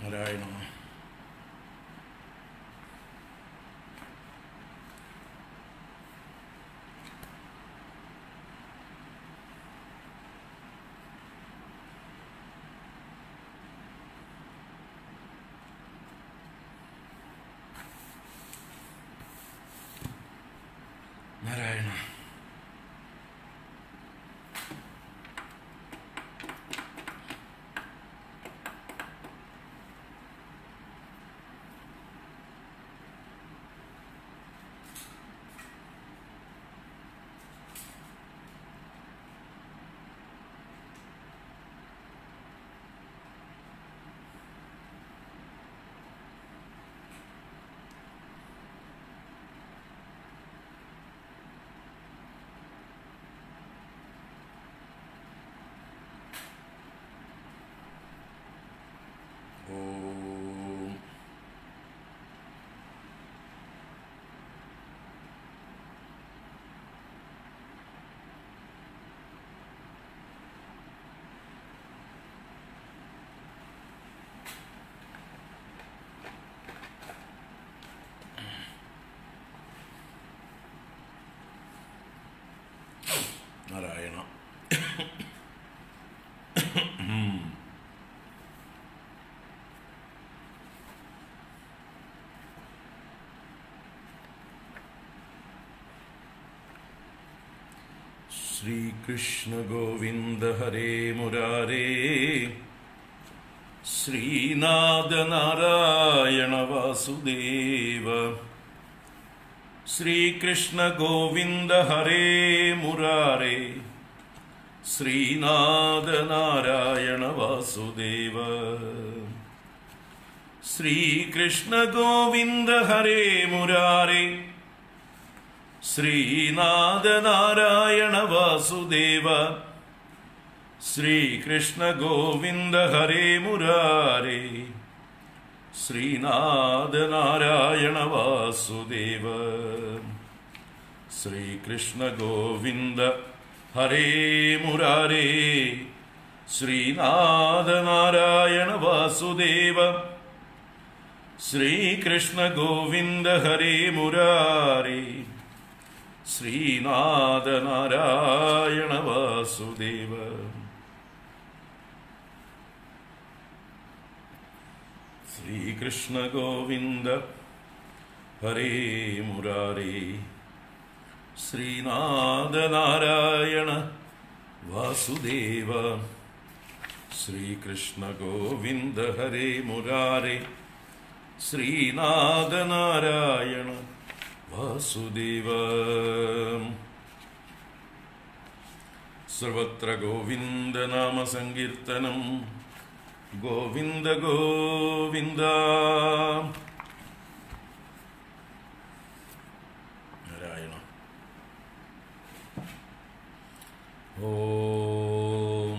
നാരായണ നാരായണ ഓം നാരായണ ശ്രീകൃഷ്ണ ഗോവിന്ദ ഹരേ മുരാരേ ശ്രീനാഥ നാരായണ വാസുദേവ ശ്രീകൃഷ്ണ ഗോവിന്ദ ഹരേ മുരാരേ ശ്രീനാഥ നാരായണ വാസുദേവ ശ്രീകൃഷ്ണ ഗോവിന്ദ ഹരേ മുരാരേ ശ്രീനാഥ നാരായണ വാസുദേവ ശ്രീകൃഷ്ണ ഗോവിന്ദ ഹരേ മുരാരേ ശ്രീനാഥ നാരായണ വാസുദേവ ശ്രീകൃഷ്ണ ഗോവിന്ദ ഹരേ മുരാരേ ശ്രീനാഥ നാരായണ വാസുദേവ ശ്രീകൃഷ്ണ ഗോവിന്ദ ഹരേ മുരാരേ ശ്രീനാഥ നാരായണ വാസുദേവ ശ്രീകൃഷ്ണ ഗോവിന്ദ ഹരേ മുരാരേ ശ്രീനാഥ നാരായണ വാസുദേവ ശ്രീകൃഷ്ണ ഗോവിന്ദ ഹരേ മുരാരേ ശ്രീനാഥ നാരായണ വാസുദേവ സർവത്ര ഗോവിന്ദ നാമ സങ്കീർത്തനം ഗോവിന്ദ ഗോവിന്ദ നാരായണ ഓം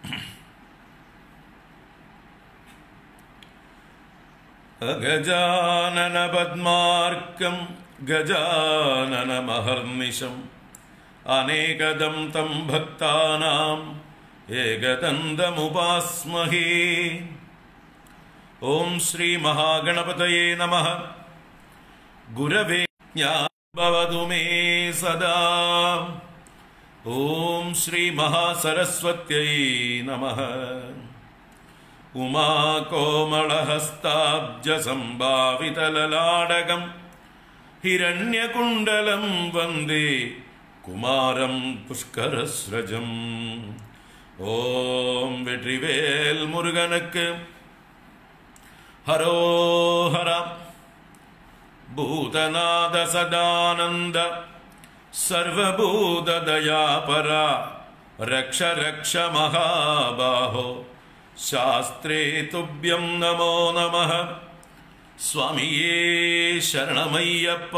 അഗജാനന പദ്മാർക്കം ഗജാനനമഹർനിശം അനേകദം തം ഭക്താനാം ഏകദന്തമുപാസ്മഹേ ഓം ശ്രീ മഹാഗണപതയേ നമ ഗുരവേ ഭവതു മേ സദാ ഓം ശ്രീ മഹാസരസ്വത്യൈ നമഃ ഉമാകോമളഹസ്താബ്ജസംഭാവിതലലാടകം ഹിരണ്യകുണ്ടലം വന്ദേ കുമാരം പുഷ്കരസ്രജം ഓം വെற்றிவேல் മുരുകനുക്ക് ഹരോഹര ഭൂതനാഥ സദാനന്ദ സർവഭൂതദയാപര രക്ഷ രക്ഷ മഹാബാഹോ ശാസ്ത്രേ തുഭ്യം നമോ നമഃ സ്വാമിയേ ശരണമയ്യപ്പ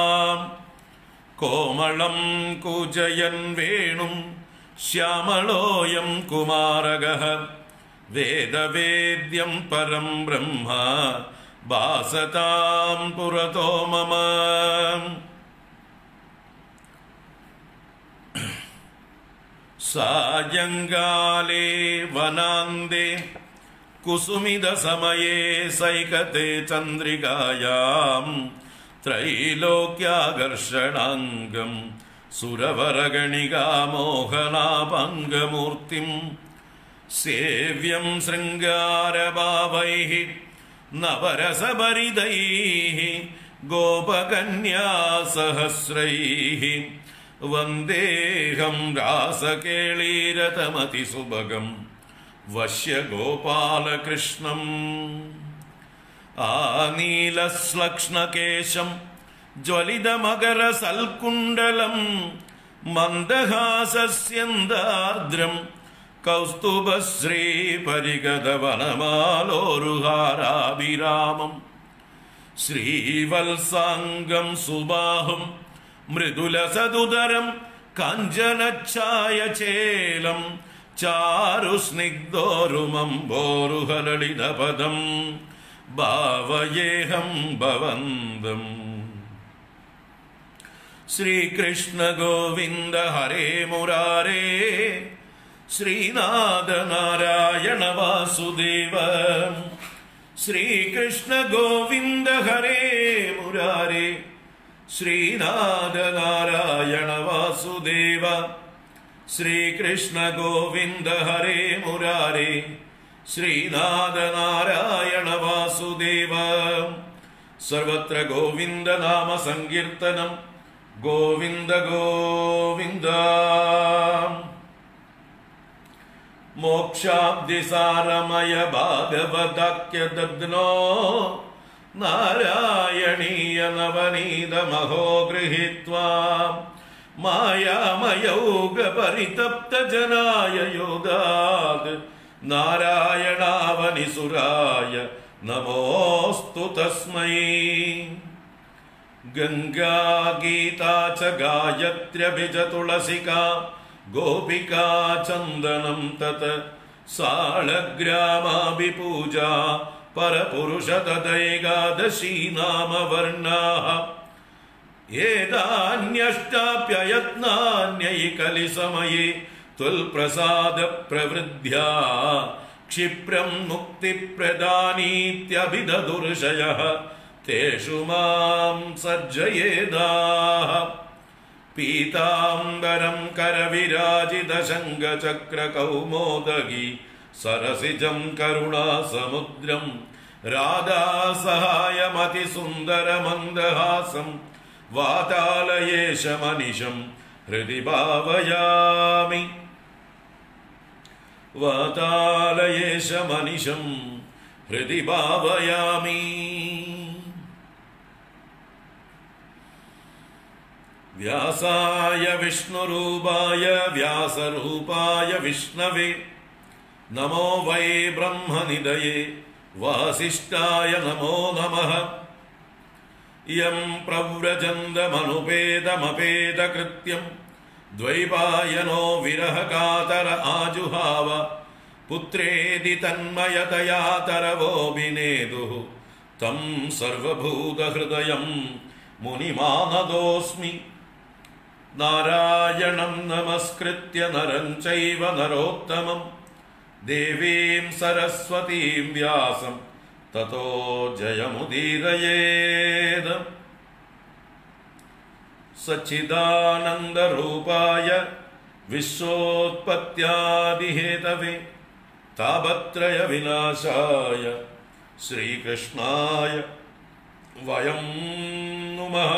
കോമളം കൂജയൻ വേണും ശ്യാമളോയം കുമാരകഃ വേദവേദ്യം പരം ബ്രഹ്മ ഭാസതാം പുരതോ മമ സായങ്കാലേ വനാന്തേ कुसुमिदसमये सैकते चन्द्रिकायाम् त्रैलोक्याकर्षणाङ्गम् सुरवरगणिकामोहनापङ्गमूर्तिम् सेव्यं शृङ्गारभावैः नवरसभरिदैः गोपकन्यासहस्रैः वन्देऽहं रासकेळीरतमतिसुभगम् वश्य गोपालकृष्णम् आनीलश्लक्ष्णकेशं ज्वलितमकरसल्कुण्डलं मन्दहासस्यन्दार्द्रं कौस्तुभश्रीपरिगतवनमालोरुहाराभिरामम् श्रीवत्साङ्गं सुबाहुं मृदुलसदुदरं काञ्चनच्छायचेलं चारुस्निग्धोरुमम्बोरुहललितपदं भावयेऽहं भवन्दम् श्रीकृष्ण गोविन्द हरे मुरारे श्रीनाथ नारायण वासुदेव श्रीकृष्ण गोविन्द हरे मुरारे श्रीनाथ नारायण वासुदेव श्रीकृष्ण गोविन्द हरे मुरारे श्रीनाथ नारायण वासुदेव सर्वत्र गोविन्द नाम सङ्कीर्तनम् गोविन्द गोविन्द मोक्षाब्धिसारमय भागवदाख्यदग्नो नारायणीय नवनीतमहो गृहीत्वा मायामयौगपरितप्तजनाय योगात् नारायणावनिसुराय नमोऽस्तु तस्मै गङ्गा गीता च गायत्र्यभिज तुलसिका गोपिका चन्दनं तत् साळग्रामाभिपूजा परपुरुष तदैकादशी नाम वर्णाः एतान्यष्टाप्ययत्नान्यैकलिसमये त्वल्प्रसादप्रवृद्ध्या क्षिप्रं मुक्तिप्रदानीत्यभिददुर्षयः तेषु मां सज्जयेदाः पीताम्बरं करविराजितशङ्खचक्रकौमोदगी सरसिजं करुणासमुद्रं राधासहायमतिसुन्दरमन्दहासं वातालयेशमनिशं हृदि भावयामि वातालयेशमनिशं हृदि भावयामि व्यासाय विष्णुरूपाय व्यासरूपाय विष्णवे नमो वै ब्रह्मनिदये वासिष्ठाय नमो नमः यं प्रव्रजन्दमनुपेदमपेदकृत्यं द्वैपायनो विरहकातर आजुहाव पुत्रेदि तन्मयतया तरवोऽभिनेदुः तं सर्वभूतहृदयं मुनिमानदोऽस्मि नारायणं नमस्कृत्य नरं चैव नरोत्तमं देवीं सरस्वतीं व्यासं ततो जयमुदीरयेद सच्चिदानन्दरूपाय विश्वोत्पत्त्यादिहेतवे तापत्रयविनाशाय श्रीकृष्णाय वयं नुमः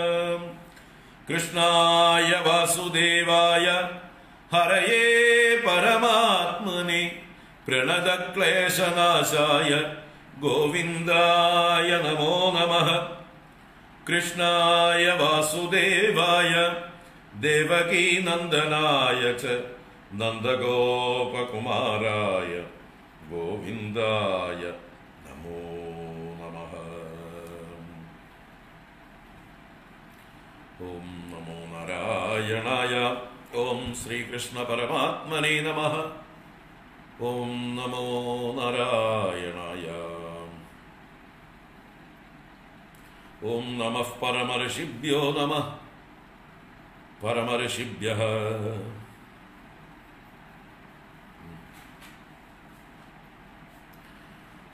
कृष्णाय वासुदेवाय हरये परमात्मने प्रणतक्लेशनाशाय गोविन्दाय नमो नमः कृष्णाय वासुदेवाय देवकीनन्दनाय च नन्दगोपकुमाराय गोविन्दाय नमो नमः ॐ नमो नारायणाय ॐ श्रीकृष्णपरमात्मने नमः ॐ नमो नारायणाय ॐ नमः परमर्षिभ्यो नमः परमर्षिभ्यः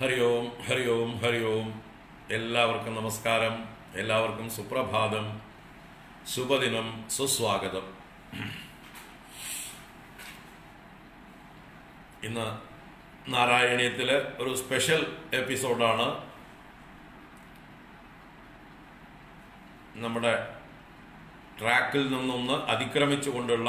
ഹരി ഓം ഹരി ഓം ഹരി ഓം എല്ലാവർക്കും നമസ്കാരം എല്ലാവർക്കും സുപ്രഭാതം ശുഭദിനം സുസ്വാഗതം ഇന്ന് നാരായണീയത്തിലെ ഒരു സ്പെഷ്യൽ എപ്പിസോഡാണ് നമ്മുടെ ട്രാക്കിൽ നിന്നൊന്ന് അതിക്രമിച്ചുകൊണ്ടുള്ള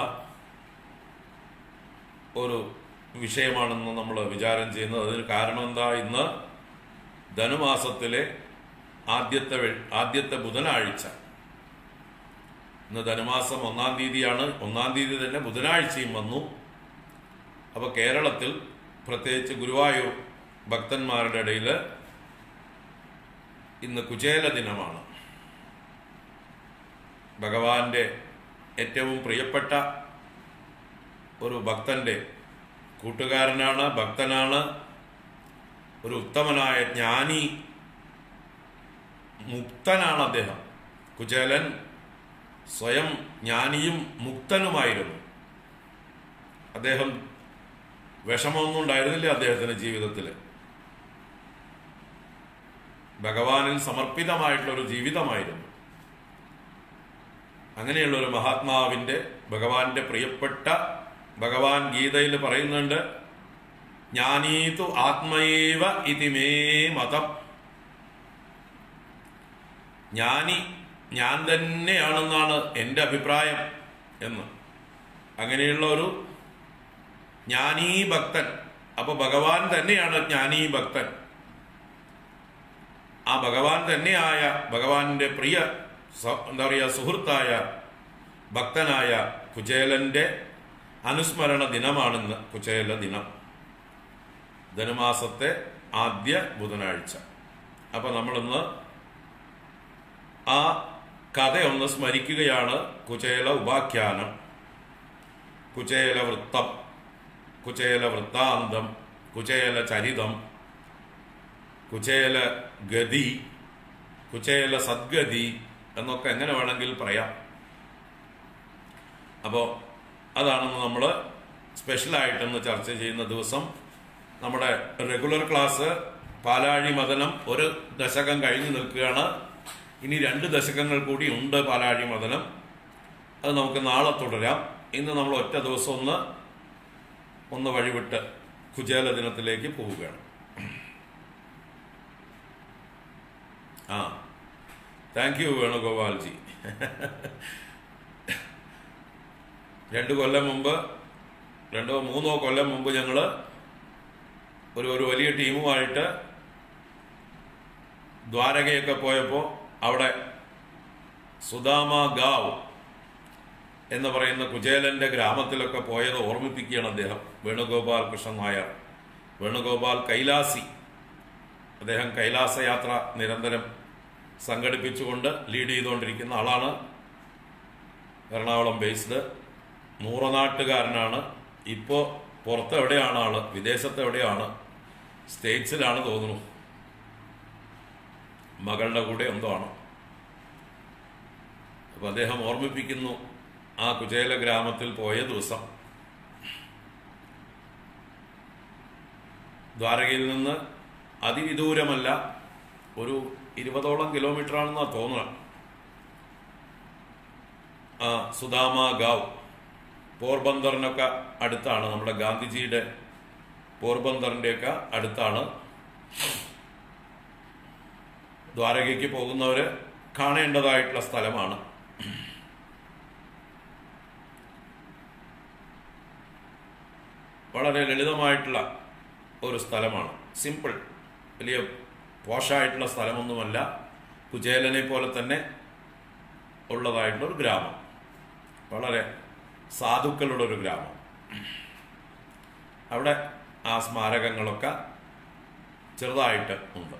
ഒരു വിഷയമാണെന്ന് നമ്മൾ വിചാരം ചെയ്യുന്നത് അതിന് കാരണം എന്താ ഇന്ന് ധനുമാസത്തിലെ ആദ്യത്തെ വെ- ആദ്യത്തെ ബുധനാഴ്ച ഇന്ന് ധനുമാസം ഒന്നാം തീയതിയാണ് ഒന്നാം തീയതി തന്നെ ബുധനാഴ്ചയും വന്നു അപ്പോൾ കേരളത്തിൽ പ്രത്യേകിച്ച് ഗുരുവായൂർ ഭക്തന്മാരുടെ ഇടയിൽ ഇന്ന് കുചേല ദിനമാണ് ഭഗവാന്റെ ഏറ്റവും പ്രിയപ്പെട്ട ഒരു ഭക്തന്റെ കൂട്ടുകാരനാണ് ഭക്തനാണ് ഒരു ഉത്തമനായ ജ്ഞാനി മുക്തനാണ് അദ്ദേഹം കുചേലൻ സ്വയം ജ്ഞാനിയും മുക്തനുമായിരുന്നു അദ്ദേഹം വിഷമമൊന്നും ഉണ്ടായിരുന്നില്ല അദ്ദേഹത്തിന്റെ ജീവിതത്തിൽ ഭഗവാനിൽ സമർപ്പിതമായിട്ടുള്ള ഒരു ജീവിതമായിരുന്നു അങ്ങനെയുള്ള ഒരു മഹാത്മാവിന്റെ ഭഗവാന്റെ പ്രിയപ്പെട്ട ഭഗവാൻ ഗീതയിൽ പറയുന്നുണ്ട് ജ്ഞാനീതു ആത്മൈവ ഇതിമേ മതം ജ്ഞാനി ഞാൻ തന്നെയാണെന്നാണ് എൻ്റെ അഭിപ്രായം എന്ന് അങ്ങനെയുള്ള ഒരു ജ്ഞാനീ ഭക്തൻ അപ്പൊ ഭഗവാൻ തന്നെയാണ് ജ്ഞാനീ ഭക്തൻ ആ ഭഗവാൻ തന്നെയായ ഭഗവാന്റെ പ്രിയ സ- എന്താ പറയുക സുഹൃത്തായ ഭക്തനായ കുചേലന്റെ അനുസ്മരണ ദിനമാണിന്ന് കുചേല ദിനം ധനുമാസത്തെ ആദ്യ ബുധനാഴ്ച അപ്പൊ നമ്മളിന്ന് ആ കഥയൊന്ന് സ്മരിക്കുകയാണ് കുചേല ഉപാഖ്യാനം കുചേല വൃത്തം കുചേല വൃത്താന്തം കുചേല ചരിതം കുചേല ഗതി കുചേല സദ്ഗതി എന്നൊക്കെ എങ്ങനെ വേണമെങ്കിൽ പറയാം അപ്പോൾ അതാണെന്ന് നമ്മൾ സ്പെഷ്യലായിട്ടൊന്ന് ചർച്ച ചെയ്യുന്ന ദിവസം നമ്മുടെ റെഗുലർ ക്ലാസ് പാലാഴി മദനം ഒരു ദശകം കഴിഞ്ഞു നിൽക്കുകയാണ് ഇനി രണ്ട് ദശകങ്ങൾ കൂടി ഉണ്ട് പാലാഴി മദനം അത് നമുക്ക് നാളെ തുടരാം ഇന്ന് നമ്മൾ ഒറ്റ ദിവസം ഒന്ന് ഒന്ന് വഴിവിട്ട് കുചേല ദിനത്തിലേക്ക് പോവുകയാണ് ആ താങ്ക് യു വേണുഗോപാൽജി രണ്ട് കൊല്ലം മുമ്പ് രണ്ടോ മൂന്നോ കൊല്ലം മുമ്പ് ഞങ്ങൾ ഒരു ഒരു വലിയ ടീമുമായിട്ട് ദ്വാരകയൊക്കെ പോയപ്പോൾ അവിടെ സുദാമ ഗാവ് എന്ന് പറയുന്ന കുചേലന്റെ ഗ്രാമത്തിലൊക്കെ പോയത് ഓർമ്മിപ്പിക്കുകയാണ് അദ്ദേഹം വേണുഗോപാൽ കൃഷ്ണൻ നായർ വേണുഗോപാൽ കൈലാസി അദ്ദേഹം കൈലാസ യാത്ര നിരന്തരം സംഘടിപ്പിച്ചുകൊണ്ട് ലീഡ് ചെയ്തുകൊണ്ടിരിക്കുന്ന ആളാണ് എറണാകുളം ബേസ്ഡ് നൂറനാട്ടുകാരനാണ് ഇപ്പോൾ പുറത്ത് എവിടെയാണ് ആള് വിദേശത്ത് എവിടെയാണ് സ്റ്റേറ്റ്സിലാണ് തോന്നുന്നു മകളുടെ കൂടെ എന്തോ ആണ് അപ്പൊ അദ്ദേഹം ഓർമ്മിപ്പിക്കുന്നു ആ കുചേല ഗ്രാമത്തിൽ പോയ ദിവസം ദ്വാരകയിൽ നിന്ന് അതിവിദൂരമല്ല ഒരു ഇരുപതോളം കിലോമീറ്റർ ആണെന്നാ തോന്നുന്നത് ആ സുദാമ ഗാവ് പോർബന്തറിനൊക്കെ അടുത്താണ് നമ്മുടെ ഗാന്ധിജിയുടെ പോർബന്തറിൻ്റെയൊക്കെ അടുത്താണ് ദ്വാരകയ്ക്ക് പോകുന്നവര് കാണേണ്ടതായിട്ടുള്ള സ്ഥലമാണ് വളരെ ലളിതമായിട്ടുള്ള ഒരു സ്ഥലമാണ് സിമ്പിൾ വലിയ പോഷായിട്ടുള്ള സ്ഥലമൊന്നുമല്ല കുചേലനെ പോലെ തന്നെ ഉള്ളതായിട്ടുള്ള ഒരു ഗ്രാമം വളരെ സാധുക്കളുടെ ഒരു ഗ്രാമം അവിടെ ആ സ്മാരകങ്ങളൊക്കെ ചെറുതായിട്ട് ഉണ്ട്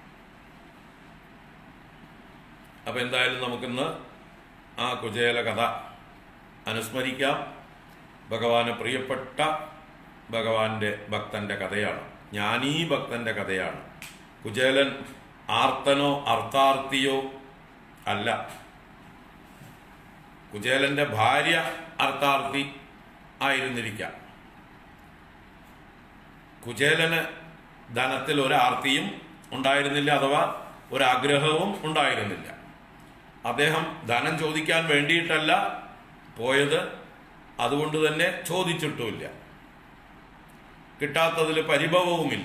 അപ്പൊ എന്തായാലും നമുക്കിന്ന് ആ കുചേല കഥ അനുസ്മരിക്കാം ഭഗവാന് പ്രിയപ്പെട്ട ഭഗവാന്റെ ഭക്തന്റെ കഥയാണ് ജ്ഞാനീ ഭക്തന്റെ കഥയാണ് കുചേലൻ ആർത്തനോ അർത്ഥാർത്ഥിയോ അല്ല കുചേലന്റെ ഭാര്യ അർത്ഥാർത്ഥി ആയിരുന്നിരിക്കാം കുചേലന് ധനത്തിൽ ഒരാർത്തിയും ഉണ്ടായിരുന്നില്ല അഥവാ ഒരാഗ്രഹവും ഉണ്ടായിരുന്നില്ല അദ്ദേഹം ധനം ചോദിക്കാൻ വേണ്ടിയിട്ടല്ല പോയത് അതുകൊണ്ട് തന്നെ ചോദിച്ചിട്ടുമില്ല കിട്ടാത്തതിൽ പരിഭവവുമില്ല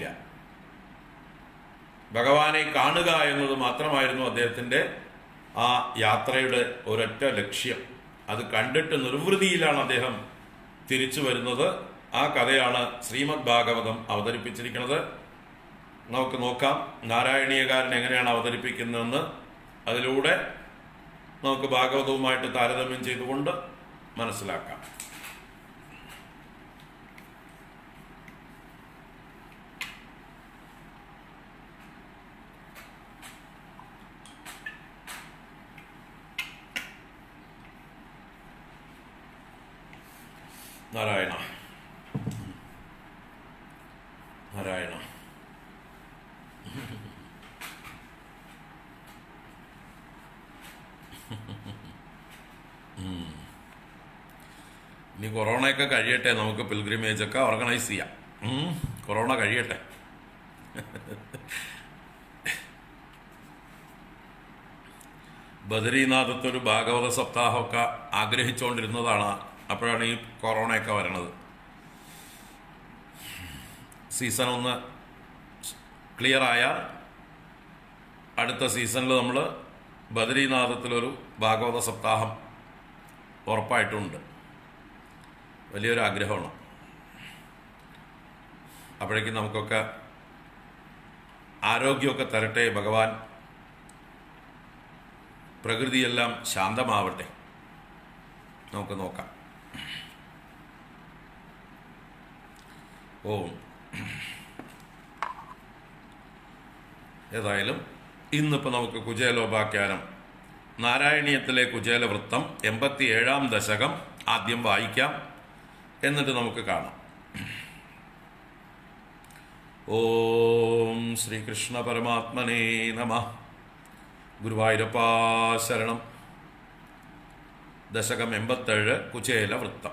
ഭഗവാനെ കാണുക എന്നത് മാത്രമായിരുന്നു അദ്ദേഹത്തിന്റെ ആ യാത്രയുടെ ഒരൊറ്റ ലക്ഷ്യം അത് കണ്ടിട്ട് നിർവൃതിയിലാണ് അദ്ദേഹം തിരിച്ചു വരുന്നത് ആ കഥയാണ് ശ്രീമദ് ഭാഗവതം അവതരിപ്പിച്ചിരിക്കുന്നത് നമുക്ക് നോക്കാം നാരായണീയകാരൻ എങ്ങനെയാണ് അവതരിപ്പിക്കുന്നതെന്ന് അതിലൂടെ നമുക്ക് ഭാഗവതവുമായിട്ട് താരതമ്യം ചെയ്തുകൊണ്ട് മനസ്സിലാക്കാം നാരായണ നാരായണ ഉം. ഇനി കൊറോണയൊക്കെ കഴിയട്ടെ നമുക്ക് പിൽഗ്രിമേജ് ഒക്കെ ഓർഗനൈസ് ചെയ്യാം ഉം. കൊറോണ കഴിയട്ടെ ബദരീനാഥത്ത് ഒരു ഭാഗവത സപ്താഹമൊക്കെ ആഗ്രഹിച്ചുകൊണ്ടിരുന്നതാണ് അപ്പോഴാണ് ഈ കൊറോണയൊക്കെ വരണത് സീസൺ ഒന്ന് ക്ലിയർ ആയാൽ അടുത്ത സീസണിൽ നമ്മൾ ബദരീനാഥത്തിലൊരു ഭാഗവത സപ്താഹം ഉറപ്പായിട്ടുണ്ട് വലിയൊരു ആഗ്രഹമാണ് അപ്പോഴേക്കും നമുക്കൊക്കെ ആരോഗ്യമൊക്കെ തരട്ടെ ഭഗവാൻ പ്രകൃതിയെല്ലാം ശാന്തമാവട്ടെ നമുക്ക് നോക്കാം ഓ ഏതായാലും ഇന്നിപ്പോൾ നമുക്ക് കുചേലോപാഖ്യാനം നാരായണീയത്തിലെ കുചേല വൃത്തം എൺപത്തി ഏഴാം ദശകം ആദ്യം വായിക്കാം എന്നിട്ട് നമുക്ക് കാണാം ഓം ശ്രീകൃഷ്ണ പരമാത്മനേ നമ ഗുരുവായൂരപ്പാ ശരണം ദശകം എൺപത്തേഴ് കുചേല വൃത്തം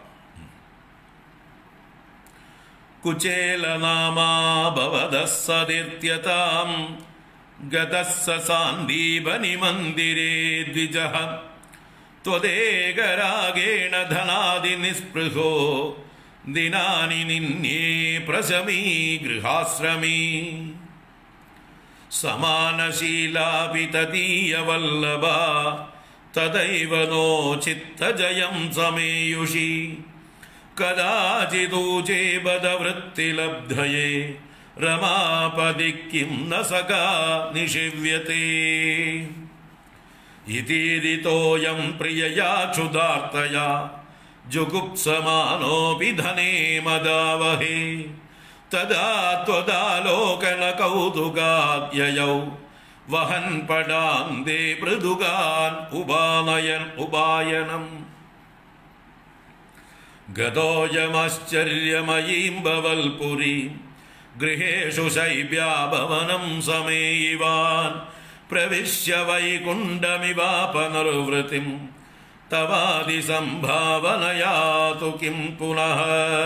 കുചേലനാമാഭവതഃ സതീർത്യതാം ഗതഃ സ സാന്ദീപനിമന്ദിരേ ദ്വിജഃ त्वदेकरागेण धनादिनिःस्पृहो दिनानि निन्ये प्रशमी गृहाश्रमी समानशीलापि तदीयवल्लभा तदैव नो चित्तजयं समेयुषि कदाचिदूचे बदवृत्तिलब्धये रमापदि किं न सखा निषिव्यते इतीदितोऽयं प्रियया क्षुधार्तया जुगुप्समानोऽपि धने मदावहे तदा त्वदालोकनकौतुकाद्ययौ वहन् पडान्ते मृदुगान् उपानयन् उपायनम् गतोऽयमाश्चर्यमयीं भवल्पुरीं गृहेषु शैव्याभवनं समेयिवान् प्रविश्य वैकुण्डमिवापनुर्वृतिं तवादिसम्भावनया तु किं पुनः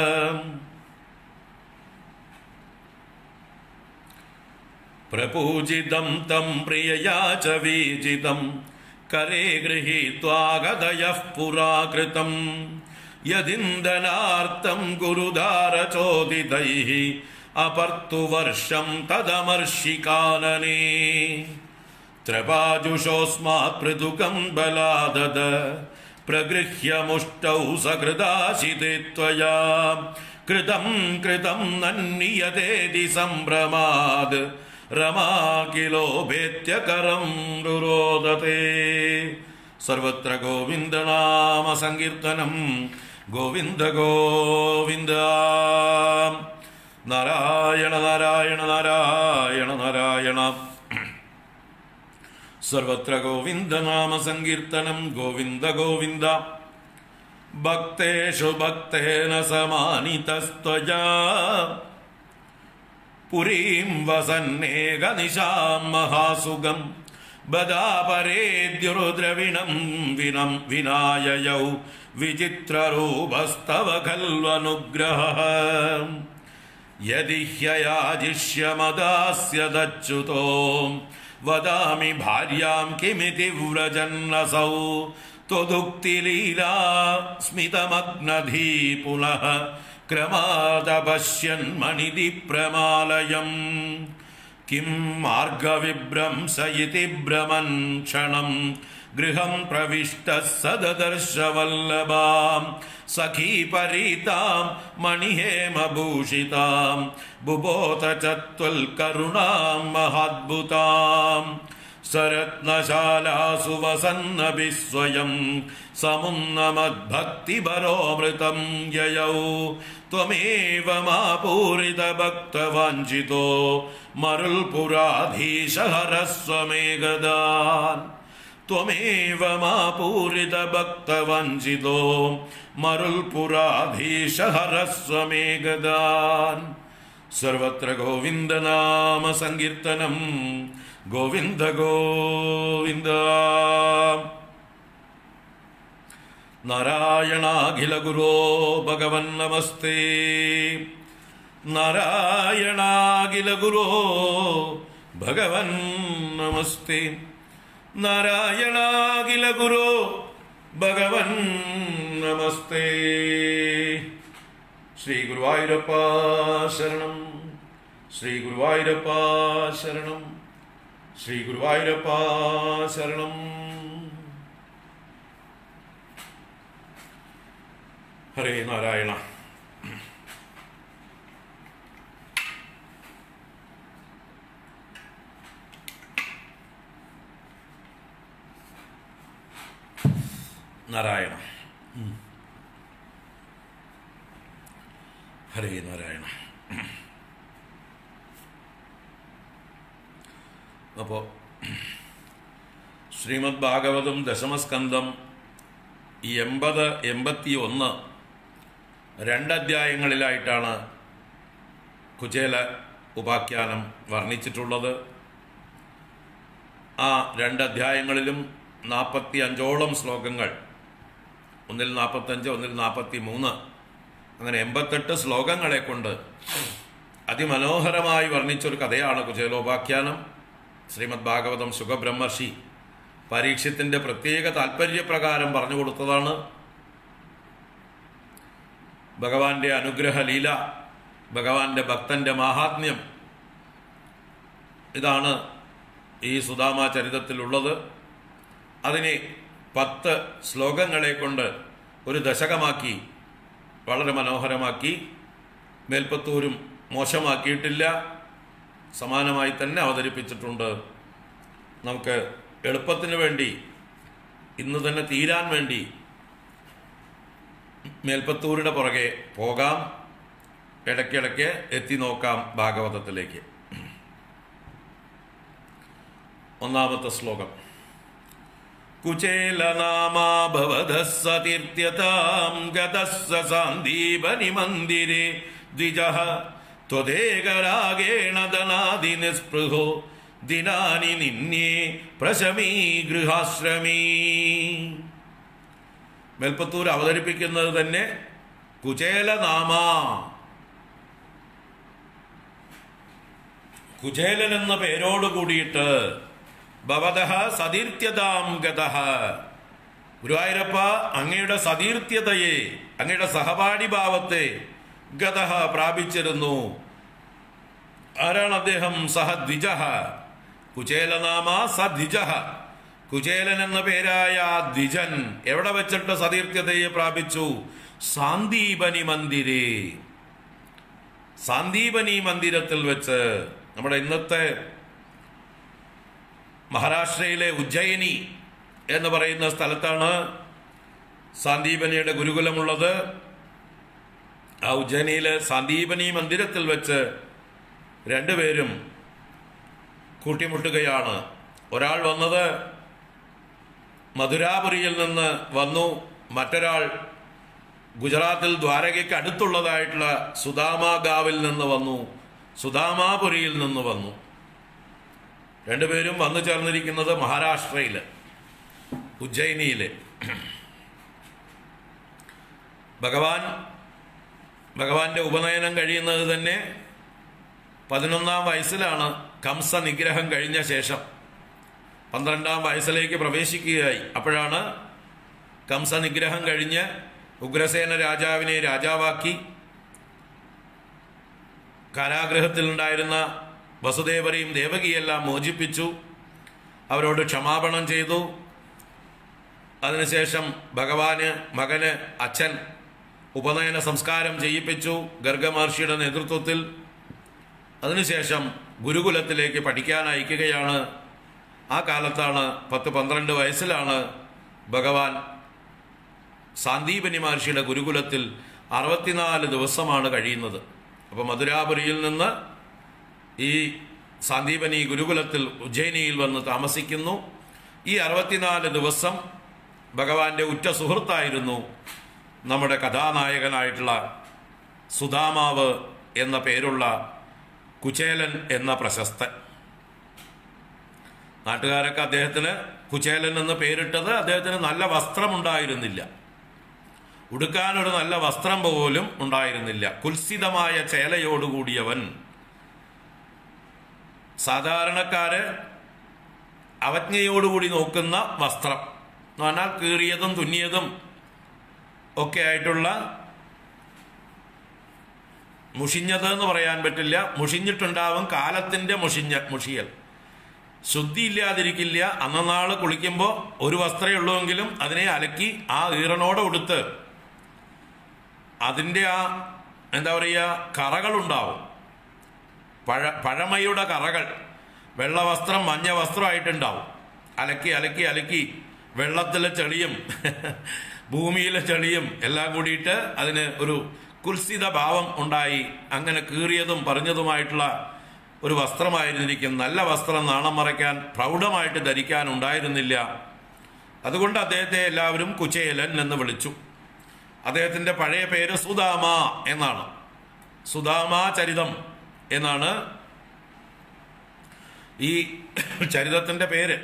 प्रपूजितं तं प्रियया च वीजितं करे गृहीत्वा गदयः पुरा कृतं यदिन्दनार्तं गुरुदारचोदितैः अपर्तु वर्षं तदमर्षिकानने त्रपाजुषोऽस्मात् पृथुकं बलादद प्रगृह्य मुष्टौ सकृदाशिते त्वया कृतं कृतं नन्नियतेति सम्भ्रमाद् रमा किलोभेत्यकरं रुरोदते सर्वत्र गोविन्दनामसङ्कीर्तनं गोविन्द गोविन्द नारायण नारायण नारायण नारायण सर्वत्र गोविन्दनामसङ्कीर्तनं गोविन्द गोविन्द भक्तेषु भक्तेन समानितस्त्वया पुरीं वसन्नेकनिशां महासुगं बदापरेद्युरुद्रविणं विनं विनाययौ विचित्ररूपस्तव खल्वनुग्रहः യതി ഹ്യയാജിഷ്യമദാസ്യതച്യുതോ വദാമി ഭാര്യാം കിമിതി വ്രജന്നസൗ ത്വദുക്തിലീലാ സ്മിതമഗ്നധീ പുനഃ ക്രമാദപശ്യന്മണിതി പ്രമാലയം കിം മാർഗവിഭ്രംസ ഇതി ഭ്രമൻ ക്ഷണം ഗൃഹം പ്രവിഷ്ട സദദർശവല്ലഭാം സഖീപരീതാം മണിഹേമഭൂഷിതാം ബുബോധ ചത്വൽകരുണാം മഹാദ്ഭുതാം സരത്നശാലാസു വസന്നഭി സ്വയം സമുന്നമദ്ഭക്തിപരോമൃതം യയൗ ത്വമേവ മാപൂരിതഭക്തവാഞ്ചിതോ മരുൾപുരാധീശഹരസ്വമേകദാൻ ത്വമേവ മാപൂരിതഭക്തവഞ്ചിതോ മരുൾപുരാധീശഹരസ്വമേകദാൻ സർവത്ര ഗോവിന്ദനാമ സങ്കീർത്തനം ഗോവിന്ദ ഗോവിന്ദ നാരായണാഖില ഗുരോ ഭഗവൻ നമസ്തേ നാരായണാഖില ഗുരോ ഭഗവൻ നമസ്തേ നാരായണാഖില ഗുരോ ഭഗവൻ നമസ്തേ ശ്രീ ഗുരുവായൂരപ്പ ശരണം ശ്രീ ഗുരുവായൂരപ്പ ശരണം ശ്രീ ഗുരുവായൂരപ്പ ശരണം ഹരേ നാരായണ നാരായണ ഹരേ നാരായണ അപ്പോ ശ്രീമദ് ഭാഗവതം ദശമസ്കന്ധം ഈ എൺപത് എൺപത്തി ഒന്ന് രണ്ടധ്യായങ്ങളിലായിട്ടാണ് കുചേല ഉപാഖ്യാനം വർണ്ണിച്ചിട്ടുള്ളത് ആ രണ്ടധ്യായങ്ങളിലും നാൽപ്പത്തി അഞ്ചോളം ശ്ലോകങ്ങൾ ഒന്നിൽ നാൽപ്പത്തഞ്ച് ഒന്നിൽ നാൽപ്പത്തി മൂന്ന് അങ്ങനെ എൺപത്തെട്ട് ശ്ലോകങ്ങളെ കൊണ്ട് അതിമനോഹരമായി വർണ്ണിച്ചൊരു കഥയാണ് കുചേലോപാഖ്യാനം ശ്രീമദ് ഭാഗവതം സുഖബ്രഹ്മർഷി പരീക്ഷത്തിന്റെ പ്രത്യേക താല്പര്യപ്രകാരം പറഞ്ഞു കൊടുത്തതാണ് ഭഗവാന്റെ അനുഗ്രഹ ലീല ഭഗവാന്റെ ഭക്തന്റെ മാഹാത്മ്യം ഇതാണ് ഈ സുദാമ ചരിതത്തിലുള്ളത് അതിനെ പത്ത് ശ്ലോകങ്ങളെ കൊണ്ട് ഒരു ദശകമാക്കി വളരെ മനോഹരമാക്കി മേൽപ്പത്തൂരും മോശമാക്കിയിട്ടില്ല സമാനമായി തന്നെ അവതരിപ്പിച്ചിട്ടുണ്ട് നമുക്ക് എളുപ്പത്തിന് വേണ്ടി ഇന്ന് തന്നെ തീരാൻ വേണ്ടി മേൽപ്പത്തൂരുടെ പുറകെ പോകാം ഇടയ്ക്കിടയ്ക്ക് എത്തി നോക്കാം ഭാഗവതത്തിലേക്ക് ഒന്നാമത്തെ ശ്ലോകം കുചേലനാമാഭവധഃ സതീർത്ഥ്യതാം ഗതഃ സാന്ദീപനിമന്ദിരെ ദ്വിജഃ ത്വദേകരാഗേണ ധനാദി നിസ്പൃഹോ ദിനാനി നിന്യേ പ്രശമീ ഗൃഹാശ്രമീ മേൽപ്പത്തൂർ അവതരിപ്പിക്കുന്നത് തന്നെ കുചേലനാമ കുചേലൻ എന്ന പേരോട് കൂടിയിട്ട് ഭവതഃ സതീർത്ഥ്യതാം ഗതഃ ഗുരുവായൂരപ്പ അങ്ങയുടെ സതീർത്ഥ്യതയെ അങ്ങയുടെ സഹപാഠി ഭാവത്തെ ഗതഃ പ്രാപിച്ചിരുന്നു ആരാണ് അദ്ദേഹം സഹ ദ്വിജ കുചേലനാമ സദ്വിജ കുചേലൻ എന്ന പേരായ ദ്വിജൻ എവിടെ വെച്ചിട്ട് സതീർത്ഥ്യതയെ പ്രാപിച്ചു സാന്ദീപനി മന്ദിരേ സാന്ദീപനി മന്ദിരത്തിൽ വെച്ച് നമ്മുടെ ഇന്നത്തെ മഹാരാഷ്ട്രയിലെ ഉജ്ജയിനി എന്ന് പറയുന്ന സ്ഥലത്താണ് സാന്ദീപനിയുടെ ഗുരുകുലമുള്ളത് ആ ഉജ്ജയിനിയിലെ സാന്ദീപനി മന്ദിരത്തിൽ വെച്ച് രണ്ടുപേരും കൂട്ടിമുട്ടുകയാണ് ഒരാൾ വന്നത് മധുരാപുരിയിൽ നിന്ന് വന്നു മറ്റൊരാൾ ഗുജറാത്തിൽ ദ്വാരകയ്ക്ക് അടുത്തുള്ളതായിട്ടുള്ള സുദാമാഗാവിൽ നിന്ന് വന്നു സുദാമാപുരിയിൽ നിന്ന് വന്നു രണ്ടുപേരും വന്നു ചേർന്നിരിക്കുന്നത് മഹാരാഷ്ട്രയില് ഉജ്ജയിനിയില് ഭഗവാൻ ഭഗവാന്റെ ഉപനയനം കഴിയുന്നത് തന്നെ പതിനൊന്നാം വയസ്സിലാണ് കംസ നിഗ്രഹം കഴിഞ്ഞ ശേഷം പന്ത്രണ്ടാം വയസ്സിലേക്ക് പ്രവേശിക്കുകയായി അപ്പോഴാണ് കംസ നിഗ്രഹം കഴിഞ്ഞ് ഉഗ്രസേന രാജാവിനെ രാജാവാക്കി കാരാഗ്രഹത്തിലുണ്ടായിരുന്ന വസുദേവരെയും ദേവകിയെല്ലാം മോചിപ്പിച്ചു അവരോട് ക്ഷമാപണം ചെയ്തു അതിനുശേഷം ഭഗവാന് മകന് അച്ഛൻ ഉപനയന സംസ്കാരം ചെയ്യിപ്പിച്ചു ഗർഗമഹർഷിയുടെ നേതൃത്വത്തിൽ അതിനുശേഷം ഗുരുകുലത്തിലേക്ക് പഠിക്കാൻ അയക്കുകയാണ് ആ കാലത്താണ് പത്ത് പന്ത്രണ്ട് വയസ്സിലാണ് ഭഗവാൻ സാന്ദീപനി മഹർഷിയുടെ ഗുരുകുലത്തിൽ അറുപത്തിനാല് ദിവസമാണ് കഴിയുന്നത് അപ്പോൾ മധുരാപുരിയിൽ നിന്ന് ഈ സാന്ദീപനി ഗുരുകുലത്തിൽ ഉജ്ജയിനിയിൽ വന്ന് താമസിക്കുന്നു ഈ അറുപത്തിനാല് ദിവസം ഭഗവാന്റെ ഉറ്റ സുഹൃത്തായിരുന്നു നമ്മുടെ കഥാനായകനായിട്ടുള്ള സുധാമാവ് എന്ന പേരുള്ള കുചേലൻ എന്ന പ്രശസ്തൻ നാട്ടുകാരൊക്കെ അദ്ദേഹത്തിന് കുചേലൻ എന്ന് പേരിട്ടത് അദ്ദേഹത്തിന് നല്ല വസ്ത്രമുണ്ടായിരുന്നില്ല ഉടുക്കാനൊരു നല്ല വസ്ത്രം പോലും ഉണ്ടായിരുന്നില്ല കുൽസിതമായ ചേലയോടുകൂടിയവൻ സാധാരണക്കാര് അവജ്ഞയോടുകൂടി നോക്കുന്ന വസ്ത്രം എന്ന് പറഞ്ഞാൽ കീറിയതും തുന്നിയതും ഒക്കെ ആയിട്ടുള്ള മുഷിഞ്ഞത് എന്ന് പറയാൻ പറ്റില്ല മുഷിഞ്ഞിട്ടുണ്ടാവും കാലത്തിന്റെ മുഷിഞ്ഞ മുഷിയൽ ശുദ്ധിയില്ലാതിരിക്കില്ല അന്നനാള് കുളിക്കുമ്പോൾ ഒരു വസ്ത്രമേ ഉള്ളുവെങ്കിലും അതിനെ അലക്കി ആ ഈറനോടെ ഉടുത്ത് അതിൻ്റെ ആ എന്താ പറയുക കറകളുണ്ടാവും പഴ പഴമയുടെ കറകൾ വെള്ള വസ്ത്രം മഞ്ഞ വസ്ത്രമായിട്ടുണ്ടാവും അലക്കി അലക്കി അലക്കി വെള്ളത്തിലെ ചെളിയും ഭൂമിയിലെ ചെളിയും എല്ലാം കൂടിയിട്ട് അതിന് ഒരു കുൽസിത ഭാവം ഉണ്ടായി അങ്ങനെ കീറിയതും പറഞ്ഞതുമായിട്ടുള്ള ഒരു വസ്ത്രമായിരുന്നിരിക്കും നല്ല വസ്ത്രം നാണം മറയ്ക്കാൻ പ്രൗഢമായിട്ട് ധരിക്കാൻ ഉണ്ടായിരുന്നില്ല അതുകൊണ്ട് അദ്ദേഹത്തെ എല്ലാവരും കുചേലൻ എന്ന് വിളിച്ചു അദ്ദേഹത്തിന്റെ പഴയ പേര് സുദാമ എന്നാണ് സുദാമ ചരിതം എന്നാണ് ഈ ചരിതത്തിന്റെ പേര്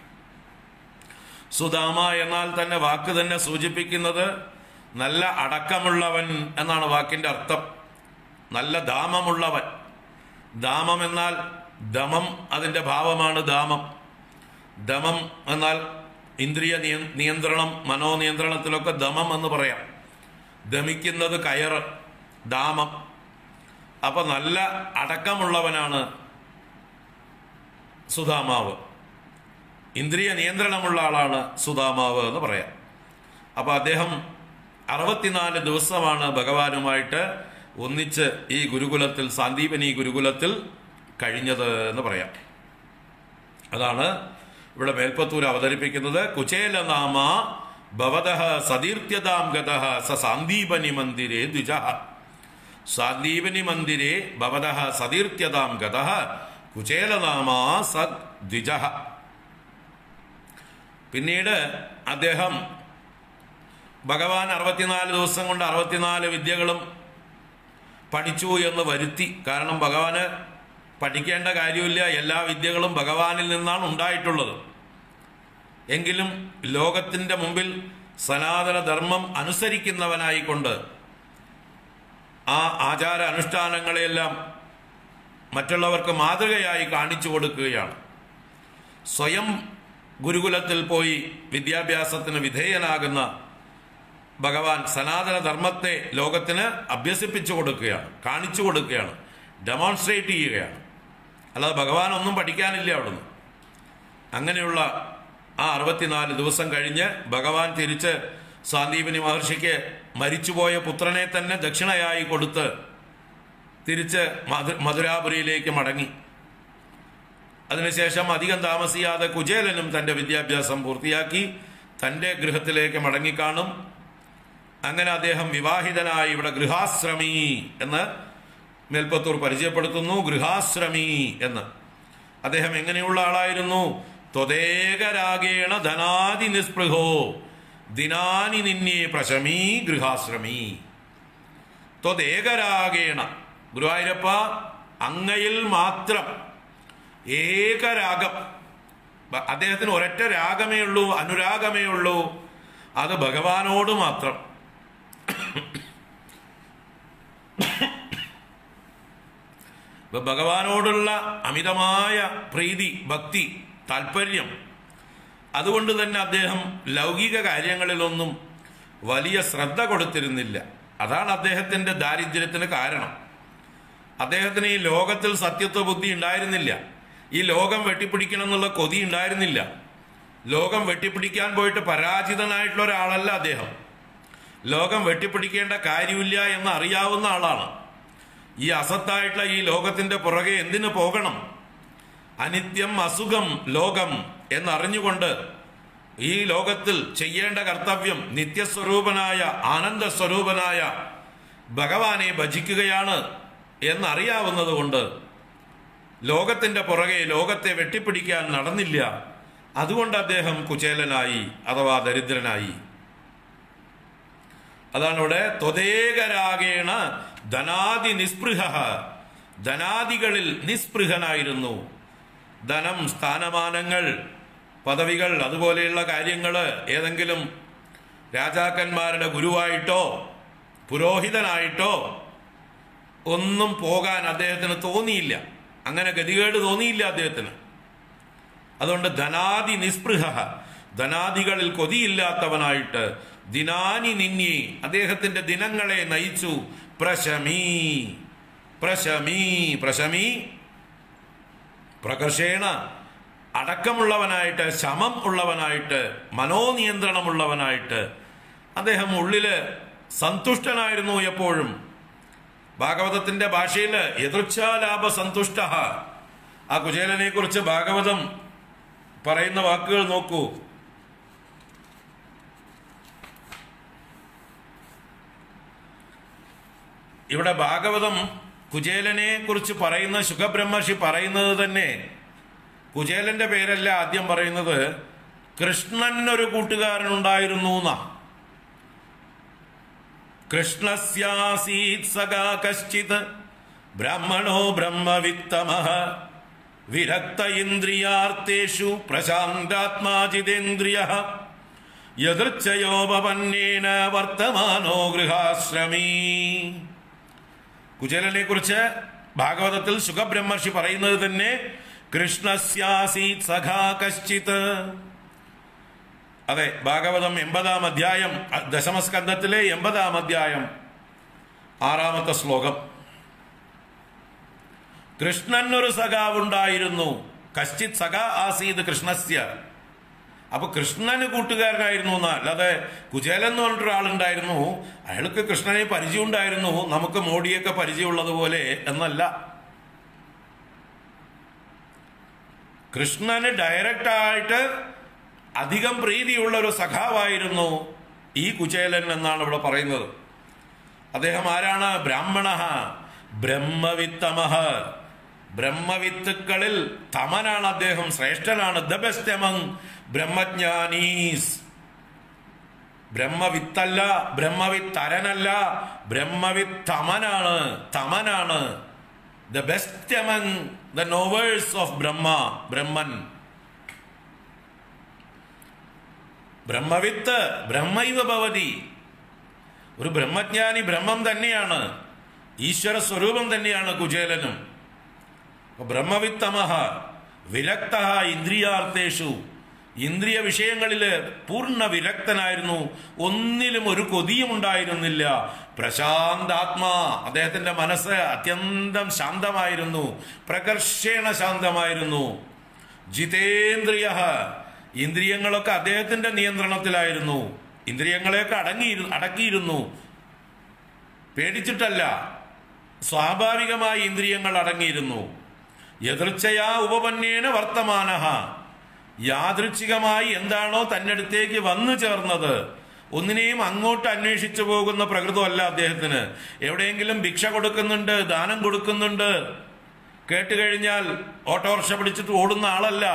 സുദാമ എന്നാൽ തന്നെ വാക്ക് തന്നെ സൂചിപ്പിക്കുന്നത് നല്ല അടക്കമുള്ളവൻ എന്നാണ് വാക്കിന്റെ അർത്ഥം നല്ല ദാമമുള്ളവൻ ദാമം എന്നാൽ ദമം അതിന്റെ ഭാവമാണ് ദാമം ദമം എന്നാൽ ഇന്ദ്രിയ നിയ- നിയന്ത്രണം മനോനിയന്ത്രണത്തിലൊക്കെ ദമം എന്ന് പറയാം ദമിക്കുന്നത് കയറ് ദാമം അപ്പൊ നല്ല അടക്കമുള്ളവനാണ് സുധാമാവ് ഇന്ദ്രിയ നിയന്ത്രണമുള്ള ആളാണ് സുധാമാവ് എന്ന് പറയാം അപ്പൊ അദ്ദേഹം അറുപത്തിനാല് ദിവസമാണ് ഭഗവാനുമായിട്ട് ഒന്നിച്ച് ഈ ഗുരുകുലത്തിൽ സാന്ദീപനി ഗുരുകുലത്തിൽ കഴിഞ്ഞത് എന്ന് പറയാം അതാണ് ഇവിടെ മേൽപ്പത്തൂർ അവതരിപ്പിക്കുന്നത് കുചേലനാമ ഭവത സതീർത്ഥ്യതാം ഗത സ സാന്ദീപനി മന്ദിരേ ദ്വിജ സാന്ദീപനി മന്ദിരേ ഭവത സതീർത്ഥ്യതാം ഗത കുചേലനാമ സ ദ്വിജ പിന്നീട് അദ്ദേഹം ഭഗവാൻ അറുപത്തിനാല് ദിവസം കൊണ്ട് അറുപത്തിനാല് വിദ്യകളും പഠിച്ചു എന്ന് വരുത്തി കാരണം ഭഗവാന് പഠിക്കേണ്ട കാര്യമില്ല എല്ലാ വിദ്യകളും ഭഗവാനിൽ നിന്നാണ് ഉണ്ടായിട്ടുള്ളത് എങ്കിലും ലോകത്തിന്റെ മുമ്പിൽ സനാതന ധർമ്മം അനുസരിക്കുന്നവനായിക്കൊണ്ട് ആ ആചാര അനുഷ്ഠാനങ്ങളെയെല്ലാം മറ്റുള്ളവർക്ക് മാതൃകയായി കാണിച്ചു കൊടുക്കുകയാണ് സ്വയം ഗുരുകുലത്തിൽ പോയി വിദ്യാഭ്യാസത്തിന് വിധേയനാകുന്ന ഭഗവാൻ സനാതന ധർമ്മത്തെ ലോകത്തിന് അഭ്യസിപ്പിച്ചു കൊടുക്കുകയാണ് കാണിച്ചു കൊടുക്കുകയാണ് ഡെമോൺസ്ട്രേറ്റ് ചെയ്യുകയാണ് അല്ലാതെ ഭഗവാൻ ഒന്നും പഠിക്കാനില്ല അവിടുന്ന് അങ്ങനെയുള്ള ആ അറുപത്തിനാല് ദിവസം കഴിഞ്ഞ് ഭഗവാൻ തിരിച്ച് സാന്ദീപനി മഹർഷിക്ക് മരിച്ചുപോയ പുത്രനെ തന്നെ ദക്ഷിണയായി കൊടുത്ത് തിരിച്ച് മധു- മധുരാപുരിയിലേക്ക് മടങ്ങി അതിനുശേഷം അധികം താമസിയാതെ കുചേലനും തന്റെ വിദ്യാഭ്യാസം പൂർത്തിയാക്കി തന്റെ ഗൃഹത്തിലേക്ക് മടങ്ങിക്കാണും അങ്ങനെ അദ്ദേഹം വിവാഹിതനായി ഇവിടെ ഗൃഹാശ്രമി എന്ന് മേൽപ്പത്തൂർ പരിചയപ്പെടുത്തുന്നു ഗൃഹാശ്രമി എന്ന് അദ്ദേഹം എങ്ങനെയുള്ള ആളായിരുന്നു ത്വദേകരാഗേണ ധനാദി നിസ്പൃഹോ ദിനാനി നിന്നെ പ്രശമീ ഗൃഹാശ്രമി ത്വദേകരാഗേണ ഗുരുവായൂരപ്പ അങ്ങയിൽ മാത്രം ഏകരാഗം ബ- അദ്ദേഹത്തിന് ഒരൊറ്റ രാഗമേ ഉള്ളൂ അനുരാഗമേ ഉള്ളൂ അത് ഭഗവാനോട് മാത്രം ഇപ്പൊ ഭഗവാനോടുള്ള അമിതമായ പ്രീതി ഭക്തി താല്പര്യം അതുകൊണ്ട് തന്നെ അദ്ദേഹം ലൗകിക കാര്യങ്ങളിലൊന്നും വലിയ ശ്രദ്ധ കൊടുത്തിരുന്നില്ല അതാണ് അദ്ദേഹത്തിന്റെ ദാരിദ്ര്യത്തിന് കാരണം അദ്ദേഹത്തിന് ഈ ലോകത്തിൽ സത്യത്വ ബുദ്ധി ഉണ്ടായിരുന്നില്ല ഈ ലോകം വെട്ടിപ്പിടിക്കണം എന്നുള്ള കൊതി ഉണ്ടായിരുന്നില്ല ലോകം വെട്ടിപ്പിടിക്കാൻ പോയിട്ട് പരാജിതനായിട്ടുള്ള ഒരാളല്ല അദ്ദേഹം ലോകം വെട്ടിപ്പിടിക്കേണ്ട കാര്യമില്ല എന്ന് അറിയാവുന്ന ആളാണ് ഈ അസത്തായിട്ടുള്ള ഈ ലോകത്തിന്റെ പുറകെ എന്തിനു പോകണം അനിത്യം അസുഖം ലോകം എന്നറിഞ്ഞുകൊണ്ട് ഈ ലോകത്തിൽ ചെയ്യേണ്ട കർത്തവ്യം നിത്യസ്വരൂപനായ ആനന്ദസ്വരൂപനായ ഭഗവാനെ ഭജിക്കുകയാണ് എന്നറിയാവുന്നത് കൊണ്ട് ലോകത്തിന്റെ പുറകെ ലോകത്തെ വെട്ടിപ്പിടിക്കാൻ നടന്നില്ല അതുകൊണ്ട് അദ്ദേഹം കുചേലനായി അഥവാ ദരിദ്രനായി അതാണ് ഇവിടെ ത്വതേകരാകേണ ധനാദി നിസ്പൃഹ ധനാദികളിൽ നിസ്പൃഹനായിരുന്നു ധനം സ്ഥാനമാനങ്ങൾ പദവികൾ അതുപോലെയുള്ള കാര്യങ്ങൾ ഏതെങ്കിലും രാജാക്കന്മാരുടെ ഗുരുവായിട്ടോ പുരോഹിതനായിട്ടോ ഒന്നും പോകാൻ അദ്ദേഹത്തിന് തോന്നിയില്ല അങ്ങനെ ഗതികേട് തോന്നിയില്ല അദ്ദേഹത്തിന് അതുകൊണ്ട് ധനാദി നിസ്പൃഹ ധനാദികളിൽ കൊതിയില്ലാത്തവനായിട്ട് ദിനാനി നിന്നി അദ്ദേഹത്തിന്റെ ദിനങ്ങളെ നയിച്ചു പ്രശമീ പ്രശമീ പ്രശമീ പ്രകർഷേണ അടക്കമുള്ളവനായിട്ട് ശമം ഉള്ളവനായിട്ട് മനോനിയന്ത്രണമുള്ളവനായിട്ട് അദ്ദേഹം ഉള്ളില് സന്തുഷ്ടനായിരുന്നു എപ്പോഴും ഭാഗവതത്തിന്റെ ഭാഷയിൽ എതിർച്ഛാലാഭ സന്തുഷ്ട ആ കുചേലനെ കുറിച്ച് ഭാഗവതം പറയുന്ന വാക്കുകൾ നോക്കൂ ഇവിടെ ഭാഗവതം കുചേലനെ കുറിച്ച് പറയുന്ന ശുഖബ്രഹ്മർഷി പറയുന്നത് തന്നെ കുചേലന്റെ പേരല്ല ആദ്യം പറയുന്നത് കൃഷ്ണൻ ഒരു കൂട്ടുകാരനുണ്ടായിരുന്നു എന്നാ കൃഷ്ണസ്യാസീത് സഖാ കശ്ചിത് ബ്രാഹ്മണോ ബ്രഹ്മവിത്തമ വിരക്ത ഇന്ദ്രിയാർത്ഥേഷു പ്രശാന്താത്മാജിതേന്ദ്രിയ യദൃച്ഛയോപന്നേന വർത്തമാനോ ഗൃഹാശ്രമീ കുചേലനെ കുറിച്ച് ഭാഗവതത്തിൽ സുഖബ്രഹ്മർഷി പറയുന്നത് തന്നെ കൃഷ്ണസ്യാസീത് സഖാ കശ്ചിത് അതെ ഭാഗവതം എൺപതാം അധ്യായം ദശമസ്കന്ധത്തിലെ എൺപതാം അധ്യായം ആറാമത്തെ ശ്ലോകം കൃഷ്ണൻ ഒരു സഖാവുണ്ടായിരുന്നു കശ്ചിത് സഖാ ആസീത് കൃഷ്ണസ്യ അപ്പൊ കൃഷ്ണന് കൂട്ടുകാരനായിരുന്നു എന്നാ അല്ലാതെ കുചേലൻ എന്ന് പറഞ്ഞിട്ട് ഒരാളുണ്ടായിരുന്നു അയാൾക്ക് കൃഷ്ണനെ പരിചയം ഉണ്ടായിരുന്നു നമുക്ക് മോഡിയൊക്കെ പരിചയമുള്ളതുപോലെ എന്നല്ല കൃഷ്ണന് ഡയറക്റ്റ് ആയിട്ട് അധികം പ്രീതിയുള്ള ഒരു സഖാവായിരുന്നു ഈ കുചേലൻ എന്നാണ് ഇവിടെ പറയുന്നത് അദ്ദേഹം ആരാണ് ബ്രാഹ്മണ ബ്രഹ്മവിത്തമഹ ബ്രഹ്മവിത്തുക്കളിൽ തമനാണ് അദ്ദേഹം ശ്രേഷ്ഠനാണ് ദ ബെസ്റ്റ് എമംഗ് ബ്രഹ്മജ്ഞാനീസ് ബ്രഹ്മവിത്തല്ല ബ്രഹ്മവിത്തരനല്ല ബ്രഹ്മവിത്തമനാണ് തമനാണ് the best among the knowers of Brahma Brahman ബ്രഹ്മവിത്ത് ബ്രഹ്മൈവ ഭവതി ഒരു ബ്രഹ്മജ്ഞാനി ബ്രഹ്മം തന്നെയാണ് ഈശ്വര സ്വരൂപം തന്നെയാണ് കുചേലനും ബ്രഹ്മവിത്തമഹ വിരക്ത ഇന്ദ്രിയാർത്ഥേഷു ഇന്ദ്രിയ വിഷയങ്ങളിൽ പൂർണ്ണ വിരക്തനായിരുന്നു ഒന്നിലും ഒരു കൊതിയും ഉണ്ടായിരുന്നില്ല പ്രശാന്താത്മാ അദ്ദേഹത്തിന്റെ മനസ്സ് അത്യന്തം ശാന്തമായിരുന്നു പ്രകർഷേണ ശാന്തമായിരുന്നു ജിതേന്ദ്രിയ ഇന്ദ്രിയങ്ങളൊക്കെ അദ്ദേഹത്തിന്റെ നിയന്ത്രണത്തിലായിരുന്നു ഇന്ദ്രിയങ്ങളെയൊക്കെ അടങ്ങി അടക്കിയിരുന്നു പേടിച്ചിട്ടല്ല സ്വാഭാവികമായി ഇന്ദ്രിയങ്ങൾ അടങ്ങിയിരുന്നു എതിർച്ചയാ ഉപപന്നേന വർത്തമാന യാദൃച്ഛികമായി എന്താണോ തന്റെ അടുത്തേക്ക് വന്നു ചേർന്നത് ഒന്നിനെയും അങ്ങോട്ട് അന്വേഷിച്ചു പോകുന്ന പ്രകൃതമല്ല അദ്ദേഹത്തിന് എവിടെയെങ്കിലും ഭിക്ഷ കൊടുക്കുന്നുണ്ട് ദാനം കൊടുക്കുന്നുണ്ട് കേട്ടുകഴിഞ്ഞാൽ ഓട്ടോറിക്ഷ പിടിച്ചിട്ട് ഓടുന്ന ആളല്ല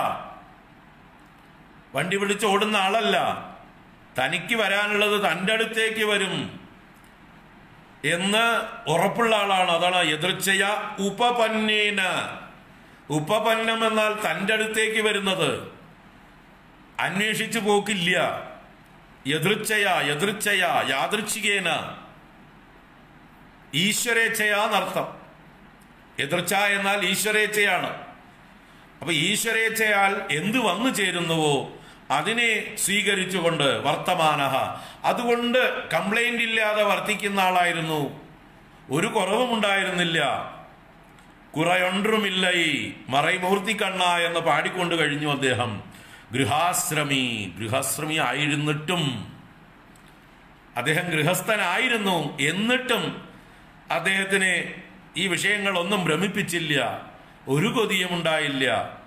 വണ്ടി പിടിച്ച് ഓടുന്ന ആളല്ല തനിക്ക് വരാനുള്ളത് തൻ്റെ അടുത്തേക്ക് വരും എന്ന് ഉറപ്പുള്ള ആളാണ് അതാണ് എതിർച്ചയ ഉപപന്നേന ഉപപന്നം എന്നാൽ തൻ്റെ അടുത്തേക്ക് വരുന്നത് അന്വേഷിച്ചു പോക്കില്ല എതിർച്ചയ എതിർച്ചയ യാദൃച്ഛികേന ഈശ്വരേച്ഛയാന്നർത്ഥം എതിർച്ച എന്നാൽ ഈശ്വരേച്ഛയാണ് അപ്പൊ ഈശ്വരേച്ഛയാൽ എന്ത് വന്നു ചേരുന്നുവോ അതിനെ സ്വീകരിച്ചുകൊണ്ട് വർത്തമാന അതുകൊണ്ട് കംപ്ലൈന്റ് ഇല്ലാതെ വർത്തിക്കുന്ന ആളായിരുന്നു ഒരു കുറവും ഉണ്ടായിരുന്നില്ല കുറയൊണ്ടുമില്ല ഈ മറൈമൂർത്തി കണ്ണ എന്ന് പാടിക്കൊണ്ട് കഴിഞ്ഞു അദ്ദേഹം ഗൃഹാശ്രമി ഗൃഹാശ്രമി ആയിരുന്നിട്ടും അദ്ദേഹം ഗൃഹസ്ഥനായിരുന്നു എന്നിട്ടും അദ്ദേഹത്തിന് ഈ വിഷയങ്ങളൊന്നും ഭ്രമിപ്പിച്ചില്ല ഒരു കൊതിയും ഉണ്ടായില്ല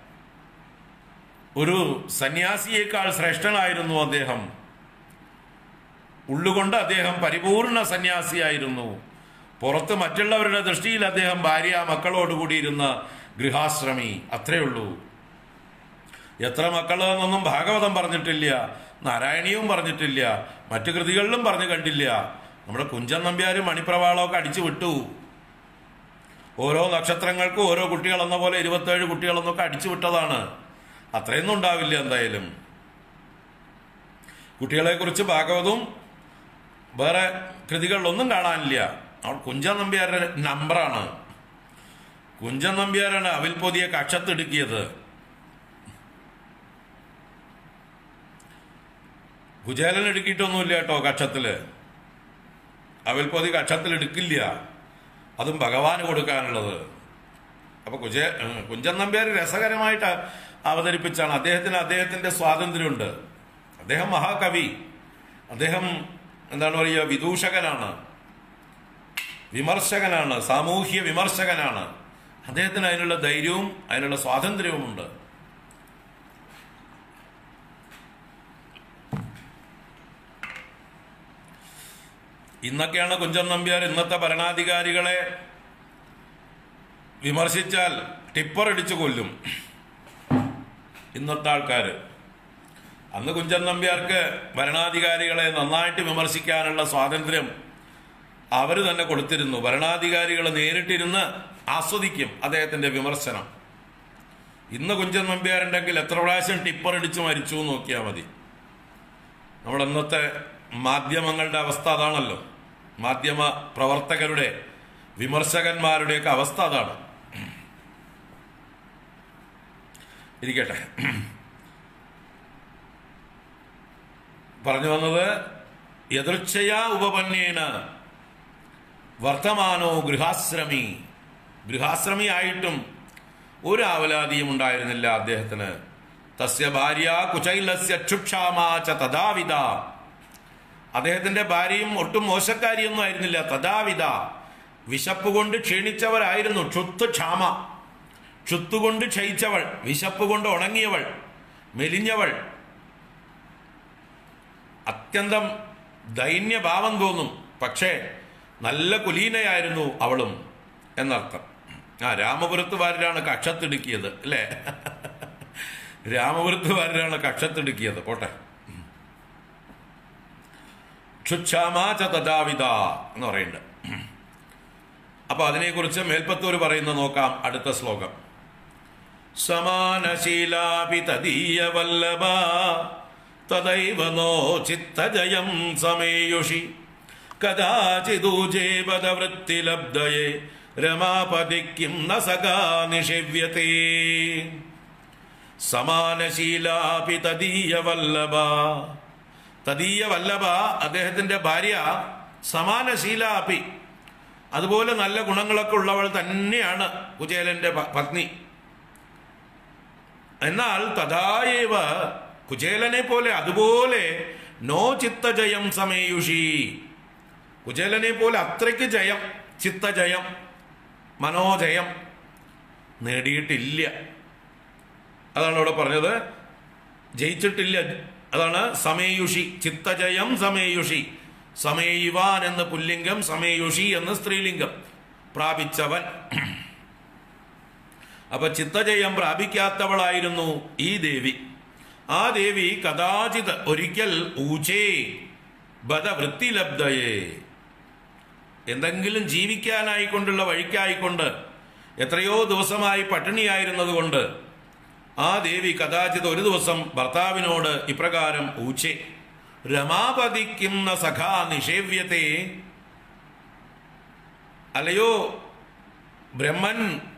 ഒരു സന്യാസിയേക്കാൾ ശ്രേഷ്ഠനായിരുന്നു അദ്ദേഹം ഉള്ളുകൊണ്ട് അദ്ദേഹം പരിപൂർണ സന്യാസിയായിരുന്നു പുറത്ത് മറ്റുള്ളവരുടെ ദൃഷ്ടിയിൽ അദ്ദേഹം ഭാര്യ മക്കളോടുകൂടിയിരുന്ന ഗൃഹാശ്രമി അത്രേ ഉള്ളൂ എത്ര മക്കള് എന്നൊന്നും ഭാഗവതം പറഞ്ഞിട്ടില്ല നാരായണീയവും പറഞ്ഞിട്ടില്ല മറ്റു കൃതികളിലും പറഞ്ഞു കണ്ടില്ല നമ്മുടെ കുഞ്ചൻ നമ്പ്യാരും മണിപ്രവാളമൊക്കെ അടിച്ചു വിട്ടു ഓരോ നക്ഷത്രങ്ങൾക്കും ഓരോ കുട്ടികൾ എന്ന പോലെ ഇരുപത്തേഴ് കുട്ടികളെന്നൊക്കെ അടിച്ചു വിട്ടതാണ് അത്രയൊന്നും ഉണ്ടാവില്ല എന്തായാലും കുട്ടികളെ കുറിച്ച് ഭാഗവതവും വേറെ കൃതികളിലൊന്നും കാണാനില്ല അവൾ കുഞ്ചൻ നമ്പ്യാരുടെ നമ്പറാണ് കുഞ്ചൻ നമ്പ്യാരാണ് അവിൽ പൊതിയെ കക്ഷത്തിടുക്കിയത് കുചേലൻ എടുക്കിയിട്ടൊന്നുമില്ല കേട്ടോ കക്ഷത്തില് അവിൽ പൊതി കക്ഷത്തിൽ എടുക്കില്ല അതും ഭഗവാന് കൊടുക്കാനുള്ളത് അപ്പൊ കുജേ കുഞ്ചൻ നമ്പ്യാർ രസകരമായിട്ട് അവതരിപ്പിച്ചാണ് അദ്ദേഹത്തിന് അദ്ദേഹത്തിന്റെ സ്വാതന്ത്ര്യമുണ്ട് അദ്ദേഹം മഹാകവി അദ്ദേഹം എന്താണ് പറയുക വിദൂഷകനാണ് വിമർശകനാണ് സാമൂഹ്യ വിമർശകനാണ് അദ്ദേഹത്തിന് അതിനുള്ള ധൈര്യവും അതിനുള്ള സ്വാതന്ത്ര്യവുമുണ്ട് ഇന്നൊക്കെയാണ് കുഞ്ചൻ നമ്പ്യാർ ഇന്നത്തെ ഭരണാധികാരികളെ വിമർശിച്ചാൽ ടിപ്പർ ഇടിച്ചു കൊല്ലും ഇന്നത്തെ ആൾക്കാർ അന്ന് കുഞ്ചൻ നമ്പ്യാർക്ക് ഭരണാധികാരികളെ നന്നായിട്ട് വിമർശിക്കാനുള്ള സ്വാതന്ത്ര്യം അവർ തന്നെ കൊടുത്തിരുന്നു ഭരണാധികാരികൾ നേരിട്ടിരുന്ന് ആസ്വദിക്കും അദ്ദേഹത്തിന്റെ വിമർശനം ഇന്ന് കുഞ്ചൻ നമ്പ്യാരുണ്ടെങ്കിൽ എത്ര പ്രാവശ്യം ടിപ്പർ ഇടിച്ച് മരിച്ചു എന്ന് നോക്കിയാൽ മതി നമ്മുടെ ഇന്നത്തെ മാധ്യമങ്ങളുടെ അവസ്ഥ അതാണല്ലോ മാധ്യമ പ്രവർത്തകരുടെ വിമർശകന്മാരുടെയൊക്കെ അവസ്ഥ അതാണ് ഇരിക്കട്ടെ പറഞ്ഞു വന്നത് എതിർച്ചയാ ഉപപന്നേന വർത്തമാനോ ഗൃഹാശ്രമി ഗൃഹാശ്രമി ആയിട്ടും ഒരു ആവലാതിയും ഉണ്ടായിരുന്നില്ല അദ്ദേഹത്തിന് തസ്യ ഭാര്യ കുചൈലസ്യ ക്ഷുക്ഷാമാച്ച തഥാവിധ അദ്ദേഹത്തിന്റെ ഭാര്യയും ഒട്ടും മോശക്കാരിയൊന്നും ആയിരുന്നില്ല തഥാവിധ വിശപ്പ് കൊണ്ട് ക്ഷീണിച്ചവരായിരുന്നു ക്ഷുത്ത് ക്ഷാമ ക്ഷുത്തുകൊണ്ട് ക്ഷയിച്ചവൾ വിശപ്പ് കൊണ്ട് ഉണങ്ങിയവൾ മെലിഞ്ഞവൾ അത്യന്തം ദൈന്യഭാവം തോന്നും പക്ഷേ നല്ല കുലീനയായിരുന്നു അവളും എന്നർത്ഥം ആ രാമപുരത്തുകാരനാണ് കക്ഷത്തിടുക്കിയത് അല്ലേ രാമപുരത്തുകാരനാണ് കക്ഷത്തിടുക്കിയത് പോട്ടെ ക്ഷുക്ഷാമാച തഥാവിധ എന്ന് പറയുന്നുണ്ട് അപ്പൊ അതിനെക്കുറിച്ച് മേൽപ്പത്തൂർ പറയുന്ന നോക്കാം അടുത്ത ശ്ലോകം സമാനശീലാപി തദീയ വല്ലഭ തദൈവ നോ ചിത്തജയം സമേയുഷി കഥാചിദൂജേ പദവൃത്തിലബ്ധയെ രമാപതിക്കും ന സഖാ നിഷേവ്യത്തെ സമാനശീലാപി തദീയ വല്ലഭ തദീയ വല്ലഭ അദ്ദേഹത്തിന്റെ ഭാര്യ സമാനശീലാപി അതുപോലെ നല്ല ഗുണങ്ങളൊക്കെ ഉള്ളവൾ തന്നെയാണ് കുചേലന്റെ പ- പത്നി എന്നാൽ തഥായേവ കുചേലനെ പോലെ അതുപോലെ നോ ചിത്തജയം സമേയുഷി കുചേലനെ പോലെ അത്രയ്ക്ക് ജയം ചിത്തജയം മനോജയം നേടിയിട്ടില്ല അതാണ് ഇവിടെ പറഞ്ഞത് ജയിച്ചിട്ടില്ല അതാണ് സമേയുഷി ചിത്തജയം സമേയുഷി സമേയുവാൻ എന്ന് പുല്ലിംഗം സമേയുഷി എന്ന് സ്ത്രീലിംഗം പ്രാപിച്ചവൻ അപ്പൊ ചിത്തജയം പ്രാപിക്കാത്തവളായിരുന്നു ഈ ദേവി ആ ദേവി കഥാചിത് ഒരിക്കൽ ഊച്ചേ ബധവൃത്തിലബ്ധയെ എന്തെങ്കിലും ജീവിക്കാനായിക്കൊണ്ടുള്ള വഴിക്കായിക്കൊണ്ട് എത്രയോ ദിവസമായി പട്ടിണിയായിരുന്നത് കൊണ്ട് ആ ദേവി കഥാചിത് ഒരു ദിവസം ഭർത്താവിനോട് ഇപ്രകാരം ഊച്ചെ രമാപതിക്കുന്ന സഖാ നിഷേവ്യത്തെ അല്ലയോ ബ്രഹ്മൻ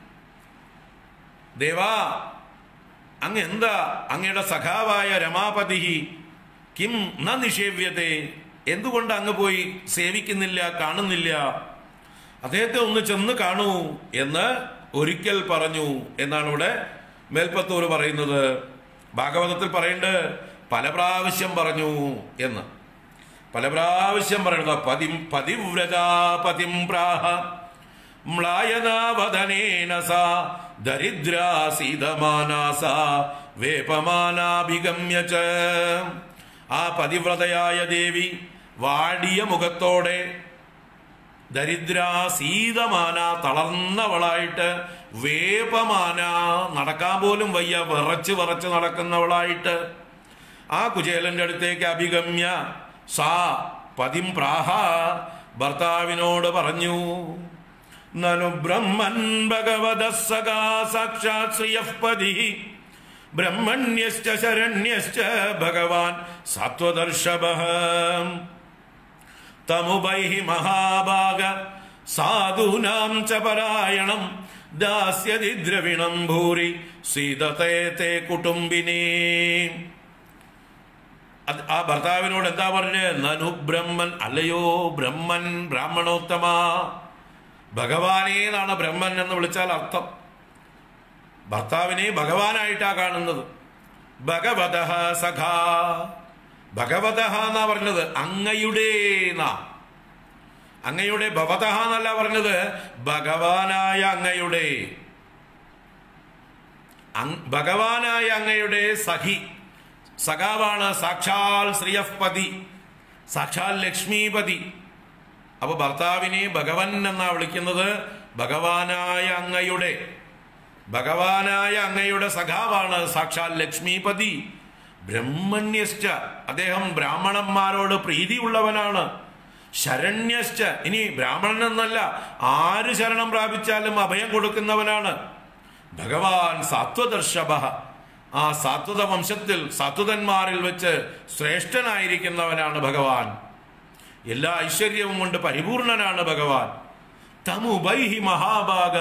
ദേവാ അങ്ങ് എന്താ അങ്ങയുടെ സഖാവായ രമാപതി കിം ന നിഷേവ്യതേ എന്തുകൊണ്ട് അങ്ങ് പോയി സേവിക്കുന്നില്ല കാണുന്നില്ല അദ്ദേഹത്തെ ഒന്ന് ചെന്ന് കാണൂ എന്ന് ഒരിക്കൽ പറഞ്ഞു എന്നാണ് ഇവിടെ മേൽപ്പത്തൂർ പറയുന്നത് ഭാഗവതത്തിൽ പറയുന്നുണ്ട് പല പ്രാവശ്യം പറഞ്ഞു എന്ന് പല പ്രാവശ്യം പറയുന്നത് പതിം പതിവ്രതാ പതിം പ്രാഹ മ്ലായനാവധനേന സാ ദരിദ്രാസീതമാനാ സാ വേപമാനാഭിഗമ്യ ച ആ പതിവ്രതയായ ദേവി വാടിയ മുഖത്തോടെ ദരിദ്രാസീതമാന തളർന്നവളായിട്ട് വേപമാന നടക്കാൻ പോലും വയ്യ വിറച്ച് വിറച്ച് നടക്കുന്നവളായിട്ട് ആ കുചേലന്റെ അടുത്തേക്ക് അഭിഗമ്യ സാ പതിം പ്രാഹ ഭർത്താവിനോട് പറഞ്ഞു നനു ബ്രഹ്മൻ ഭഗവത സഖാ സാക്ഷാത് ശ്രിയഃപതി ബ്രഹ്മണ്യശ്ച ശരണ്യശ്ച ഭഗവാൻ സത്വദർശഭ തമുപൈഃ മഹാഭാഗ സാധൂനാം ച പരായണം ദാസ്യതി ദ്രവിണം ഭൂരി സീതത്തെ തേ കുടുംബിനീ അത് ആ ഭർത്താവിനോട് എന്താ പറഞ്ഞ് നനു ബ്രഹ്മൻ അല്ലയോ ബ്രഹ്മൻ ബ്രാഹ്മണോത്തമ ഭഗവാനേ എന്നാണ് ബ്രഹ്മൻ എന്ന് വിളിച്ചാൽ അർത്ഥം ഭർത്താവിനെ ഭഗവാനായിട്ടാ കാണുന്നത് ഭഗവത സഖാ ഭഗവത എന്നാ പറഞ്ഞത് അങ്ങയുടെ നാ അങ്ങയുടെ ഭവത എന്നല്ല പറഞ്ഞത് ഭഗവാനായ അങ്ങയുടെ അങ്- ഭഗവാനായ അങ്ങയുടെ സഖി സഖാവാണ് സാക്ഷാൽ ശ്രീയഃപതി സാക്ഷാൽ ലക്ഷ്മീപതി അപ്പൊ ഭർത്താവിനെ ഭഗവൻ എന്നാ വിളിക്കുന്നത് ഭഗവാനായ അങ്ങയുടെ ഭഗവാനായ അങ്ങയുടെ സഖാവാണ് സാക്ഷാൽ ലക്ഷ്മീപതി ബ്രഹ്മണ്യശ്ച അദ്ദേഹം ബ്രാഹ്മണന്മാരോട് പ്രീതിയുള്ളവനാണ് ശരണ്യശ്ച ഇനി ബ്രാഹ്മണൻ എന്നല്ല ആര് ശരണം പ്രാപിച്ചാലും അഭയം കൊടുക്കുന്നവനാണ് ഭഗവാൻ സാത്വദർശഭ ആ സാത്വത വംശത്തിൽ സാത്വതന്മാരിൽ വെച്ച് ശ്രേഷ്ഠനായിരിക്കുന്നവനാണ് ഭഗവാൻ എല്ലാ ഐശ്വര്യവും കൊണ്ട് പരിപൂർണനാണ് ഭഗവാൻ തമുബൈഹി മഹാഭാഗ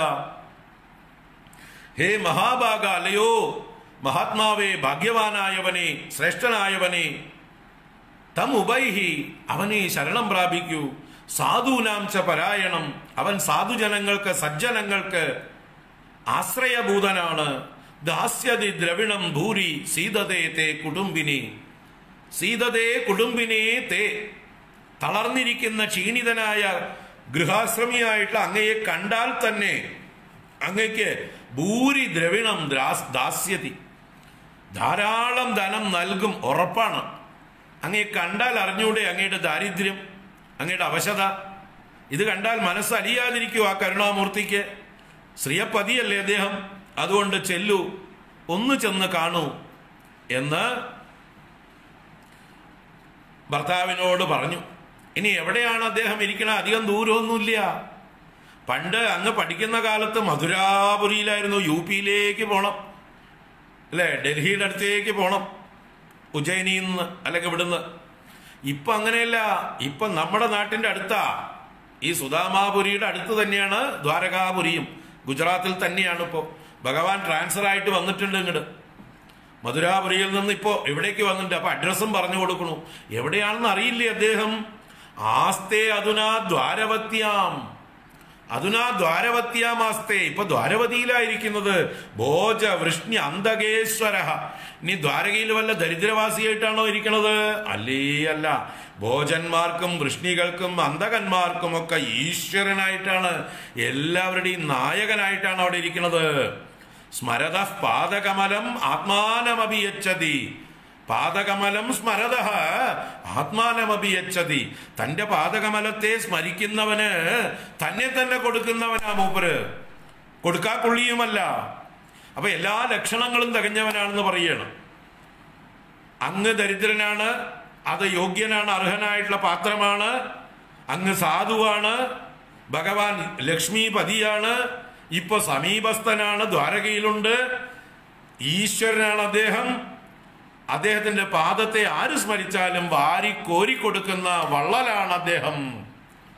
ഹേ മഹാഭാഗ അല്ലയോ മഹാത്മാവേ ഭാഗ്യവാനായവനെ ശ്രേഷ്ഠനായവനെ തം ഉബൈഹി അവനെ ശരണം പ്രാപിക്കൂ സാധൂനാം ച പരായണം അവൻ സാധുജനങ്ങൾക്ക് സജ്ജനങ്ങൾക്ക് ആശ്രയഭൂതനാണ് ദാസ്യതി ദ്രവിണം ഭൂരി സീതതേ തേ കുടുംബിനി സീതതേ കുടുംബിനെ തേ തളർന്നിരിക്കുന്ന ക്ഷീണിതനായ ഗൃഹാശ്രമിയായിട്ടുള്ള അങ്ങയെ കണ്ടാൽ തന്നെ അങ്ങയ്ക്ക് ഭൂരി ദ്രവിണം ദ്രാസ് ദാസ്യതി ധാരാളം ധനം നൽകും ഉറപ്പാണ് അങ്ങയെ കണ്ടാൽ അറിഞ്ഞൂടെ അങ്ങയുടെ ദാരിദ്ര്യം അങ്ങയുടെ അവശത ഇത് കണ്ടാൽ മനസ്സലിയാതിരിക്കൂ ആ കരുണാമൂർത്തിക്ക് ശ്രീയപ്പതിയല്ലേ അദ്ദേഹം അതുകൊണ്ട് ചെല്ലു ഒന്ന് ചെന്ന് കാണൂ എന്ന് ഭർത്താവിനോട് പറഞ്ഞു ഇനി എവിടെയാണ് അദ്ദേഹം ഇരിക്കണത് അധികം ദൂരമൊന്നുമില്ല പണ്ട് അങ്ങ് പഠിക്കുന്ന കാലത്ത് മധുരാപുരിയിലായിരുന്നു യു പിയിലേക്ക് പോണം അല്ലേ ഡൽഹിയുടെ അടുത്തേക്ക് പോണം ഉജ്ജയിനിയിൽ നിന്ന് അല്ലെങ്കിൽ ഇവിടുന്ന് ഇപ്പൊ അങ്ങനെയല്ല ഇപ്പൊ നമ്മുടെ നാട്ടിന്റെ അടുത്താ ഈ സുധാമാപുരിയുടെ അടുത്ത് തന്നെയാണ് ദ്വാരകാപുരിയും ഗുജറാത്തിൽ തന്നെയാണ് ഇപ്പോ ഭഗവാൻ ട്രാൻസ്ഫർ ആയിട്ട് വന്നിട്ടുണ്ട് ഇങ്ങോട്ട് മധുരാപുരിയിൽ നിന്ന് ഇപ്പോ എവിടേക്ക് വന്നിട്ടുണ്ട് അപ്പൊ അഡ്രസ്സും പറഞ്ഞു കൊടുക്കണു എവിടെയാണെന്ന് അറിയില്ലേ അദ്ദേഹം ആസ്തേ അതുനാ ദ്വാരവത്യാം അതുനാ ദ്വാരവത്യാമാസ്തേ ഇപ്പൊ ദ്വാരവതിയിലായിരിക്കുന്നത് ഭോജ വൃഷ്ണി അന്തകേശ്വര ഇനി ദ്വാരകയിൽ വല്ല ദരിദ്രവാസിയായിട്ടാണോ ഇരിക്കണത് അല്ലേ അല്ല ഭോജന്മാർക്കും വൃഷ്ണികൾക്കും അന്തകന്മാർക്കും ഒക്കെ ഈശ്വരനായിട്ടാണ് എല്ലാവരുടെയും നായകനായിട്ടാണ് അവിടെ ഇരിക്കുന്നത് സ്മരത പാദകമലം ആത്മാനമഭിയച്ചതി പാദകമലം സ്മരത ആത്മാനമഭിയച്ചതി തന്റെ പാദകമലത്തെ സ്മരിക്കുന്നവന് തന്നെ തന്നെ കൊടുക്കുന്നവനാ മൂപ്പര് കൊടുക്കാ കൊള്ളിയുമല്ല അപ്പൊ എല്ലാ ലക്ഷണങ്ങളും തികഞ്ഞവനാണെന്ന് പറയണം അങ്ങ് ദരിദ്രനാണ് അത് യോഗ്യനാണ് അർഹനായിട്ടുള്ള പാത്രമാണ് അങ്ങ് സാധുവാണ് ഭഗവാൻ ലക്ഷ്മിപതിയാണ് ഇപ്പൊ സമീപസ്ഥനാണ് ദ്വാരകയിലുണ്ട് ഈശ്വരനാണ് അദ്ദേഹം അദ്ദേഹത്തിന്റെ പാദത്തെ ആര് സ്മരിച്ചാലും വാരി കോരിക്കൊടുക്കുന്ന വള്ളലാണ് അദ്ദേഹം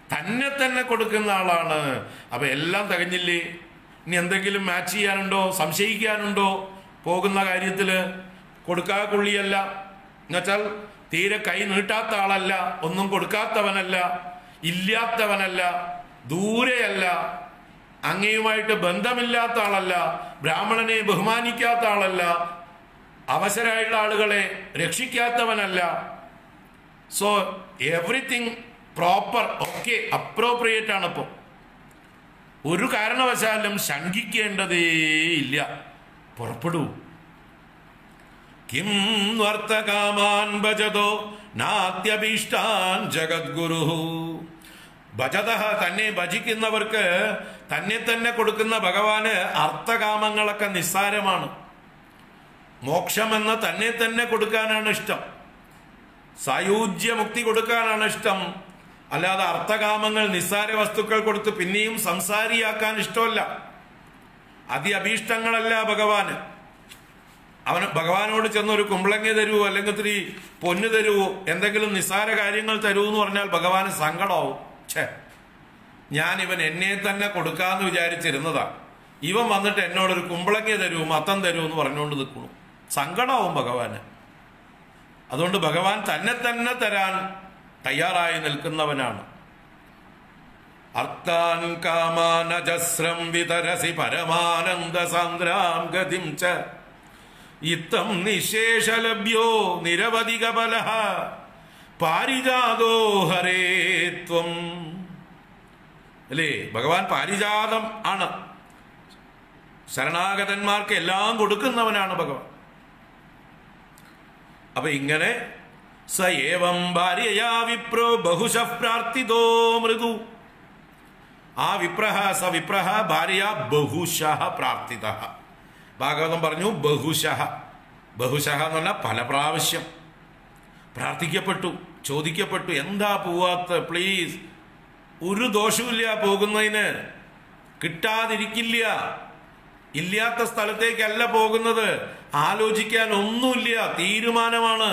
തന്നെ തന്നെ കൊടുക്കുന്ന ആളാണ് അപ്പൊ എല്ലാം തികഞ്ഞില്ലേ ഇനി എന്തെങ്കിലും മാച്ച് ചെയ്യാനുണ്ടോ സംശയിക്കാനുണ്ടോ പോകുന്ന കാര്യത്തില് കൊടുക്കാ കുള്ളിയല്ല എന്നുവെച്ചാൽ തീരെ കൈ നീട്ടാത്ത ആളല്ല ഒന്നും കൊടുക്കാത്തവനല്ല ഇല്ലാത്തവനല്ല ദൂരെയല്ല അങ്ങയുമായിട്ട് ബന്ധമില്ലാത്ത ആളല്ല ബ്രാഹ്മണനെ ബഹുമാനിക്കാത്ത ആളല്ല അവസരമായിട്ടുള്ള ആളുകളെ രക്ഷിക്കാത്തവനല്ല so everything proper okay appropriate ആണ് ഇപ്പോൾ ഒരു കാരണവശാലും ശങ്കിക്കേണ്ടതേ ഇല്ല പുറപ്പെടൂ കിം വർത്തകാമാൻ ഭജതോ നാത്യഭീഷ്ടാൻ ജഗദ്ഗുരു ഭജത തന്നെ ഭജിക്കുന്നവർക്ക് തന്നെ തന്നെ കൊടുക്കുന്ന ഭഗവാന് അർത്ഥകാമങ്ങളൊക്കെ നിസ്സാരമാണ് മോക്ഷമെന്ന തന്നെ തന്നെ കൊടുക്കാനാണ് ഇഷ്ടം സായുജ്യ മുക്തി കൊടുക്കാനാണ് ഇഷ്ടം അല്ലാതെ അർത്ഥകാമങ്ങൾ നിസ്സാര വസ്തുക്കൾ കൊടുത്ത് പിന്നെയും സംസാരിയാക്കാൻ ഇഷ്ടമല്ല അതിഅഭീഷ്ടങ്ങളല്ല ഭഗവാന് അവന് ഭഗവാനോട് ചെന്ന് ഒരു കുമ്പളങ്ങ തരുവോ അല്ലെങ്കിൽ ഇത്തിരി പൊന്ന് തരുവോ എന്തെങ്കിലും നിസ്സാര കാര്യങ്ങൾ തരൂ എന്ന് പറഞ്ഞാൽ ഭഗവാന് സങ്കടമാവും ഛേ ഞാൻ ഇവൻ എന്നെ തന്നെ കൊടുക്കാന്ന് വിചാരിച്ചിരുന്നതാ ഇവൻ വന്നിട്ട് എന്നോടൊരു കുമ്പളങ്ങ തരൂ മത്തം തരൂ എന്ന് പറഞ്ഞുകൊണ്ട് നിൽക്കുന്നു സങ്കടമാവും ഭഗവാന് അതുകൊണ്ട് ഭഗവാൻ തന്നെ തന്നെ തരാൻ തയ്യാറായി നിൽക്കുന്നവനാണ് അർത്ഥാൻ കാമാനജസ്രം വിതരസി പരമാനന്ദ സാന്ദ്രാം ഗതിം ച ഇത്തം നിശേഷലഭ്യോ നിരവധിക ബല പാരിജാതോ ഹരേ ത്വം അല്ലേ ഭഗവാൻ പാരിജാതം ആണ് ശരണാഗതന്മാർക്ക് എല്ലാം കൊടുക്കുന്നവനാണ് ഭഗവാൻ അപ്പൊ ഇങ്ങനെ സ ഏവം ഭാര്യയാ വിപ്രോ ബഹുശ പ്രാർത്ഥിതോ മൃദു ആ വിപ്രഹ സ വിപ്രഹ ഭാര്യ ബഹുശ പ്രാർത്ഥിത ഭാഗവതം പറഞ്ഞു ബഹുശ ബഹുശ എന്ന് പറഞ്ഞാൽ പല പ്രാവശ്യം പ്രാർത്ഥിക്കപ്പെട്ടു ചോദിക്കപ്പെട്ടു എന്താ പോവാത്ത പ്ലീസ് ഒരു ദോഷമില്ല പോകുന്നതിന് കിട്ടാതിരിക്കില്ല ഇല്ലാത്ത സ്ഥലത്തേക്കല്ല പോകുന്നത് ആലോചിക്കാൻ ഒന്നുമില്ല തീരുമാനമാണ്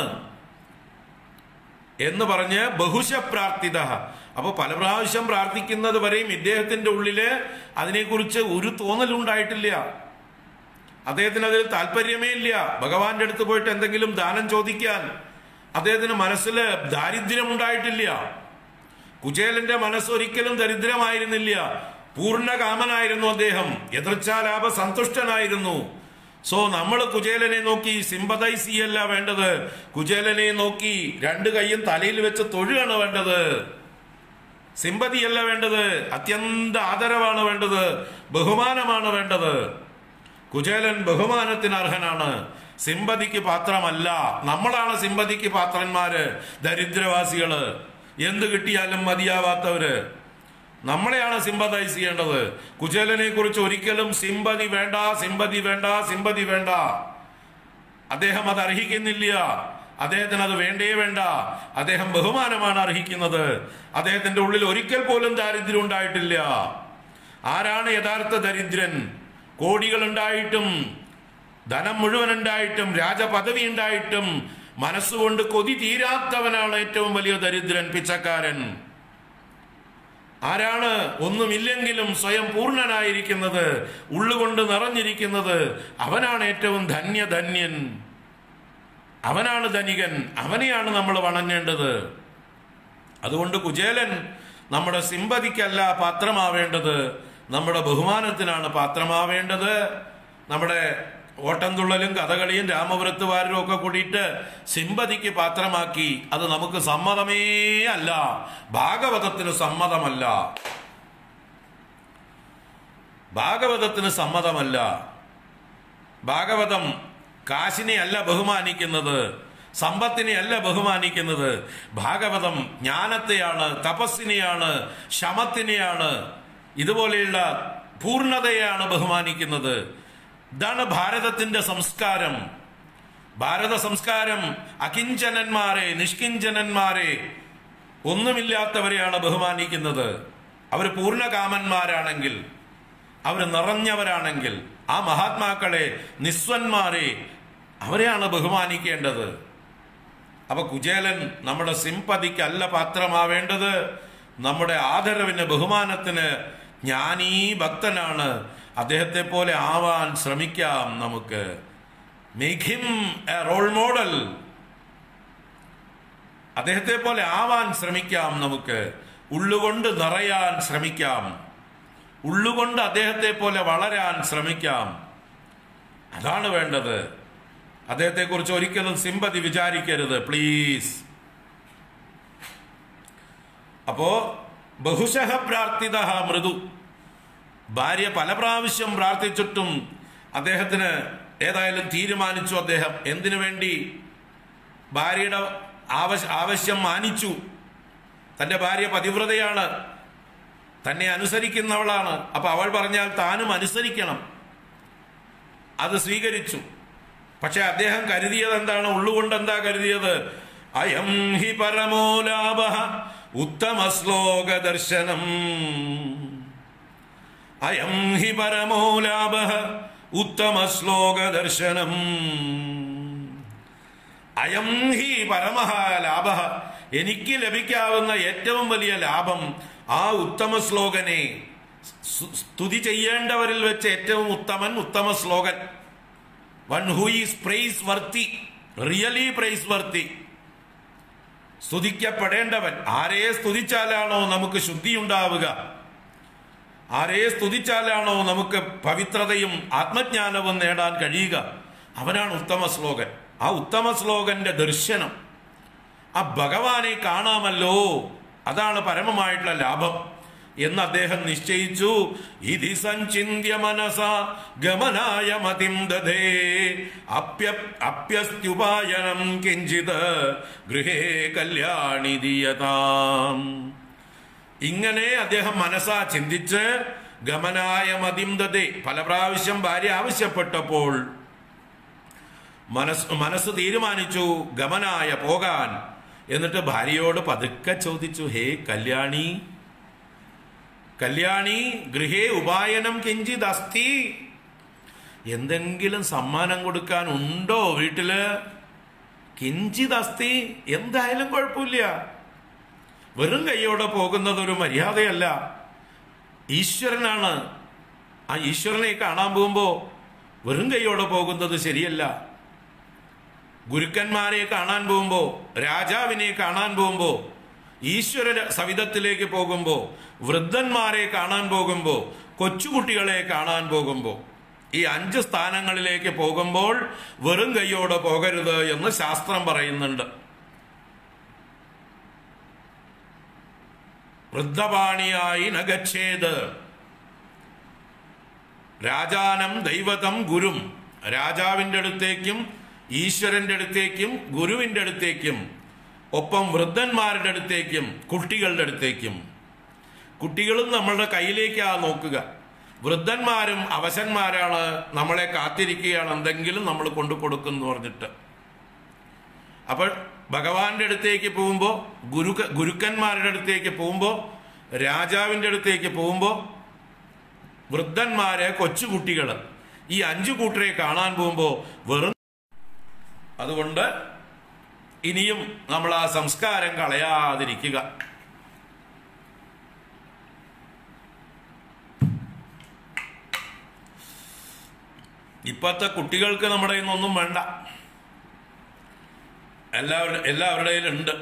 എന്ന് പറഞ്ഞ് ബഹുശ പ്രാർത്ഥിത അപ്പൊ പല പ്രാവശ്യം പ്രാർത്ഥിക്കുന്നത് വരെയും ഇദ്ദേഹത്തിന്റെ ഉള്ളില് അതിനെക്കുറിച്ച് ഒരു തോന്നലുണ്ടായിട്ടില്ല അദ്ദേഹത്തിന് അതിൽ താല്പര്യമേ ഇല്ല ഭഗവാന്റെ അടുത്ത് പോയിട്ട് എന്തെങ്കിലും ദാനം ചോദിക്കാൻ അദ്ദേഹത്തിന് മനസ്സിൽ ദാരിദ്ര്യം ഉണ്ടായിട്ടില്ല കുചേലന്റെ മനസ്സ് ഒരിക്കലും ദരിദ്രമായിരുന്നില്ല പൂർണ്ണകാമനായിരുന്നു അദ്ദേഹം എതിർച്ചാലാപ സന്തുഷ്ടനായിരുന്നു സോ നമ്മൾ കുചേലനെ നോക്കി സിമ്പതൈസ് ചെയ്യല്ല വേണ്ടത് കുചേലനെ നോക്കി രണ്ട് കൈയും തലയിൽ വെച്ച് തൊഴുകയാണ് വേണ്ടത് സിമ്പതിയല്ല വേണ്ടത് അത്യന്ത ആദരവാണ് വേണ്ടത് ബഹുമാനമാണ് വേണ്ടത് കുചേലൻ ബഹുമാനത്തിന് അർഹനാണ് സിമ്പതിക്ക് പാത്രമല്ല നമ്മളാണ് സിമ്പതിക്ക് പാത്രന്മാര് ദരിദ്രവാസികള് എന്ത് കിട്ടിയാലും മതിയാവാത്തവര് നമ്മളെയാണ് സിമ്പതൈസ് ചെയ്യേണ്ടത് കുചേലനെ കുറിച്ച് ഒരിക്കലും സിമ്പതി വേണ്ട സിമ്പതി വേണ്ട സിമ്പതി വേണ്ട അദ്ദേഹം അത് അർഹിക്കുന്നില്ല അദ്ദേഹത്തിന് അത് വേണ്ടേ വേണ്ട അദ്ദേഹം ബഹുമാനമാണ് അർഹിക്കുന്നത് അദ്ദേഹത്തിന്റെ ഉള്ളിൽ ഒരിക്കൽ പോലും ദാരിദ്ര്യം ഉണ്ടായിട്ടില്ല ആരാണ് യഥാർത്ഥ ദരിദ്രൻ കോടികൾ ഉണ്ടായിട്ടും ധനം മുഴുവൻ ഉണ്ടായിട്ടും രാജപദവി ഉണ്ടായിട്ടും മനസ്സുകൊണ്ട് കൊതി തീരാത്തവനാണ് ഏറ്റവും വലിയ ദരിദ്രൻ പിച്ചക്കാരൻ ആരാണ് ഒന്നുമില്ലെങ്കിലും സ്വയം പൂർണ്ണനായിരിക്കുന്നത് ഉള്ളുകൊണ്ട് നിറഞ്ഞിരിക്കുന്നത് അവനാണ് ഏറ്റവും ധന്യധന്യൻ അവനാണ് ധനികൻ അവനെയാണ് നമ്മൾ വണങ്ങേണ്ടത് അതുകൊണ്ട് കുചേലൻ നമ്മുടെ സിമ്പതിക്കല്ല പാത്രമാവേണ്ടത് നമ്മുടെ ബഹുമാനത്തിനാണ് പാത്രമാവേണ്ടത് നമ്മുടെ ഓട്ടംതുള്ളലും കഥകളിയും രാമവൃത്തുവാരും ഒക്കെ കൂടിയിട്ട് സിമ്പതിക്ക് പാത്രമാക്കി അത് നമുക്ക് സമ്മതമേ അല്ല ഭാഗവതത്തിന് സമ്മതമല്ല ഭാഗവതത്തിന് സമ്മതമല്ല ഭാഗവതം കാശിനെ അല്ല ബഹുമാനിക്കുന്നത് സമ്പത്തിനെ അല്ല ബഹുമാനിക്കുന്നത് ഭാഗവതം ജ്ഞാനത്തെയാണ് തപസ്സിനെയാണ് ശമത്തിനെയാണ് ഇതുപോലെയുള്ള പൂർണ്ണതയാണ് ബഹുമാനിക്കുന്നത് ഇതാണ് ഭാരതത്തിന്റെ സംസ്കാരം ഭാരത സംസ്കാരം അകിഞ്ചനന്മാരെ നിഷ്കിഞ്ചനന്മാരെ ഒന്നുമില്ലാത്തവരെയാണ് ബഹുമാനിക്കുന്നത് അവർ പൂർണ്ണകാമന്മാരാണെങ്കിൽ അവർ നിറഞ്ഞവരാണെങ്കിൽ ആ മഹാത്മാക്കളെ നിസ്വന്മാരെ അവരെയാണ് ബഹുമാനിക്കേണ്ടത് അപ്പൊ കുചേലൻ നമ്മുടെ സിംപതിക്കല്ല പാത്രമാവേണ്ടത് നമ്മുടെ ആദരവിന് ബഹുമാനത്തിന് ജ്ഞാനീ ഭക്തനാണ് അദ്ദേഹത്തെ പോലെ ആവാൻ ശ്രമിക്കാം നമുക്ക് make him a role model അദ്ദേഹത്തെ പോലെ ആവാൻ ശ്രമിക്കാം നമുക്ക് ഉള്ളുകൊണ്ട് നിറയാൻ ശ്രമിക്കാം ഉള്ളുകൊണ്ട് അദ്ദേഹത്തെ പോലെ വളരാൻ ശ്രമിക്കാം അതാണ് വേണ്ടത് അദ്ദേഹത്തെ കുറിച്ച് ഒരിക്കലും സിമ്പതി വിചാരിക്കരുത് പ്ലീസ് അപ്പോ ബഹുശഃ പ്രാർത്ഥിത മൃദു ഭാര്യ പല പ്രാവശ്യം പ്രാർത്ഥിച്ചിട്ടും അദ്ദേഹത്തിന് ഏതായാലും തീരുമാനിച്ചു അദ്ദേഹം എന്തിനു വേണ്ടി ഭാര്യയുടെ ആവശ്യ ആവശ്യം മാനിച്ചു തന്റെ ഭാര്യ പതിവ്രതയാണ് തന്നെ അനുസരിക്കുന്നവളാണ് അപ്പൊ അവൾ പറഞ്ഞാൽ താനും അനുസരിക്കണം അത് സ്വീകരിച്ചു പക്ഷെ അദ്ദേഹം കരുതിയത് എന്താണ് ഉള്ളുകൊണ്ട് എന്താ കരുതിയത് അയം ഹി പരമോലാഭ ഉത്തമ ശ്ലോക ദർശനം അയം ഹി പരമോലാഭ ഉത്തമ ശ്ലോക ദർശനം അയം ഹി പരമഹ ലാഭ എനിക്ക് ലഭിക്കാവുന്ന ഏറ്റവും വലിയ ലാഭം ആ ഉത്തമ ശ്ലോകനെ സ്തു- സ്തുതി ചെയ്യേണ്ടവരിൽ വെച്ച് ഏറ്റവും ഉത്തമൻ ഉത്തമ ശ്ലോകൻ one who is praiseworthy really praiseworthy സ്തുതിക്കപ്പെടേണ്ടവൻ ആരെ സ്തുതിച്ചാലാണോ നമുക്ക് ശുദ്ധി ഉണ്ടാവുക ആരെ സ്തുതിച്ചാലാണോ നമുക്ക് പവിത്രതയും ആത്മജ്ഞാനവും നേടാൻ കഴിയുക അവനാണ് ഉത്തമ ശ്ലോകൻ ആ ഉത്തമ ശ്ലോകന്റെ ദർശനം ആ ഭഗവാനെ കാണാമല്ലോ അതാണ് പരമമായിട്ടുള്ള ലാഭം എന്ന് അദ്ദേഹം നിശ്ചയിച്ചു ഇതി സഞ്ചിന്യ മനസ ഗമനായ മതിം ദധേ അപ്യ അപ്യസ്ത്യുപായനം കിഞ്ചിത് ഗൃഹേ കല്യാണി ദീയതാം ഇങ്ങനെ അദ്ദേഹം മനസ്സാ ചിന്തിച്ച് ഗമനായ മതിം ദതേ പല പ്രാവശ്യം ഭാര്യ ആവശ്യപ്പെട്ടപ്പോൾ മനസ് മനസ്സ് തീരുമാനിച്ചു ഗമനായ പോകാൻ എന്നിട്ട് ഭാര്യയോട് പതുക്കെ ചോദിച്ചു ഹേ കല്യാണി കല്യാണി ഗൃഹേ ഉപായനം കിഞ്ചിത് അസ്തി എന്തെങ്കിലും സമ്മാനം കൊടുക്കാൻ ഉണ്ടോ വീട്ടില് കിഞ്ചിത് അസ്തി എന്തായാലും കുഴപ്പമില്ല വെറും കൈയോടെ പോകുന്നത് ഒരു മര്യാദയല്ല ഈശ്വരനാണ് ആ ഈശ്വരനെ കാണാൻ പോകുമ്പോ വെറും കൈയോടെ പോകുന്നത് ശരിയല്ല ഗുരുക്കന്മാരെ കാണാൻ പോകുമ്പോ രാജാവിനെ കാണാൻ പോകുമ്പോ ഈശ്വര സവിധത്തിലേക്ക് പോകുമ്പോ വൃദ്ധന്മാരെ കാണാൻ പോകുമ്പോ കൊച്ചുകുട്ടികളെ കാണാൻ പോകുമ്പോ ഈ അഞ്ച് സ്ഥാനങ്ങളിലേക്ക് പോകുമ്പോൾ വെറും കൈയോടെ പോകരുത് എന്ന് ശാസ്ത്രം പറയുന്നുണ്ട് വൃദ്ധപാണിയായി നഗച്ഛേത് രാജാനം ദൈവതം ഗുരും രാജാവിന്റെ അടുത്തേക്കും ഈശ്വരന്റെ അടുത്തേക്കും ഗുരുവിന്റെ അടുത്തേക്കും ഒപ്പം വൃദ്ധന്മാരുടെ അടുത്തേക്കും കുട്ടികളുടെ അടുത്തേക്കും കുട്ടികളും നമ്മളുടെ കയ്യിലേക്കാ നോക്കുക വൃദ്ധന്മാരും അവശന്മാരാണ് നമ്മളെ കാത്തിരിക്കുകയാണ് എന്തെങ്കിലും നമ്മൾ കൊണ്ടു കൊടുക്കുന്നു പറഞ്ഞിട്ട് അപ്പോൾ ഭഗവാന്റെ അടുത്തേക്ക് പോകുമ്പോൾ ഗുരു ഗുരുക്കന്മാരുടെ അടുത്തേക്ക് പോകുമ്പോൾ രാജാവിന്റെ അടുത്തേക്ക് പോകുമ്പോൾ വൃദ്ധന്മാരെ കൊച്ചുകുട്ടികൾ ഈ അഞ്ചു കൂട്ടരെ കാണാൻ പോകുമ്പോൾ വെറും അതുകൊണ്ട് ഇനിയും നമ്മൾ ആ സംസ്കാരം കളയാതിരിക്കുക ഇപ്പോഴത്തെ കുട്ടികൾക്ക് നമ്മുടെ ഇന്നൊന്നും വേണ്ട എല്ലാവരുടെ എല്ലാവരുടെയും ഉണ്ട്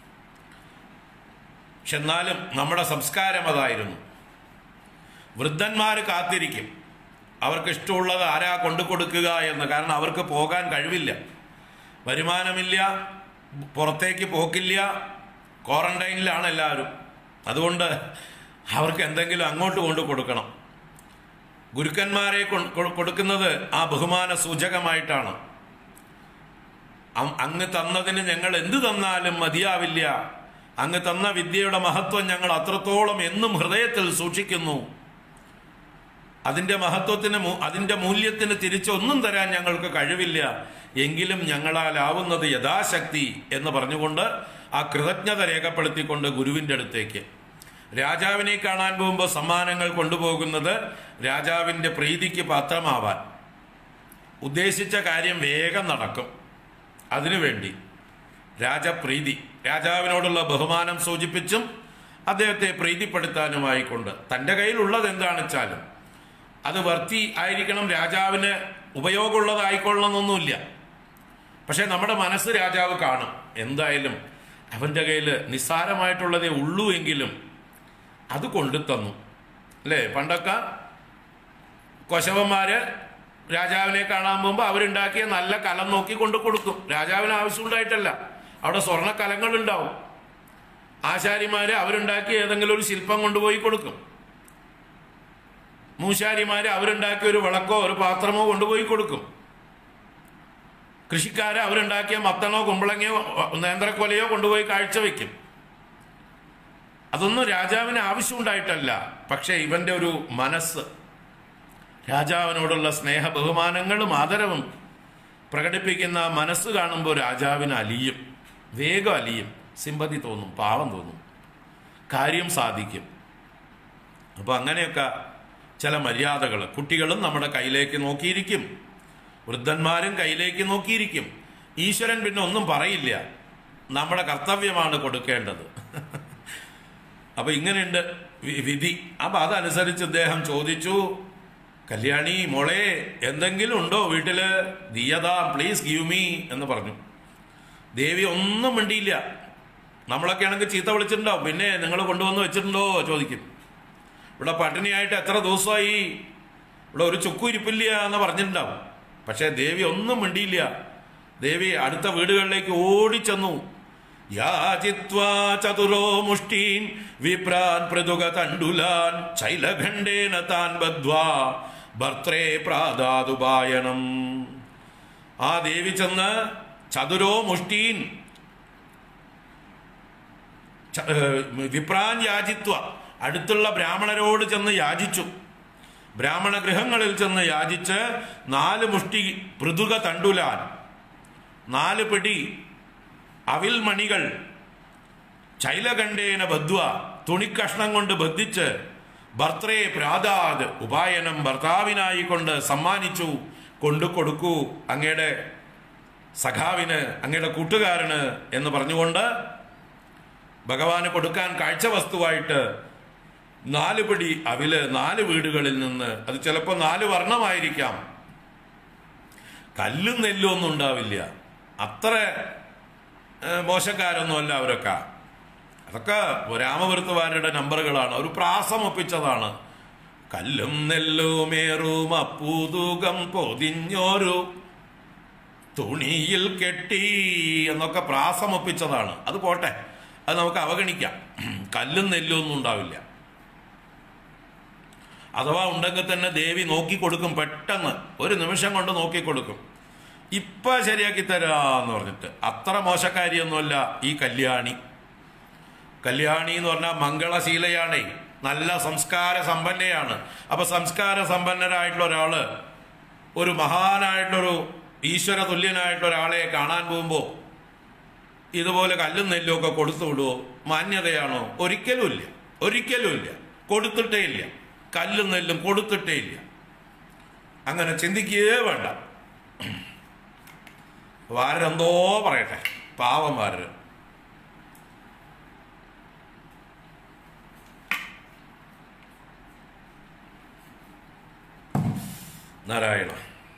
പക്ഷെ എന്നാലും നമ്മുടെ സംസ്കാരം അതായിരുന്നു വൃദ്ധന്മാർ കാത്തിരിക്കും അവർക്ക് ഇഷ്ടമുള്ളത് ആരാ കൊണ്ടു കൊടുക്കുക എന്ന് കാരണം അവർക്ക് പോകാൻ കഴിവില്ല വരുമാനമില്ല പുറത്തേക്ക് പോക്കില്ല ക്വാറന്റൈനിലാണ് എല്ലാവരും അതുകൊണ്ട് അവർക്ക് എന്തെങ്കിലും അങ്ങോട്ട് കൊണ്ടു കൊടുക്കണം ഗുരുക്കന്മാരെ കൊ- കൊ- കൊടുക്കുന്നത് ആ ബഹുമാന സൂചകമായിട്ടാണ് അം- അങ്ങ് തന്നതിന് ഞങ്ങൾ എന്ത് തന്നാലും മതിയാവില്ല അങ്ങ് തന്ന വിദ്യയുടെ മഹത്വം ഞങ്ങൾ അത്രത്തോളം എന്നും ഹൃദയത്തിൽ സൂക്ഷിക്കുന്നു അതിന്റെ മഹത്വത്തിന് മൂ- അതിന്റെ മൂല്യത്തിന് തിരിച്ചൊന്നും തരാൻ ഞങ്ങൾക്ക് കഴിവില്ല എങ്കിലും ഞങ്ങളാലാവുന്നത് യഥാശക്തി എന്ന് പറഞ്ഞുകൊണ്ട് ആ കൃതജ്ഞത രേഖപ്പെടുത്തിക്കൊണ്ട് ഗുരുവിന്റെ അടുത്തേക്ക് രാജാവിനെ കാണാൻ പോകുമ്പോൾ സമ്മാനങ്ങൾ കൊണ്ടുപോകുന്നത് രാജാവിന്റെ പ്രീതിക്ക് പാത്രമാവാൻ ഉദ്ദേശിച്ച കാര്യം വേഗം നടക്കും അതിനുവേണ്ടി രാജപ്രീതി രാജാവിനോടുള്ള ബഹുമാനം സൂചിപ്പിച്ചും അദ്ദേഹത്തെ പ്രീതിപ്പെടുത്താനുമായിക്കൊണ്ട് തൻ്റെ കയ്യിലുള്ളത് എന്താണെന്ന് വെച്ചാലും അത് വർത്തി ആയിരിക്കണം രാജാവിന് ഉപയോഗമുള്ളതായിക്കൊള്ളണമെന്നൊന്നുമില്ല പക്ഷെ നമ്മുടെ മനസ്സ് രാജാവ് കാണും എന്തായാലും അവൻ്റെ കയ്യിൽ നിസ്സാരമായിട്ടുള്ളതേ ഉള്ളൂ എങ്കിലും അത് കൊണ്ടു തന്നു അല്ലേ പണ്ടൊക്കെ കൊശവന്മാര് രാജാവിനെ കാണാൻ പോകുമ്പോൾ അവരുണ്ടാക്കിയ നല്ല കലം നോക്കി കൊണ്ട് കൊടുക്കും രാജാവിന് ആവശ്യമുണ്ടായിട്ടല്ല അവിടെ സ്വർണ്ണ കലങ്ങൾ ഉണ്ടാവും ആശാരിമാര് അവരുണ്ടാക്കിയ ഏതെങ്കിലും ഒരു ശില്പം കൊണ്ടുപോയി കൊടുക്കും മൂശാരിമാര് അവരുണ്ടാക്കിയ ഒരു വിളക്കോ ഒരു പാത്രമോ കൊണ്ടുപോയി കൊടുക്കും കൃഷിക്കാര് അവരുണ്ടാക്കിയ മത്തനോ കുമ്പളങ്ങയോ നേന്ത്രക്കൊലയോ കൊണ്ടുപോയി കാഴ്ചവെക്കും അതൊന്നും രാജാവിന് ആവശ്യമുണ്ടായിട്ടല്ല പക്ഷെ ഇവന്റെ ഒരു മനസ്സ് രാജാവിനോടുള്ള സ്നേഹ ബഹുമാനങ്ങളും ആദരവും പ്രകടിപ്പിക്കുന്ന മനസ്സ് കാണുമ്പോൾ രാജാവിന് അലിയും വേഗം അലിയും സിമ്പതി തോന്നും പാവം തോന്നും കാര്യം സാധിക്കും അപ്പോൾ അങ്ങനെയൊക്കെ ചില മര്യാദകൾ കുട്ടികളും നമ്മുടെ കയ്യിലേക്ക് നോക്കിയിരിക്കും വൃദ്ധന്മാരും കയ്യിലേക്ക് നോക്കിയിരിക്കും ഈശ്വരൻ പിന്നെ ഒന്നും പറയില്ല നമ്മുടെ കർത്തവ്യമാണ് കൊടുക്കേണ്ടത് അപ്പൊ ഇങ്ങനെയുണ്ട് വി- വിധി അപ്പൊ അതനുസരിച്ച് ഇദ്ദേഹം ചോദിച്ചു കല്യാണി മോളെ എന്തെങ്കിലും ഉണ്ടോ വീട്ടില് ദിയതാ പ്ലീസ് ഗീവ് മീ എന്ന് പറഞ്ഞു ദേവി ഒന്നും മിണ്ടിയില്ല നമ്മളൊക്കെ ആണെങ്കിൽ ചീത്ത വിളിച്ചിട്ടുണ്ടാവും പിന്നെ നിങ്ങൾ കൊണ്ടുവന്ന് വെച്ചിട്ടുണ്ടോ ചോദിക്കും ഇവിടെ പട്ടിണിയായിട്ട് എത്ര ദിവസമായി ഇവിടെ ഒരു ചുക്കു ഇരിപ്പില്ല എന്ന് പറഞ്ഞിട്ടുണ്ടാവും പക്ഷേ ദേവി ഒന്നും മിണ്ടിയില്ല ദേവി അടുത്ത വീടുകളിലേക്ക് ഓടിച്ചെന്നു യാചിത്വാ ചതുരോ മുഷ്ടീൻ വിപ്രാൻ പ്രതുക തണ്ടുലാൻ ശൈലഖണ്ഡേന താൻ ബദ്ധ്വാ ഭർത്രേ പ്രാതാതുപായനം ആ ദേവി ചെന്ന് ചതുരോ മുഷ്ടീൻ ച- ഏഹ് വിപ്രാൻ യാചിത്വ അടുത്തുള്ള ബ്രാഹ്മണരോട് ചെന്ന് യാചിച്ചു ബ്രാഹ്മണ ഗൃഹങ്ങളിൽ ചെന്ന് യാചിച്ച് നാല് മുഷ്ടി പൃഥുക തണ്ടുലാൻ നാല് പിടി അവിൽ മണികൾ ചൈലകണ്ഠേന ബദ്ധ്വ തുണിക്കഷ്ണം കൊണ്ട് ബന്ധിച്ച് ഭർത്രേ പ്രാതാത് ഉപായനം ഭർത്താവിനായി കൊണ്ട് സമ്മാനിച്ചു കൊണ്ടു കൊടുക്കൂ അങ്ങയുടെ സഖാവിന് അങ്ങയുടെ കൂട്ടുകാരന് എന്ന് പറഞ്ഞുകൊണ്ട് ഭഗവാന് കൊടുക്കാൻ കാഴ്ച വസ്തുവായിട്ട് നാല് പിടി അവില് നാല് വീടുകളിൽ നിന്ന് അത് ചിലപ്പോൾ നാല് വർണ്ണമായിരിക്കാം കല്ലും നെല്ലും ഒന്നും ഉണ്ടാവില്ല അത്ര ഏഹ്, മോശക്കാരൊന്നുമല്ല അവരൊക്കെ അതൊക്കെ രാമപുരത്തുവാരുടെ നമ്പറുകളാണ് ഒരു പ്രാസം ഒപ്പിച്ചതാണ് കല്ലും നെല്ലുമേറും അപ്പൂതുകം പൊതിഞ്ഞോരു തുണിയിൽ കെട്ടി എന്നൊക്കെ പ്രാസം ഒപ്പിച്ചതാണ് അത് പോട്ടെ അത് നമുക്ക് അവഗണിക്കാം കല്ലും നെല്ലും ഒന്നും ഉണ്ടാവില്ല അഥവാ ഉണ്ടെങ്കിൽ തന്നെ ദേവി നോക്കിക്കൊടുക്കും പെട്ടെന്ന് ഒരു നിമിഷം കൊണ്ട് നോക്കിക്കൊടുക്കും ഇപ്പൊ ശരിയാക്കി തരാന്ന് പറഞ്ഞിട്ട് അത്ര മോശക്കാരിയൊന്നുമല്ല ഈ കല്യാണി കല്യാണി എന്ന് പറഞ്ഞാൽ മംഗളശീലയാണേ നല്ല സംസ്കാര സമ്പന്നയാണ് അപ്പൊ സംസ്കാര സമ്പന്നരായിട്ടുള്ള ഒരാള് ഒരു മഹാനായിട്ടൊരു ഈശ്വര തുല്യനായിട്ടുള്ള ഒരാളെ കാണാൻ പോകുമ്പോൾ ഇതുപോലെ കല്ലും നെല്ലും ഒക്കെ കൊടുത്തു വിടുവോ മാന്യതയാണോ ഒരിക്കലും ഇല്ല ഒരിക്കലും ഇല്ല കൊടുത്തിട്ടേ ഇല്ല കല്ലും നെല്ലും കൊടുത്തിട്ടേ ഇല്ല അങ്ങനെ ചിന്തിക്കുകയേ വേണ്ട വാരരെന്തോ പറയട്ടെ പാവം വാരര് നാരായണ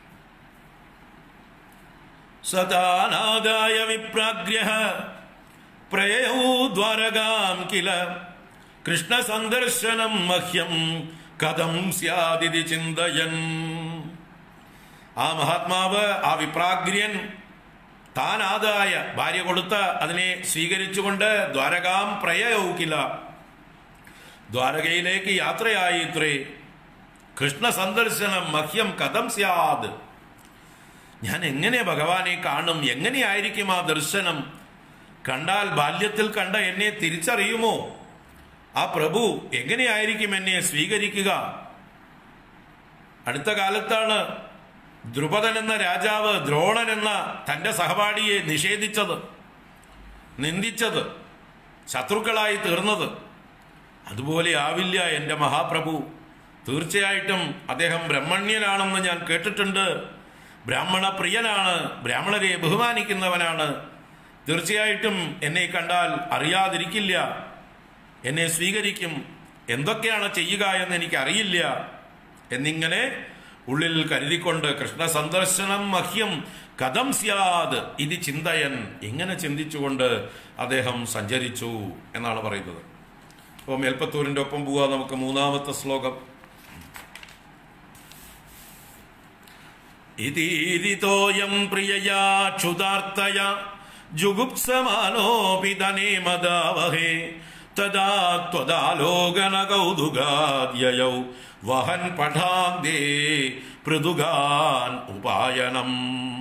സദാനാദായ വിപ്രാഗ്ര്യ പ്രയൗ ദ്വാരകാം കില കൃഷ്ണസന്ദർശനം മഹ്യം കഥം സ്യാദിതി ചിന്തയൻ ആ മഹാത്മാവ് ആ വിപ്രാഗ്ര്യൻ താൻ ആദായ ഭാര്യ കൊടുത്ത അതിനെ സ്വീകരിച്ചുകൊണ്ട് ദ്വാരകാം പ്രയൗകില ദ്വാരകയിലേക്ക് യാത്രയായി ഇത്രേ കൃഷ്ണ സന്ദർശനം മഹ്യം കഥം സ്യാദ് ഞാൻ എങ്ങനെ ഭഗവാനെ കാണും എങ്ങനെയായിരിക്കും ആ ദർശനം കണ്ടാൽ ബാല്യത്തിൽ കണ്ട എന്നെ തിരിച്ചറിയുമോ ആ പ്രഭു എങ്ങനെയായിരിക്കും എന്നെ സ്വീകരിക്കുക അടുത്ത കാലത്താണ് ദ്രുപദൻ എന്ന രാജാവ് ദ്രോണൻ എന്ന തന്റെ സഹപാഠിയെ നിഷേധിച്ചത് നിന്ദിച്ചത് ശത്രുക്കളായി തീർന്നത് അതുപോലെ ആവില്ല എൻ്റെ മഹാപ്രഭു തീർച്ചയായിട്ടും അദ്ദേഹം ബ്രഹ്മണ്യനാണെന്ന് ഞാൻ കേട്ടിട്ടുണ്ട് ബ്രാഹ്മണ പ്രിയനാണ് ബ്രാഹ്മണരെ ബഹുമാനിക്കുന്നവനാണ് തീർച്ചയായിട്ടും എന്നെ കണ്ടാൽ അറിയാതിരിക്കില്ല എന്നെ സ്വീകരിക്കും എന്തൊക്കെയാണ് ചെയ്യുക എന്ന് എനിക്കറിയില്ല എന്നിങ്ങനെ ഉള്ളിൽ കരുതിക്കൊണ്ട് കൃഷ്ണ സന്ദർശനം മഹ്യം കഥം സ്യാത് ഇത് ചിന്തയൻ ഇങ്ങനെ ചിന്തിച്ചുകൊണ്ട് അദ്ദേഹം സഞ്ചരിച്ചു എന്നാണ് പറയുന്നത് അപ്പോൾ മേൽപ്പത്തൂരിന്റെ ഒപ്പം പോവുക നമുക്ക് മൂന്നാമത്തെ ശ്ലോകം ഇതീരിതോയം പ്രിയയാ ക്ഷുതാർത്തയ ജുഗുപ്സമാനോപി ധനേ മദാവഹേ തദാ ത്വദാലോകന കൗതുകാദ്യയൗ വഹൻ പഠാന്തേ പൃഥുഗാൻ ഉപായനം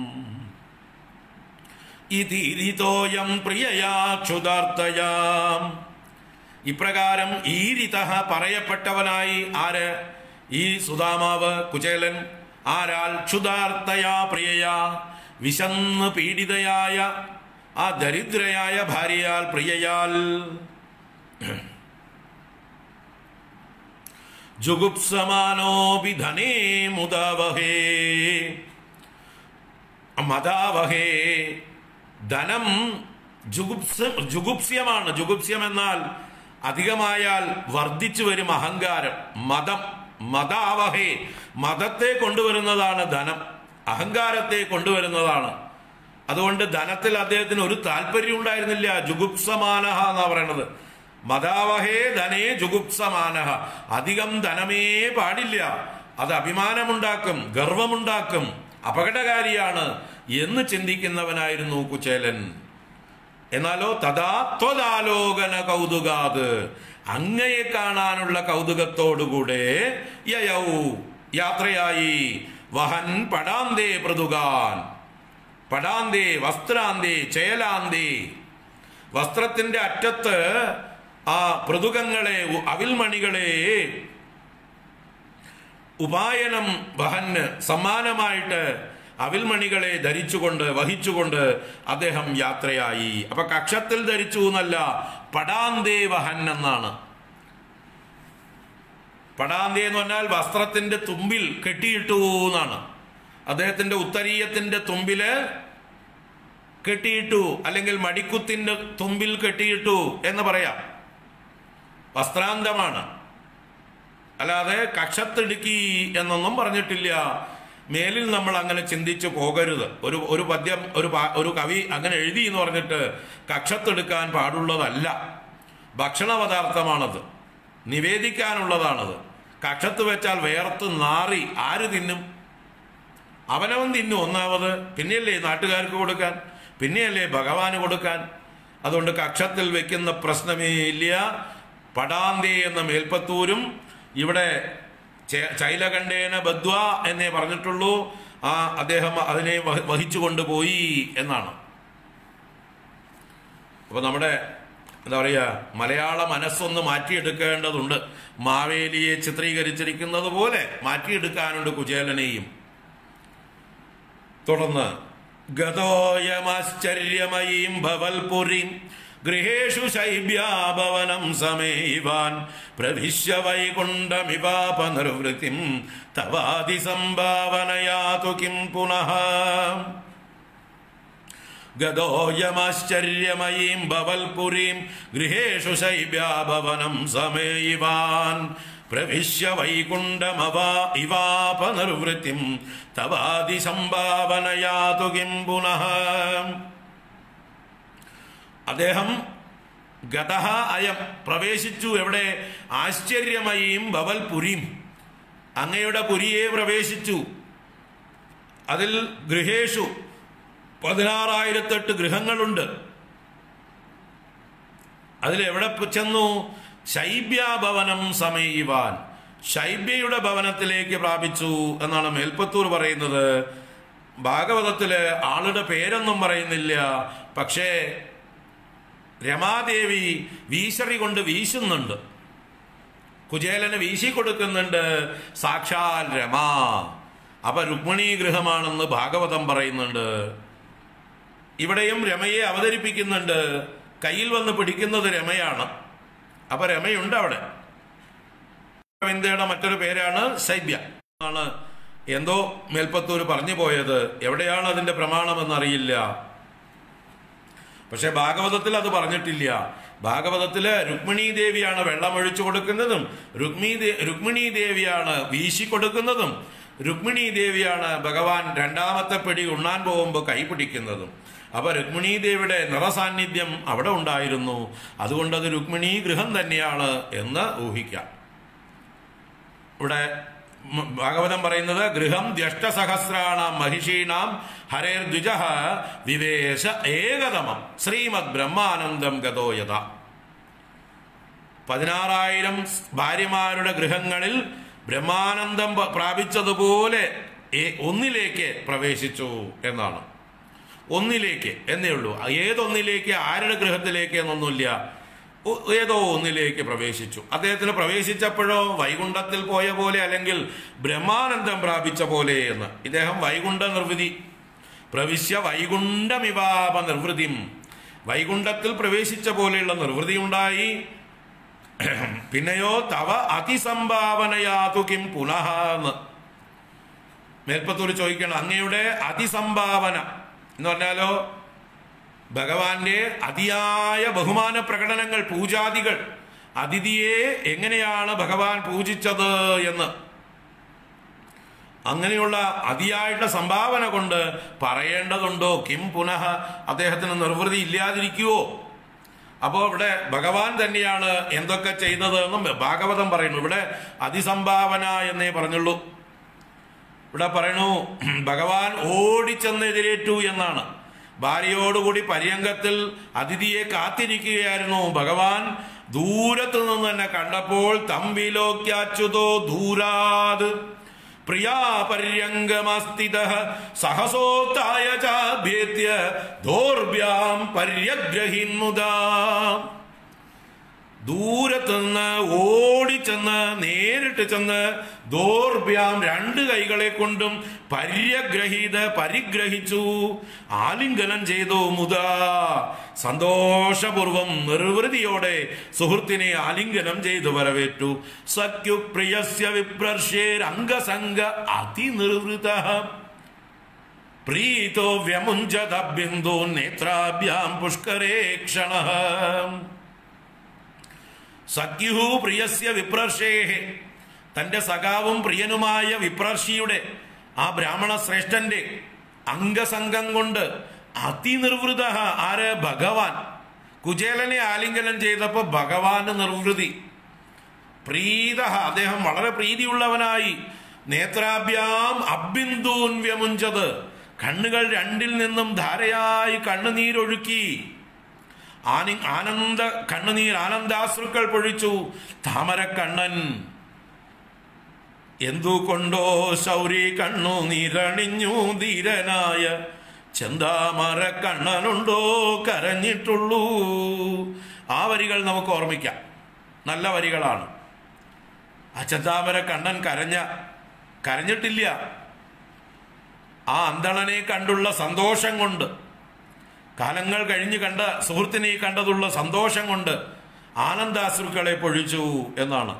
ഇതീരിതോയം പ്രിയയാ ക്ഷുതാർത്തയാം ഇപ്രകാരം ഈരിത പറയപ്പെട്ടവനായി ആര് ഈ സുധാമാവ് കുചേലൻ ആരാൽ ക്ഷുതാർത്തയാ പ്രിയയാ വിശന്ന് പീഡിതയായ ആ ദരിദ്രയായ ഭാര്യയാൽ പ്രിയയാൽ ജുഗുപ്സമാനോപി ധനേ മുദാവഹേ മതാവഹേ ധനം ജുഗുപ്സ ജുഗുപ്സ്യമാണ് ജുഗുപ്സ്യം എന്നാൽ അധികമായാൽ വർദ്ധിച്ചു വരും അഹങ്കാരം മതം മതാവഹേ മതത്തെ കൊണ്ടുവരുന്നതാണ് ധനം അഹങ്കാരത്തെ കൊണ്ടുവരുന്നതാണ് അതുകൊണ്ട് ധനത്തിൽ അദ്ദേഹത്തിന് ഒരു താല്പര്യം ഉണ്ടായിരുന്നില്ല ജുഗുപ്സമാനഹ എന്നാ പറയണത് മതാവഹേ ധനേ ജുഗുപ്സമാനഹ അധികം ധനമേ പാടില്ല അത് അഭിമാനമുണ്ടാക്കും ഗർവമുണ്ടാക്കും അപകടകാരിയാണ് എന്ന് ചിന്തിക്കുന്നവനായിരുന്നു കുചേലൻ എന്നാലോ തഥാ ത്വതാലോകന കൗതുകാത് അങ്ങയെ കാണാനുള്ള കൗതുകത്തോടുകൂടെ യയൗ യാത്രയായി വഹൻ പടാന്തേ പ്രതുകാൻ പടാന്തേ വസ്ത്രാന്തേ ചേലാന്തേ വസ്ത്രത്തിന്റെ അറ്റത്ത് ആ പൃതുകങ്ങളെ ഉ- അവിൽമണികളെ ഉപായനം വഹന് സമ്മാനമായിട്ട് അവിൽമണികളെ ധരിച്ചുകൊണ്ട് വഹിച്ചുകൊണ്ട് അദ്ദേഹം യാത്രയായി അപ്പൊ കക്ഷത്തിൽ ധരിച്ചു എന്നല്ല പടാന്തേ വഹൻ എന്നാണ് പടാന്തേ എന്ന് പറഞ്ഞാൽ വസ്ത്രത്തിന്റെ തുമ്പിൽ കെട്ടിയിട്ടു എന്നാണ് അദ്ദേഹത്തിന്റെ ഉത്തരീയത്തിന്റെ തുമ്പില് കെട്ടിയിട്ടു അല്ലെങ്കിൽ മടിക്കുത്തിന്റെ തുമ്പിൽ കെട്ടിയിട്ടു എന്ന് പറയാം വസ്ത്രാന്തമാണ് അല്ലാതെ കക്ഷത്തിടുക്കി എന്നൊന്നും പറഞ്ഞിട്ടില്ല മേലിൽ നമ്മൾ അങ്ങനെ ചിന്തിച്ചു പോകരുത് ഒരു ഒരു പദ്യം ഒരു പാ- ഒരു കവി അങ്ങനെ എഴുതി എന്ന് പറഞ്ഞിട്ട് കക്ഷത്തെടുക്കാൻ പാടുള്ളതല്ല ഭക്ഷണ പദാർത്ഥമാണത് നിവേദിക്കാനുള്ളതാണത് കക്ഷത്ത് വെച്ചാൽ വേർത്ത് നാറി ആര് തിന്നും അവനവൻ തിന്നു ഒന്നാമത് പിന്നെയല്ലേ നാട്ടുകാർക്ക് കൊടുക്കാൻ പിന്നെയല്ലേ ഭഗവാന് കൊടുക്കാൻ അതുകൊണ്ട് കക്ഷത്തിൽ വെക്കുന്ന പ്രശ്നമേ ഇല്ല പടാന്തേ എന്ന മേൽപ്പത്തൂരും ഇവിടെ ചെ- ചൈലകണ്ഠേന ബദ്വ എന്നേ പറഞ്ഞിട്ടുള്ളൂ ആ അദ്ദേഹം അതിനെ വഹി- വഹിച്ചുകൊണ്ട് പോയി എന്നാണ് അപ്പൊ നമ്മുടെ എന്താ പറയുക മലയാള മനസ്സൊന്ന് മാറ്റിയെടുക്കേണ്ടതുണ്ട് മാവേലിയെ ചിത്രീകരിച്ചിരിക്കുന്നത് പോലെ മാറ്റിയെടുക്കാനുണ്ട് കുചേലനെയും തുടർന്ന് ഗതോയമാശ്ചര്യമയീം ഭവൽപുരീം ഗൃഹേഷു ശൈബ്യാഭവനം സമേവാൻ പ്രവിശ്യ വൈകുണ്ഠമിവാപ നിർവൃത്തിം തവാതി സംഭാവനയാതു കിം പുനഃ ഗതോയമാശ്ചര്യമയീം ഭവൽപുരീം ഗൃഹേഷു ശൈബ്യാഭവനം സമേയിവാൻ പ്രവിശ്യ വൈകുണ്ഠമവാ ഇവാപ നിർവൃത്തിം തവാതി സംഭാവനയാതു കിം പുനഃ അദ്ദേഹം ഗതഹ അയം പ്രവേശിച്ചു എവിടെ ആശ്ചര്യമയീം ഭവൽപുരീം അങ്ങയുടെ പുരിയെ പ്രവേശിച്ചു അതിൽ ഗൃഹേഷു പതിനാറായിരത്തെട്ട് ഗൃഹങ്ങളുണ്ട് അതിലെവിടെ ചെന്നു ശൈബ്യാഭവനം സമയുവാൻ ശൈബ്യയുടെ ഭവനത്തിലേക്ക് പ്രാപിച്ചു എന്നാണ് മേൽപ്പത്തൂർ പറയുന്നത് ഭാഗവതത്തില് ആളുടെ പേരൊന്നും പറയുന്നില്ല പക്ഷേ രമാദേവി വീശറി കൊണ്ട് വീശുന്നുണ്ട് കുചേലന് വീശി കൊടുക്കുന്നുണ്ട് സാക്ഷാൽ രമ അപ്പൊ രുക്മിണി ഗൃഹമാണെന്ന് ഭാഗവതം പറയുന്നുണ്ട് ഇവിടെയും രമയെ അവതരിപ്പിക്കുന്നുണ്ട് കയ്യിൽ വന്ന് പിടിക്കുന്നത് രമയാണ് അപ്പൊ രമയുണ്ട് അവിടെ വിന്ദയുടെ മറ്റൊരു പേരാണ് ശൈബ്യ ആണ് എന്തോ മേൽപ്പത്തൂർ പറഞ്ഞു പോയത് എവിടെയാണ് അതിന്റെ പ്രമാണമെന്നറിയില്ല പക്ഷെ ഭാഗവതത്തിൽ അത് പറഞ്ഞിട്ടില്ല ഭാഗവതത്തില് രുക്മിണി ദേവിയാണ് വെള്ളം ഒഴിച്ചു കൊടുക്കുന്നതും രുക്മി ദേ- രുക്മിണി ദേവിയാണ് വീശി കൊടുക്കുന്നതും രുക്മിണി ദേവിയാണ് ഭഗവാൻ രണ്ടാമത്തെ പിടി ഉണ്ണാൻ പോകുമ്പോൾ കൈ പിടിക്കുന്നതും അപ്പൊ രുക്മിണി ദേവിയുടെ നിറസാന്നിധ്യം അവിടെ ഉണ്ടായിരുന്നു അതുകൊണ്ട് അത് രുക്മിണി ഗൃഹം തന്നെയാണ് എന്ന് ഊഹിക്കാം ഇവിടെ മ- ഭാഗവതം പറയുന്നത് ഗൃഹം ദ്യഷ്ടസഹസ്രാണാം മഹിഷീണാം ഹരേർ ദ്വിജ വിവേശ ഏകതമം ശ്രീമദ് ബ്രഹ്മാനന്ദം ഗതോയത പതിനാറായിരം ഭാര്യമാരുടെ ഗൃഹങ്ങളിൽ ബ്രഹ്മാനന്ദം പ- പ്രാപിച്ചതുപോലെ ഏ- ഒന്നിലേക്ക് പ്രവേശിച്ചു എന്നാണ് ഒന്നിലേക്ക് എന്നേ ഉള്ളൂ ഏതൊന്നിലേക്ക് ആരുടെ ഗൃഹത്തിലേക്ക് എന്നൊന്നുമില്ല ഒ- ഏതോ ഒന്നിലേക്ക് പ്രവേശിച്ചു അദ്ദേഹത്തിന് പ്രവേശിച്ചപ്പോഴോ വൈകുണ്ഠത്തിൽ പോയ പോലെ അല്ലെങ്കിൽ ബ്രഹ്മാനന്ദം പ്രാപിച്ച പോലെ എന്ന് ഇദ്ദേഹം വൈകുണ്ഠ നിർവൃതി പ്രവിശ്യ വൈകുണ്ഠമിവാപ നിർവൃതിം വൈകുണ്ഠത്തിൽ പ്രവേശിച്ച പോലെയുള്ള നിർവൃതി ഉണ്ടായി പിന്നെയോ തവ അതിസംഭാവനയാതു കിം പുനഃ എന്ന് മേൽപ്പത്തൂർ ചോദിക്കണം അങ്ങയുടെ അതിസംഭാവന എന്ന് പറഞ്ഞാലോ ഭഗവാന്റെ അതിയായ ബഹുമാന പ്രകടനങ്ങൾ പൂജാദികൾ അതിഥിയെ എങ്ങനെയാണ് ഭഗവാൻ പൂജിച്ചത് എന്ന് അങ്ങനെയുള്ള അതിയായിട്ടുള്ള സംഭാവന കൊണ്ട് പറയേണ്ടതുണ്ടോ കിം പുനഃ അദ്ദേഹത്തിന് നിർവൃതി ഇല്ലാതിരിക്കുവോ അപ്പോൾ ഇവിടെ ഭഗവാൻ തന്നെയാണ് എന്തൊക്കെ ചെയ്തത് എന്നും ഭാഗവതം പറയുന്നു ഇവിടെ അതിസംഭാവന എന്നേ പറഞ്ഞുള്ളൂ ഇവിടെ പറയണു ഭഗവാൻ ഓടിച്ചെന്നെതിരേറ്റു എന്നാണ് ഭാര്യയോടുകൂടി പര്യങ്കത്തിൽ അതിഥിയെ കാത്തിരിക്കുകയായിരുന്നു ഭഗവാൻ ദൂരത്തു നിന്ന് തന്നെ കണ്ടപ്പോൾ തമ്പിലോക്യാച്യുതോ ദൂരാത് പ്രിയാ പര്യങ്കമസ്ഥിത സഹസോത്തായ ചാഭ്യേത്യ ദോർഭ്യാം പര്യഗ്രഹിന്നുദാ ദൂരത്ത് നിന്ന് ഓടിച്ചെന്ന് നേരിട്ട് ചെന്ന് ദോർഭ്യാം രണ്ട് കൈകളെ കൊണ്ടും പര്യഗ്രഹീത പരിഗ്രഹിച്ചു ആലിംഗനം ചെയ്തു മുതാ സന്തോഷപൂർവം നിർവൃതിയോടെ സുഹൃത്തിനെ ആലിംഗനം ചെയ്തു വരവേറ്റു സഖ്യു പ്രിയസ്യ വിപ്രർഷേരംഗസംഗ അതിനിർവൃത പ്രീതോ വ്യമുഞ്ചത ബിന്ദു നേത്രാഭ്യാം പുഷ്കരേ ക്ഷണ സഖ്യുഹു പ്രിയസ്യ വിപ്രർഷേഹെ തന്റെ സഖാവും പ്രിയനുമായ വിപ്രർഷിയുടെ ആ ബ്രാഹ്മണ ശ്രേഷ്ഠന്റെ അംഗസംഗം കൊണ്ട് അതിനിർവൃത ആര് ഭഗവാൻ കുചേലനെ ആലിംഗനം ചെയ്തപ്പോ ഭഗവാന് നിർവൃതി പ്രീത അദ്ദേഹം വളരെ പ്രീതിയുള്ളവനായി നേത്രാഭ്യാം അബിന്ദൂൻ വ്യമുഞ്ചത് കണ്ണുകൾ രണ്ടിൽ നിന്നും ധാരയായി കണ്ണുനീരൊഴുക്കി ആനി ആനന്ദ കണ്ണുനീർ ആനന്ദാശ്രുക്കൾ പൊഴിച്ചു താമരക്കണ്ണൻ എന്തുകൊണ്ടോ ശൗരി കണ്ണു നീരണിഞ്ഞു ധീരനായ ചെന്താമര കണ്ണനുണ്ടോ കരഞ്ഞിട്ടുള്ളൂ ആ വരികൾ നമുക്ക് ഓർമ്മിക്കാം നല്ല വരികളാണ് ആ ചെന്താമര കണ്ണൻ കരഞ്ഞ കരഞ്ഞിട്ടില്ല ആ അന്തണനെ കണ്ടുള്ള സന്തോഷം കൊണ്ട് കാലങ്ങൾ കഴിഞ്ഞ് കണ്ട സുഹൃത്തിനെ കണ്ടതുള്ള സന്തോഷം കൊണ്ട് ആനന്ദാശ്രുക്കളെ പൊഴിച്ചു എന്നാണ്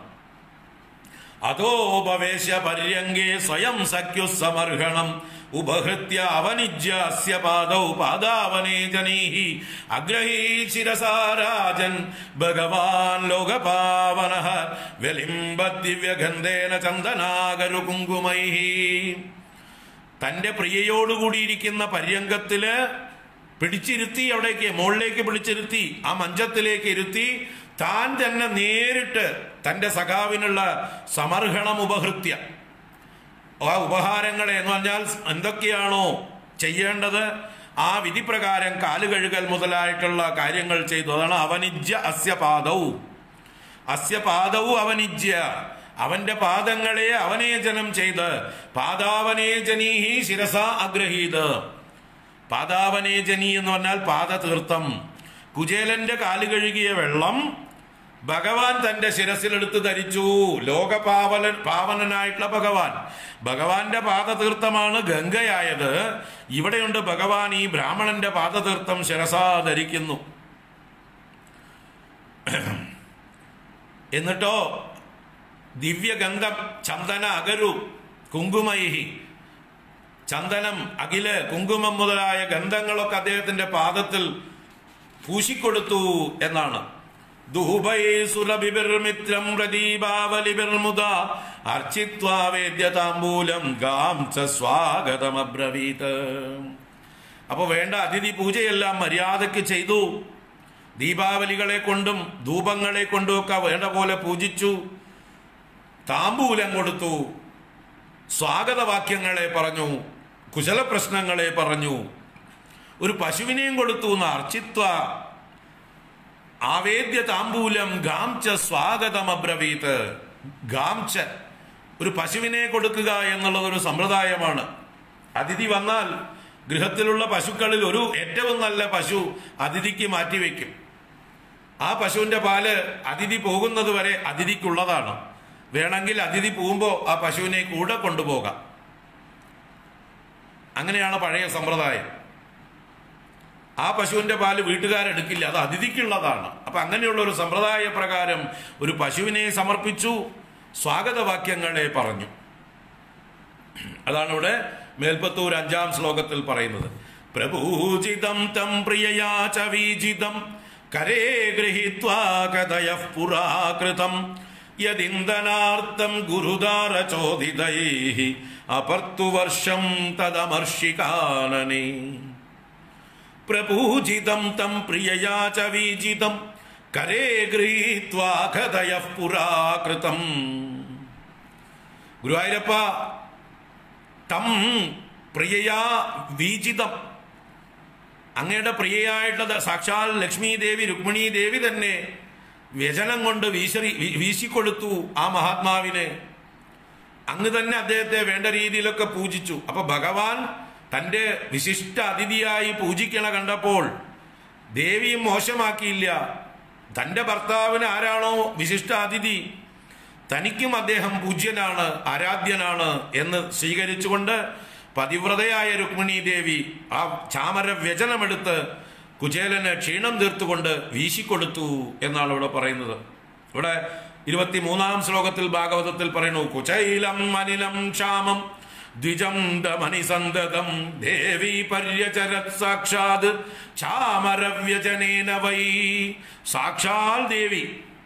അതോപവേശ പര്യങ്കേ സ്വയം സഖ്യു സമർഹണം ഉപഹൃത്യ അവനിജ്യ അസ്യ പാദൗ പാദാവനേ ജനീഹി അഗ്രഹീ ശിരസാ രാജൻ ഭഗവാൻ ലോകപാവന വ്യലിംബ ദിവ്യഗന്ധേന ചന്ദനാകരു കുങ്കുമൈഹി തന്റെ പ്രിയയോടുകൂടിയിരിക്കുന്ന പര്യങ്കത്തില് പിടിച്ചിരുത്തി അവിടേക്ക് മുകളിലേക്ക് പിടിച്ചിരുത്തി ആ മഞ്ചത്തിലേക്ക് ഇരുത്തി താൻ തന്നെ നേരിട്ട് തന്റെ സഖാവിനുള്ള സമർഹണം ഉപഹൃത്യ ആ ഉപഹാരങ്ങളെ എന്ന് പറഞ്ഞാൽ എന്തൊക്കെയാണോ ചെയ്യേണ്ടത് ആ വിധിപ്രകാരം കാലുകഴുകൽ മുതലായിട്ടുള്ള കാര്യങ്ങൾ ചെയ്തു അതാണ് അവനിജ്യ അസ്യ പാദവും അസ്യ പാദവും അവനിജ്യ അവന്റെ പാദങ്ങളെ അവനേജനം ചെയ്ത് പാദാവനേജനീഹി ശിരസ അഗ്രഹീത് പാദാവനേജനി എന്ന് പറഞ്ഞാൽ പാദതീർത്ഥം കുചേലന്റെ കാല് കഴുകിയ വെള്ളം ഭഗവാൻ തന്റെ ശിരസിലെടുത്ത് ധരിച്ചു ലോകപാവന പാവനനായിട്ടുള്ള ഭഗവാൻ ഭഗവാന്റെ പാദതീർത്ഥമാണ് ഗംഗയായത് ഇവിടെയുണ്ട് ഭഗവാൻ ഈ ബ്രാഹ്മണന്റെ പാദതീർത്ഥം ശിരസാ ധരിക്കുന്നു എന്നിട്ടോ ദിവ്യഗന്ധം ചന്ദന അകരു കുങ്കുമൈഹി ചന്ദനം അകില് കുങ്കുമം മുതലായ ഗന്ധങ്ങളൊക്കെ അദ്ദേഹത്തിന്റെ പാദത്തിൽ പൂശിക്കൊടുത്തു എന്നാണ് ദൂപൈ സുരഭിർമിത്രം പ്രദീപാവലിഭിർമുദ അർച്ചിത്വാ വേദ്യതാംബൂലം ഗാം ച സ്വാഗതമബ്രവീത് അപ്പൊ വേണ്ട അതിഥി പൂജയെല്ലാം മര്യാദയ്ക്ക് ചെയ്തു ദീപാവലികളെ കൊണ്ടും ധൂപങ്ങളെ കൊണ്ടും ഒക്കെ വേണ്ട പോലെ പൂജിച്ചു താമ്പൂലം കൊടുത്തു സ്വാഗതവാക്യങ്ങളെ പറഞ്ഞു കുശല പ്രശ്നങ്ങളെ പറഞ്ഞു ഒരു പശുവിനെയും കൊടുത്തു എന്ന് അർച്ചിത്വ ആവേദ്യ താമ്പൂലം ഗാംച സ്വാഗതം അബ്രവീത് ഗാംച ഒരു പശുവിനെ കൊടുക്കുക എന്നുള്ളത് ഒരു സമ്പ്രദായമാണ് അതിഥി വന്നാൽ ഗൃഹത്തിലുള്ള പശുക്കളിൽ ഒരു ഏറ്റവും നല്ല പശു അതിഥിക്ക് മാറ്റിവെക്കും ആ പശുവിന്റെ പാല് അതിഥി പോകുന്നത് വരെ അതിഥിക്കുള്ളതാണ് വേണമെങ്കിൽ അതിഥി പോകുമ്പോൾ ആ പശുവിനെ കൂടെ കൊണ്ടുപോകാം അങ്ങനെയാണ് പഴയ സമ്പ്രദായം ആ പശുവിന്റെ പാല് വീട്ടുകാരെടുക്കില്ല അത് അതിഥിക്കുള്ളതാണ് അപ്പൊ അങ്ങനെയുള്ള ഒരു സമ്പ്രദായ പ്രകാരം ഒരു പശുവിനെ സമർപ്പിച്ചു സ്വാഗതവാക്യങ്ങളെ പറഞ്ഞു അതാണ് ഇവിടെ മേൽപ്പത്തൂർ അഞ്ചാം ശ്ലോകത്തിൽ പറയുന്നത് പ്രഭൂജിതം തം പ്രിയയാ ച വീജിതം കരേ ഗൃഹീത്വാ കഥയ പുരാകൃതം യദിന്ദനാർത്ഥം ഗുരുദാര ചോദിതൈ അപർത്തു വർഷം തദമർഷികാനനേ പ്രപൂജിതം തം പ്രിയയാ ച വീജിതം കരേ ഗൃഹീത്വാ കഥയ പുരാകൃതം ഗുരുവായൂരപ്പ തം പ്രിയയാ വീജിതം അങ്ങയുടെ പ്രിയയായിട്ടുള്ള സാക്ഷാൽ ലക്ഷ്മി ദേവി രുക്മിണി ദേവി തന്നെ വ്യജനം കൊണ്ട് വീശറി വീ- വീശിക്കൊടുത്തു ആ മഹാത്മാവിനെ അങ്ങ് തന്നെ അദ്ദേഹത്തെ വേണ്ട രീതിയിലൊക്കെ പൂജിച്ചു അപ്പൊ ഭഗവാൻ തന്റെ വിശിഷ്ട അതിഥിയായി പൂജിക്കണ കണ്ടപ്പോൾ ദേവിയും മോശമാക്കിയില്ല തന്റെ ഭർത്താവിന് ആരാണോ വിശിഷ്ട അതിഥി തനിക്കും അദ്ദേഹം പൂജ്യനാണ് ആരാധ്യനാണ് എന്ന് സ്വീകരിച്ചുകൊണ്ട് പതിവ്രതയായ രുക്മിണി ദേവി ആ ചാമര വ്യജനമെടുത്ത് കുചേലന് ക്ഷീണം തീർത്തുകൊണ്ട് വീശിക്കൊടുത്തു എന്നാണ് ഇവിടെ പറയുന്നത് ഇവിടെ ഇരുപത്തിമൂന്നാം ശ്ലോകത്തിൽ ഭാഗവതത്തിൽ പറയുന്നു കുചൈലം അനിലം ക്ഷാമം ദ്വിജം ദമനിസന്തതം ദേവി പര്യചരത് സാക്ഷാത് ക്ഷാമരവ്യജനേന വൈ സാക്ഷാൽ ദേവി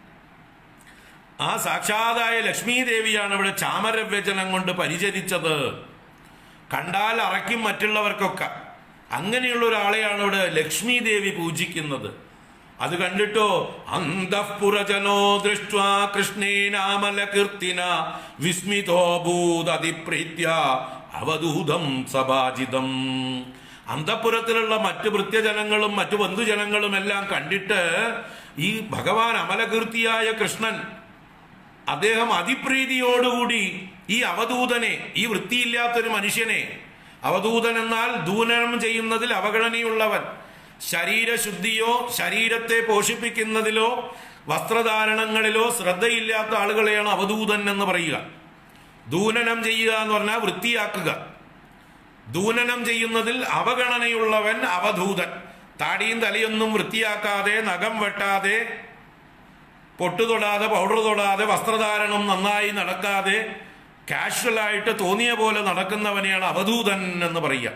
ആ സാക്ഷാതായ ലക്ഷ്മി ദേവിയാണ് ഇവിടെ ചാമരവ്യജനം കൊണ്ട് പരിചരിച്ചത് കണ്ടാൽ അറയ്ക്കും മറ്റുള്ളവർക്കൊക്കെ അങ്ങനെയുള്ള ഒരാളെയാണ് ഇവിടെ ലക്ഷ്മി ദേവി പൂജിക്കുന്നത് അത് കണ്ടിട്ടോ അന്തഃപുരജനോ ദൃഷ്ട കൃഷ്ണേനാമല കീർത്തിന വിസ്മിതോ ഭൂതതിപ്രീത്യ അവധൂതം സഭാജിതം അന്തഃപുരത്തിലുള്ള മറ്റ് ഭൃത്യജനങ്ങളും മറ്റു ബന്ധുജനങ്ങളും എല്ലാം കണ്ടിട്ട് ഈ ഭഗവാൻ അമലകീർത്തിയായ കൃഷ്ണൻ അദ്ദേഹം അതിപ്രീതിയോടുകൂടി ഈ അവധൂതനെ ഈ വൃത്തിയില്ലാത്തൊരു മനുഷ്യനെ അവധൂതൻ എന്നാൽ ദൂനം ചെയ്യുന്നതിൽ അവഗണനയുള്ളവൻ ശരീരശുദ്ധിയോ ശരീരത്തെ പോഷിപ്പിക്കുന്നതിലോ വസ്ത്രധാരണങ്ങളിലോ ശ്രദ്ധയില്ലാത്ത ആളുകളെയാണ് അവധൂതൻ എന്ന് പറയുക ദൂനനം ചെയ്യുക എന്ന് പറഞ്ഞാൽ വൃത്തിയാക്കുക ദൂനനം ചെയ്യുന്നതിൽ അവഗണനയുള്ളവൻ അവധൂതൻ താടിയും തലയൊന്നും വൃത്തിയാക്കാതെ നഖം വെട്ടാതെ പൊട്ടു തൊടാതെ പൗഡർ തൊടാതെ വസ്ത്രധാരണം നന്നായി നടക്കാതെ കാഷ്വലായിട്ട് തോന്നിയ പോലെ നടക്കുന്നവനെയാണ് അവധൂതൻ എന്ന് പറയുക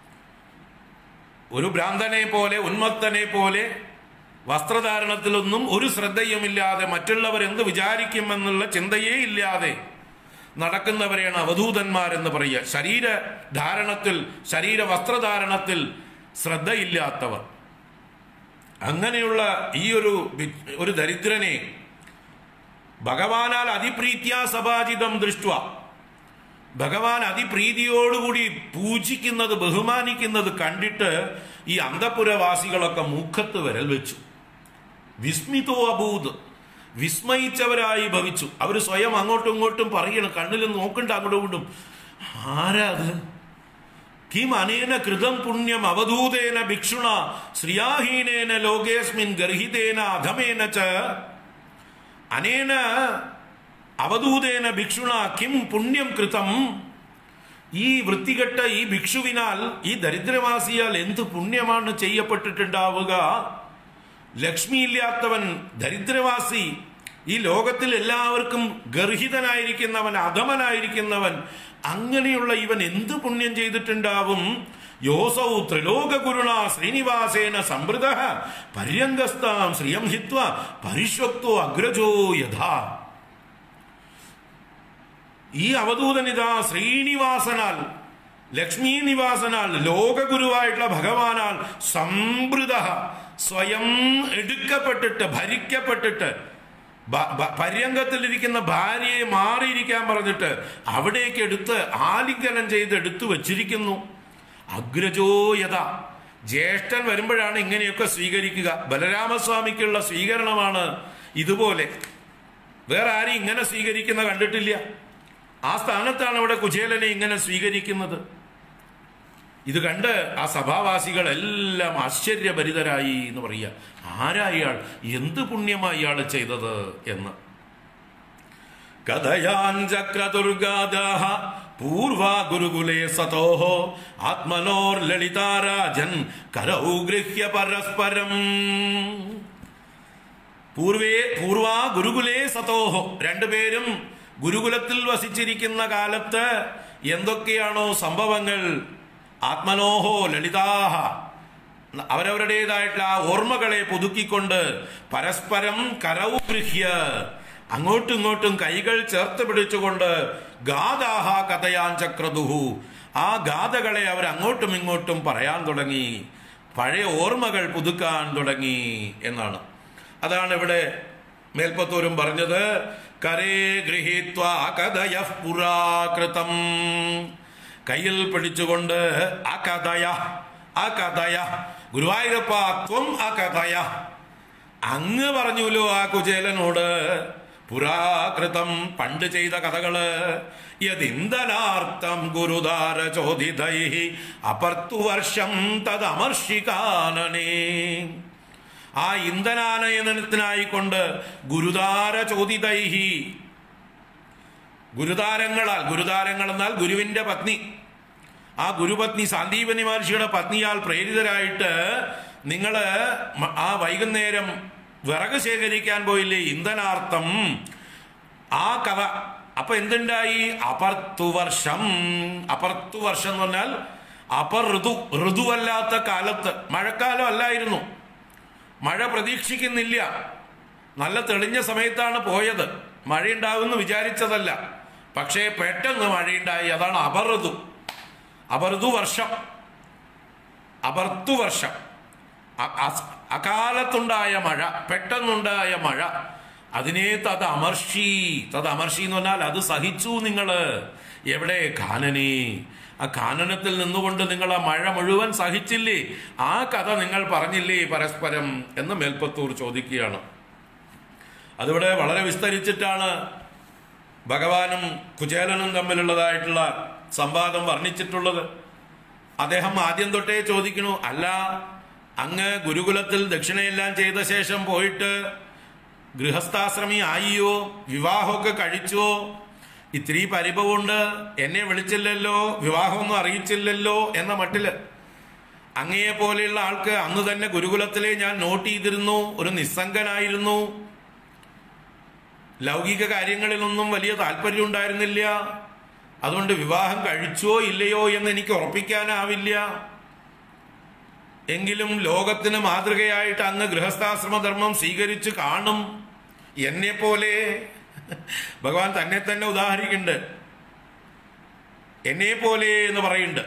ഒരു ഭ്രാന്തനെ പോലെ ഉന്മത്തനെ പോലെ വസ്ത്രധാരണത്തിലൊന്നും ഒരു ശ്രദ്ധയുമില്ലാതെ മറ്റുള്ളവർ എന്ത് വിചാരിക്കുമെന്നുള്ള ചിന്തയേ ഇല്ലാതെ നടക്കുന്നവരെയാണ് അവധൂതന്മാരെന്ന് പറയുക ശരീര ധാരണത്തിൽ ശരീര വസ്ത്രധാരണത്തിൽ ശ്രദ്ധയില്ലാത്തവർ അങ്ങനെയുള്ള ഈ ഒരു വി- ഒരു ദരിദ്രനെ ഭഗവാനാൽ അതിപ്രീത്യാ സഭാജിതം ദൃഷ്ട ഭഗവാൻ അതിപ്രീതിയോടുകൂടി പൂജിക്കുന്നത് ബഹുമാനിക്കുന്നത് കണ്ടിട്ട് ഈ അന്തപുരവാസികളൊക്കെ മൂക്കത്ത് വിരൽ വെച്ചു വിസ്മിതോ അഭൂത് വിസ്മയിച്ചവരായി ഭവിച്ചു അവർ സ്വയം അങ്ങോട്ടും ഇങ്ങോട്ടും പറയണം കണ്ണിൽ നോക്കണ്ട അങ്ങോട്ടും ഇങ്ങോട്ടും ആരാ അത് കിം അനേന കൃതം പുണ്യം അവധൂതേന ഭിക്ഷുണ ശ്രിയാഹീനേന ലോകേസ്മിൻ ഗർഹിതേന അധമേന ച അനേന അവധൂതേന ഭിക്ഷുണ കിം പുണ്യം കൃതം ഈ വൃത്തികെട്ട ഈ ഭിക്ഷുവിനാൽ ഈ ദരിദ്രവാസിയാൽ എന്ത് പുണ്യമാണ് ചെയ്യപ്പെട്ടിട്ടുണ്ടാവുക ലക്ഷ്മിയില്ലാത്തവൻ ദരിദ്രവാസി ഈ ലോകത്തിൽ എല്ലാവർക്കും ഗർഹിതനായിരിക്കുന്നവൻ അധമനായിരിക്കുന്നവൻ അങ്ങനെയുള്ള ഇവൻ എന്ത് പുണ്യം ചെയ്തിട്ടുണ്ടാവും യോസൗ ത്രിലോക ഗുരുണ ശ്രീനിവാസേന സംവൃത പര്യങ്കസ്താം ശ്രിയം ഹിത്വ പരിഷ്വക്തോ അഗ്രജോ യഥാ ഈ അവധൂതനിതാ ശ്രീനിവാസനാൽ ലക്ഷ്മി നിവാസനാൽ ലോകഗുരുവായിട്ടുള്ള ഭഗവാനാൽ സംവൃത സ്വയം എടുക്കപ്പെട്ടിട്ട് ഭരിക്കപ്പെട്ടിട്ട് ഭ- ഭ- പര്യങ്കത്തിലിരിക്കുന്ന ഭാര്യയെ മാറിയിരിക്കാൻ പറഞ്ഞിട്ട് അവിടേക്ക് എടുത്ത് ആലിംഗനം ചെയ്ത് എടുത്തു വച്ചിരിക്കുന്നു അഗ്രജോയത ജ്യേഷ്ഠൻ വരുമ്പോഴാണ് ഇങ്ങനെയൊക്കെ സ്വീകരിക്കുക ബലരാമസ്വാമിക്കുള്ള സ്വീകരണമാണ് ഇതുപോലെ വേറെ ആരും ഇങ്ങനെ സ്വീകരിക്കുന്ന കണ്ടിട്ടില്ല ആ സ്ഥാനത്താണ് ഇവിടെ കുചേലനെ ഇങ്ങനെ സ്വീകരിക്കുന്നത് ഇത് കണ്ട് ആ സഭാവാസികളെല്ലാം ആശ്ചര്യഭരിതരായി എന്ന് പറയുക ആരാ ഇയാൾ എന്ത് പുണ്യമായി ഇയാൾ ചെയ്തത് എന്ന് കഥയാൻ ചക്രദുർഗാദാഹ പൂർവാ ഗുരുകുലേ സതോഹ ആത്മനോർ ലളിതാരാജൻ കരൗ ഗൃഹ്യ പരസ്പരം പൂർവേ പൂർവാ ഗുരുകുലേ സതോഹോ രണ്ടുപേരും ഗുരുകുലത്തിൽ വസിച്ചിരിക്കുന്ന കാലത്ത് എന്തൊക്കെയാണോ സംഭവങ്ങൾ ആത്മനോഹോ ലളിതാഹ അവരവരുടേതായിട്ടുള്ള ആ ഓർമ്മകളെ പുതുക്കിക്കൊണ്ട് പരസ്പരം കരവു ഗൃഹ്യ അങ്ങോട്ടും ഇങ്ങോട്ടും കൈകൾ ചേർത്ത് പിടിച്ചുകൊണ്ട് ഗാദാഹ കഥയാൻ ചക്രദുഹു ആ ഗാഥകളെ അവർ അങ്ങോട്ടും ഇങ്ങോട്ടും പറയാൻ തുടങ്ങി പഴയ ഓർമ്മകൾ പുതുക്കാൻ തുടങ്ങി എന്നാണ് അതാണ് ഇവിടെ മേൽപ്പത്തൂരും പറഞ്ഞത് കരേ ഗൃഹീത്വ കഥയ പുരാകൃതം കയ്യിൽ പിടിച്ചുകൊണ്ട് അകഥയ അകഥയ ഗുരുവായൂരപ്പ ത്വം അകഥയ അങ്ങ് പറഞ്ഞുല്ലോ ആ കുചേലനോട് പുരാകൃതം പണ്ട് ചെയ്ത കഥകള് യദിന്ദനാർത്ഥം ഗുരുദാര ചോദിതൈ അപർത്തു വർഷം തദമർഷികാനനേ ആ ഇന്ധനാനയനത്തിനായിക്കൊണ്ട് ഗുരുദാര ചോദിതൈഹി ഗുരുതാരങ്ങളാൽ ഗുരുതാരങ്ങൾ എന്നാൽ ഗുരുവിന്റെ പത്നി ആ ഗുരുപത്നി സാന്ദീപനി മഹർഷിയുടെ പത്നിയാൽ പ്രേരിതരായിട്ട് നിങ്ങള് മ- ആ വൈകുന്നേരം വിറക് ശേഖരിക്കാൻ പോയില്ലേ ഇന്ധനാർത്ഥം ആ കഥ അപ്പൊ എന്തുണ്ടായി അപർത്തു വർഷം അപർത്തു വർഷം എന്ന് പറഞ്ഞാൽ അപർ ഋതു ഋതുവല്ലാത്ത കാലത്ത് മഴക്കാലം അല്ലായിരുന്നു മഴ പ്രതീക്ഷിക്കുന്നില്ല നല്ല തെളിഞ്ഞ സമയത്താണ് പോയത് മഴയുണ്ടാവുമെന്ന് വിചാരിച്ചതല്ല പക്ഷേ പെട്ടെന്ന് മഴയുണ്ടായി അതാണ് അപഋതു അപഋതു വർഷം അപർത്തു വർഷം അ- അ- അകാലത്തുണ്ടായ മഴ പെട്ടെന്നുണ്ടായ മഴ അതിനെ തത് അമർഷി തത് അമർഷി എന്ന് പറഞ്ഞാൽ അത് സഹിച്ചു നിങ്ങള് എവിടെ കാനനെ ആ കാനനത്തിൽ നിന്നുകൊണ്ട് നിങ്ങൾ ആ മഴ മുഴുവൻ സഹിച്ചില്ലേ ആ കഥ നിങ്ങൾ പറഞ്ഞില്ലേ പരസ്പരം എന്ന് മേൽപ്പത്തൂർ ചോദിക്കുകയാണ് അതിവിടെ വളരെ വിസ്തരിച്ചിട്ടാണ് ഭഗവാനും കുചേലനും തമ്മിലുള്ളതായിട്ടുള്ള സംവാദം വർണ്ണിച്ചിട്ടുള്ളത് അദ്ദേഹം ആദ്യം തൊട്ടേ ചോദിക്കണു അല്ല അങ്ങ് ഗുരുകുലത്തിൽ ദക്ഷിണയെല്ലാം ചെയ്ത ശേഷം പോയിട്ട് ഗൃഹസ്ഥാശ്രമി ആയിയോ വിവാഹമൊക്കെ കഴിച്ചോ ഇത്തിരി പരിഭവമുണ്ട് എന്നെ വിളിച്ചില്ലല്ലോ വിവാഹമൊന്നും അറിയിച്ചില്ലല്ലോ എന്ന മട്ടില് അങ്ങയെ പോലെയുള്ള ആൾക്ക് അന്ന് തന്നെ ഗുരുകുലത്തിലെ ഞാൻ നോട്ട് ചെയ്തിരുന്നു ഒരു നിസ്സംഗനായിരുന്നു ലൗകിക കാര്യങ്ങളിലൊന്നും വലിയ താല്പര്യം ഉണ്ടായിരുന്നില്ല അതുകൊണ്ട് വിവാഹം കഴിച്ചോ ഇല്ലയോ എന്ന് എനിക്ക് ഉറപ്പിക്കാനാവില്ല എങ്കിലും ലോകത്തിന് മാതൃകയായിട്ട് അങ്ങ് ഗൃഹസ്ഥാശ്രമധർമ്മം സ്വീകരിച്ച് കാണും എന്നെ പോലെ ഭഗവാൻ തന്നെ തന്നെ ഉദാഹരിക്കുന്നുണ്ട് എന്നെ പോലെ എന്ന് പറയുന്നുണ്ട്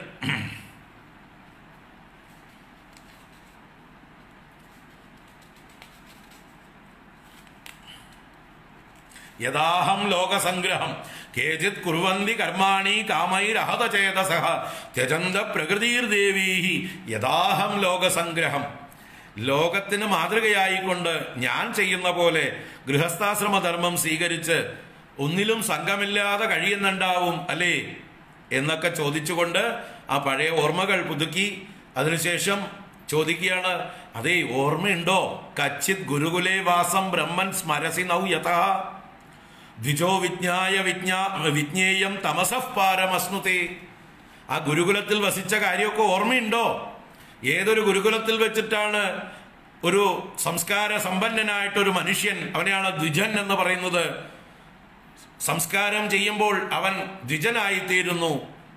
യഥാഹം ലോകസംഗ്രഹം കേചിത് കുറുവന്തി കർമാണി കാമൈരഹത ചേതസഹ ത്യജന്ത പ്രകൃതിർദേവീ യഥാഹം ലോകസംഗ്രഹം ലോകത്തിന് മാതൃകയായിക്കൊണ്ട് ഞാൻ ചെയ്യുന്ന പോലെ ഗൃഹസ്ഥാശ്രമധർമ്മം സ്വീകരിച്ച് ഒന്നിലും സംഘമില്ലാതെ കഴിയുന്നുണ്ടാവും അല്ലേ എന്നൊക്കെ ചോദിച്ചുകൊണ്ട് ആ പഴയ ഓർമ്മകൾ പുതുക്കി അതിനുശേഷം ചോദിക്കുകയാണ് അതേ ഓർമ്മയുണ്ടോ കച്ചിത് ഗുരുകുലേ വാസം ബ്രഹ്മൻ സ്മരസി നൗ യഥാ ദ്വിജോ വിജ്ഞായ വിജ്ഞാ വിജ്ഞേയം തമസഃ പാരമസ്നുതേ ആ ഗുരുകുലത്തിൽ വസിച്ച കാര്യമൊക്കെ ഓർമ്മയുണ്ടോ ഏതൊരു ഗുരുകുലത്തിൽ വെച്ചിട്ടാണ് ഒരു സംസ്കാര സമ്പന്നനായിട്ടൊരു മനുഷ്യൻ അവനെയാണ് ദ്വിജൻ എന്ന് പറയുന്നത് സംസ്കാരം ചെയ്യുമ്പോൾ അവൻ ദ്വിജനായിത്തീരുന്നു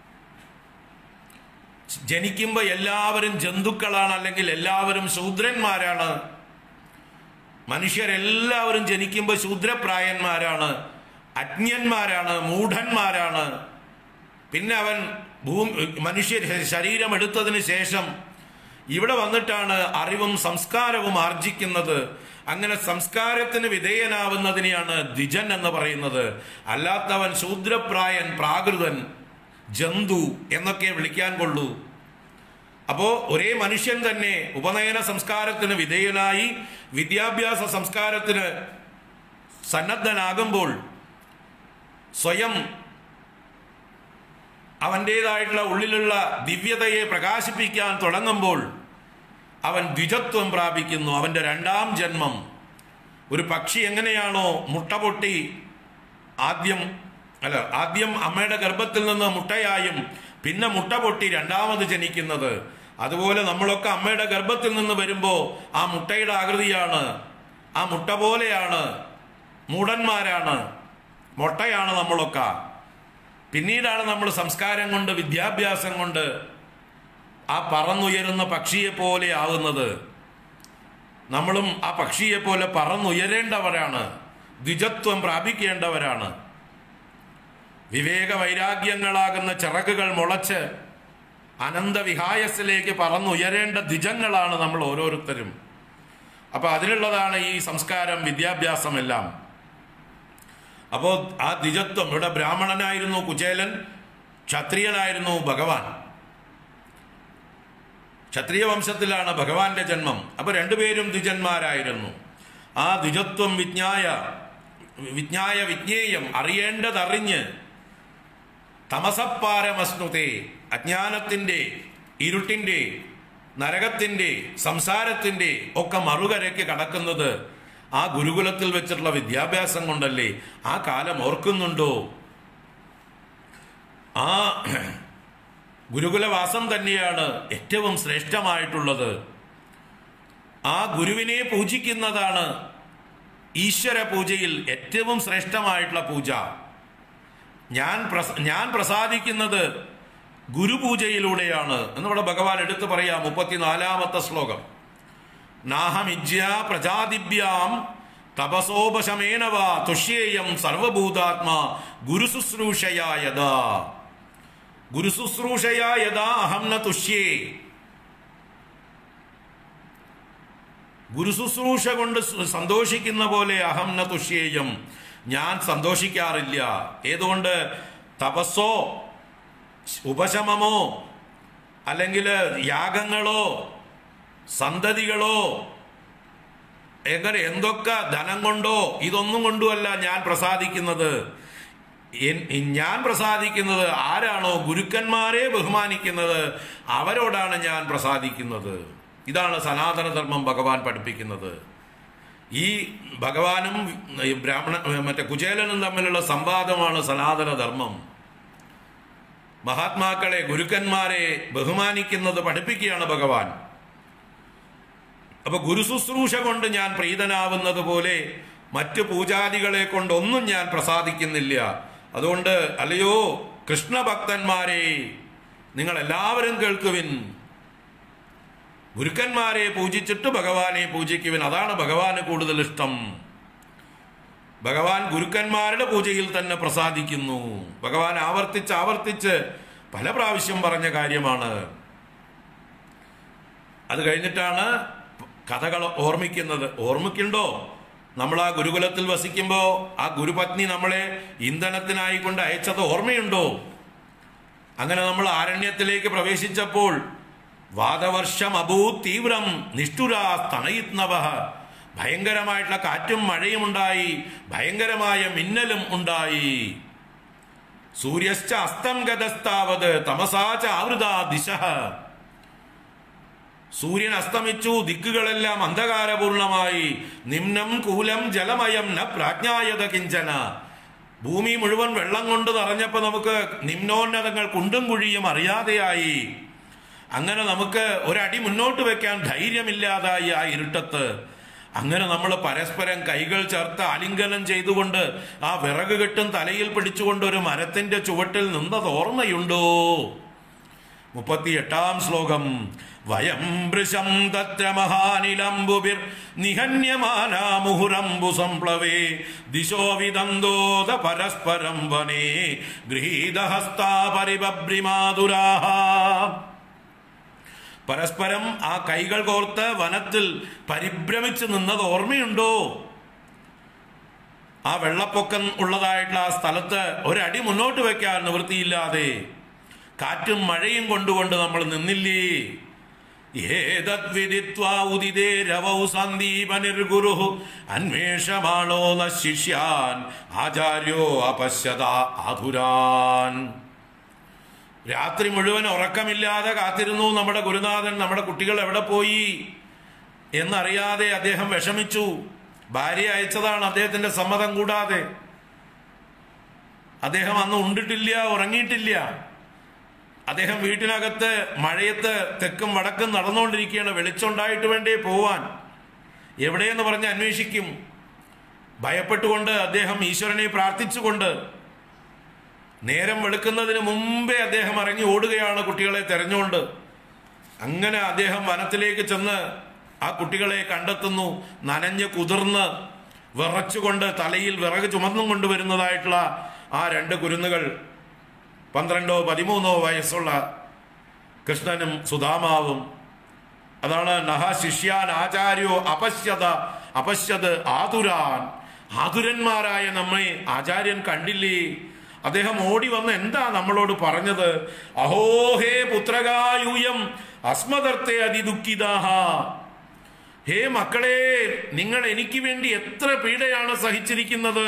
ജനിക്കുമ്പോൾ എല്ലാവരും ജന്തുക്കളാണ് അല്ലെങ്കിൽ എല്ലാവരും ശൂദ്രന്മാരാണ് മനുഷ്യരെല്ലാവരും ജനിക്കുമ്പോൾ ശൂദ്രപ്രായന്മാരാണ് അജ്ഞന്മാരാണ് മൂഢന്മാരാണ് പിന്നെ അവൻ ഭൂമി മനുഷ്യ ശരീരം എടുത്തതിന് ശേഷം ഇവിടെ വന്നിട്ടാണ് അറിവും സംസ്കാരവും ആർജിക്കുന്നത് അങ്ങനെ സംസ്കാരത്തിന് വിധേയനാവുന്നതിനെയാണ് ദ്വിജൻ എന്ന് പറയുന്നത് അല്ലാത്തവൻ ശൂദ്രപ്രായൻ പ്രാകൃതൻ ജന്തു എന്നൊക്കെ വിളിക്കാൻ കൊള്ളൂ അപ്പോ ഒരേ മനുഷ്യൻ തന്നെ ഉപനയന സംസ്കാരത്തിന് വിധേയനായി വിദ്യാഭ്യാസ സംസ്കാരത്തിന് സന്നദ്ധനാകുമ്പോൾ സ്വയം അവൻ്റെതായിട്ടുള്ള ഉള്ളിലുള്ള ദിവ്യതയെ പ്രകാശിപ്പിക്കാൻ തുടങ്ങുമ്പോൾ അവൻ ദ്വിജത്വം പ്രാപിക്കുന്നു അവൻ്റെ രണ്ടാം ജന്മം ഒരു പക്ഷി എങ്ങനെയാണോ മുട്ട പൊട്ടി ആദ്യം അല്ല ആദ്യം അമ്മയുടെ ഗർഭത്തിൽ നിന്ന് മുട്ടയായും പിന്നെ മുട്ട പൊട്ടി രണ്ടാമത് ജനിക്കുന്നത് അതുപോലെ നമ്മളൊക്കെ അമ്മയുടെ ഗർഭത്തിൽ നിന്ന് വരുമ്പോൾ ആ മുട്ടയുടെ ആകൃതിയാണ് ആ മുട്ട പോലെയാണ് മൂടന്മാരാണ് മുട്ടയാണ് നമ്മളൊക്കെ പിന്നീടാണ് നമ്മൾ സംസ്കാരം കൊണ്ട് വിദ്യാഭ്യാസം കൊണ്ട് ആ പറന്നുയരുന്ന പക്ഷിയെ പോലെ ആവുന്നത് നമ്മളും ആ പക്ഷിയെ പോലെ പറന്നുയരേണ്ടവരാണ് ദ്വിജത്വം പ്രാപിക്കേണ്ടവരാണ് വിവേക വൈരാഗ്യങ്ങളാകുന്ന ചിറകുകൾ മുളച്ച് അനന്തവിഹായസിലേക്ക് പറന്നുയരേണ്ട ദ്വിജങ്ങളാണ് നമ്മൾ ഓരോരുത്തരും അപ്പൊ അതിനുള്ളതാണ് ഈ സംസ്കാരം വിദ്യാഭ്യാസം എല്ലാം അപ്പോ ആ ദ്വിജത്വം ഇവിടെ ബ്രാഹ്മണനായിരുന്നു കുചേലൻ ക്ഷത്രിയനായിരുന്നു ഭഗവാൻ ക്ഷത്രിയ വംശത്തിലാണ് ഭഗവാന്റെ ജന്മം അപ്പൊ രണ്ടുപേരും ദ്വിജന്മാരായിരുന്നു ആ ദ്വിജത്വം വിജ്ഞായ വിജ്ഞായ വിജ്ഞേയം അറിയേണ്ടതറിഞ്ഞ് തമസപ്പാരമസ്നുതേ അജ്ഞാനത്തിന്റെ ഇരുട്ടിന്റെ നരകത്തിന്റെ സംസാരത്തിന്റെ ഒക്കെ മറുകരയ്ക്ക് കടക്കുന്നത് ആ ഗുരുകുലത്തിൽ വെച്ചിട്ടുള്ള വിദ്യാഭ്യാസം കൊണ്ടല്ലേ ആ കാലം ഓർക്കുന്നുണ്ടോ ആ ഗുരുകുലവാസം തന്നെയാണ് ഏറ്റവും ശ്രേഷ്ഠമായിട്ടുള്ളത് ആ ഗുരുവിനെ പൂജിക്കുന്നതാണ് ഈശ്വര പൂജയിൽ ഏറ്റവും ശ്രേഷ്ഠമായിട്ടുള്ള പൂജ ഞാൻ പ്രസ- ഞാൻ പ്രസാദിക്കുന്നത് ഗുരുപൂജയിലൂടെയാണ് എന്നിവിടെ ഭഗവാൻ എടുത്തു പറയാം മുപ്പത്തിനാലാമത്തെ ശ്ലോകം നാഹമിജ്യ പ്രജാതിഭ്യാം തപസോപശമേനവ തുഷ്യേയം സർവഭൂതാത്മാ ഗുരുശുശ്രൂഷയാ യഥാ ഗുരുശുശ്രൂഷയാ യഥാ അഹം ന തുഷ്യേ ഗുരുശുശ്രൂഷ കൊണ്ട് സ- സന്തോഷിക്കുന്ന പോലെ അഹം ന തുഷ്യേയം ഞാൻ സന്തോഷിക്കാറില്ല ഏതുകൊണ്ട് തപസ്സോ ഉപശമമോ അല്ലെങ്കിൽ യാഗങ്ങളോ സന്തതികളോ എങ്ങനെ എന്തൊക്കെ ധനം കൊണ്ടോ ഇതൊന്നും കൊണ്ടുമല്ല ഞാൻ പ്രസാദിക്കുന്നത് എൻ- ഞാൻ പ്രസാദിക്കുന്നത് ആരാണോ ഗുരുക്കന്മാരെ ബഹുമാനിക്കുന്നത് അവരോടാണ് ഞാൻ പ്രസാദിക്കുന്നത് ഇതാണ് സനാതനധർമ്മം ഭഗവാൻ പഠിപ്പിക്കുന്നത് ഈ ഭഗവാനും ഈ ബ്രാഹ്മണ മറ്റേ കുചേലനും തമ്മിലുള്ള സംവാദമാണ് സനാതനധർമ്മം മഹാത്മാക്കളെ ഗുരുക്കന്മാരെ ബഹുമാനിക്കുന്നത് പഠിപ്പിക്കുകയാണ് ഭഗവാൻ അപ്പൊ ഗുരുശുശ്രൂഷ കൊണ്ട് ഞാൻ പ്രീതനാവുന്നത് പോലെ മറ്റു പൂജാദികളെ കൊണ്ടൊന്നും ഞാൻ പ്രസാദിക്കുന്നില്ല അതുകൊണ്ട് അല്ലയോ കൃഷ്ണഭക്തന്മാരെ നിങ്ങൾ എല്ലാവരും കേൾക്കുവിൻ ഗുരുക്കന്മാരെ പൂജിച്ചിട്ട് ഭഗവാനെ പൂജിക്കുവിൻ അതാണ് ഭഗവാന് കൂടുതൽ ഇഷ്ടം ഭഗവാൻ ഗുരുക്കന്മാരുടെ പൂജയിൽ തന്നെ പ്രസാദിക്കുന്നു ഭഗവാൻ ആവർത്തിച്ച് ആവർത്തിച്ച് പല പ്രാവശ്യം പറഞ്ഞ കാര്യമാണ് അത് കഴിഞ്ഞിട്ടാണ് കഥകൾ ഓർമ്മിക്കുന്നത് ഓർമ്മിക്കുണ്ടോ നമ്മൾ ആ ഗുരുകുലത്തിൽ വസിക്കുമ്പോൾ ആ ഗുരുപത്നി നമ്മളെ ഇന്ധനത്തിനായി കൊണ്ട് അയച്ചത് ഓർമ്മയുണ്ടോ അങ്ങനെ നമ്മൾ ആരണ്യത്തിലേക്ക് പ്രവേശിച്ചപ്പോൾ വാദവർഷം അഭൂ തീവ്രം നിഷ്ഠുരാ സ്തനയിത്നവ ഭയങ്കരമായിട്ടുള്ള കാറ്റും മഴയും ഉണ്ടായി ഭയങ്കരമായ മിന്നലും ഉണ്ടായി സൂര്യശ്ച അസ്തം ഗതസ്താവത് തമസാച ആവൃത ദിശ സൂര്യൻ അസ്തമിച്ചു ദിക്കുകളെല്ലാം അന്ധകാരപൂർണമായി നിമ്നം കൂലം ജലമയം ന പ്രാജ്ഞായത കിഞ്ചന ഭൂമി മുഴുവൻ വെള്ളം കൊണ്ട് നിറഞ്ഞപ്പോ നമുക്ക് നിമ്നോന്നതങ്ങൾ കുണ്ടും കുഴിയും അറിയാതെയായി അങ്ങനെ നമുക്ക് ഒരടി മുന്നോട്ട് വെക്കാൻ ധൈര്യമില്ലാതായി ആ ഇരുട്ടത്ത് അങ്ങനെ നമ്മൾ പരസ്പരം കൈകൾ ചേർത്ത് ആലിംഗനം ചെയ്തുകൊണ്ട് ആ വിറക് കെട്ടും തലയിൽ പിടിച്ചുകൊണ്ട് ഒരു മരത്തിന്റെ ചുവട്ടിൽ നിന്നത് ഓർമ്മയുണ്ടോ മുപ്പത്തിയെട്ടാം ശ്ലോകം വയം വൃശം തത്ര മഹാനിലംബുഭിർ നിഹന്യമാനാ മുഹുരംബു സംപ്ലവേ ദിശോ വിദന്തോത പരസ്പരം വനേ ഗൃഹീതഹസ്താ പരിബഭ്രിമാതുരാഹ പരസ്പരം ആ കൈകൾ കോർത്ത് വനത്തിൽ പരിഭ്രമിച്ച് നിന്നത് ഓർമ്മയുണ്ടോ ആ വെള്ളപ്പൊക്കം ഉള്ളതായിട്ടുള്ള ആ സ്ഥലത്ത് ഒരടി മുന്നോട്ട് വെക്കാൻ നിവൃത്തിയില്ലാതെ കാറ്റും മഴയും കൊണ്ടുകൊണ്ട് നമ്മൾ നിന്നില്ലേ ഏതദ്വിദിത്വാ ഉദിതേ രവൗ സന്ദീപനിർഗുരു അന്വേഷമാണോ ന ശിഷ്യാൻ ആചാര്യോ അപശ്യത ആധുരാൻ രാത്രി മുഴുവൻ ഉറക്കമില്ലാതെ കാത്തിരുന്നു നമ്മുടെ ഗുരുനാഥൻ നമ്മുടെ കുട്ടികൾ എവിടെ പോയി എന്നറിയാതെ അദ്ദേഹം വിഷമിച്ചു ഭാര്യ അയച്ചതാണ് അദ്ദേഹത്തിന്റെ സമ്മതം കൂടാതെ അദ്ദേഹം അന്ന് ഉണ്ടിട്ടില്ല ഉറങ്ങിയിട്ടില്ല അദ്ദേഹം വീട്ടിനകത്ത് മഴയത്ത് തെക്കും വടക്കും നടന്നുകൊണ്ടിരിക്കുകയാണ് വെളിച്ചുണ്ടായിട്ട് വേണ്ടേ പോവാൻ എവിടെയെന്ന് പറഞ്ഞ് അന്വേഷിക്കും ഭയപ്പെട്ടുകൊണ്ട് അദ്ദേഹം ഈശ്വരനെ പ്രാർത്ഥിച്ചുകൊണ്ട് നേരം വെളുക്കുന്നതിന് മുമ്പേ അദ്ദേഹം ഇറങ്ങി ഓടുകയാണ് കുട്ടികളെ തെരഞ്ഞുകൊണ്ട് അങ്ങനെ അദ്ദേഹം വനത്തിലേക്ക് ചെന്ന് ആ കുട്ടികളെ കണ്ടെത്തുന്നു നനഞ്ഞ് കുതിർന്ന് വിറച്ചുകൊണ്ട് തലയിൽ വിറക് ചുമന്നും കൊണ്ടുവരുന്നതായിട്ടുള്ള ആ രണ്ട് കുരുന്നുകൾ പന്ത്രണ്ടോ പതിമൂന്നോ വയസ്സുള്ള കൃഷ്ണനും സുധാമാവും അതാണ് നഹ ശിഷ്യാൻ ആചാര്യോ അപശ്യത അപശ്യത് ആതുരാൻ ആതുരന്മാരായ നമ്മെ ആചാര്യൻ കണ്ടില്ലേ അദ്ദേഹം ഓടി വന്ന് എന്താ നമ്മളോട് പറഞ്ഞത് അഹോഹേ പുത്രകായൂയം അസ്മദർത്തെ അതിദുഃഖിതാഹ ഹേ മക്കളെ നിങ്ങൾ എനിക്ക് വേണ്ടി എത്ര പീഡയാണ് സഹിച്ചിരിക്കുന്നത്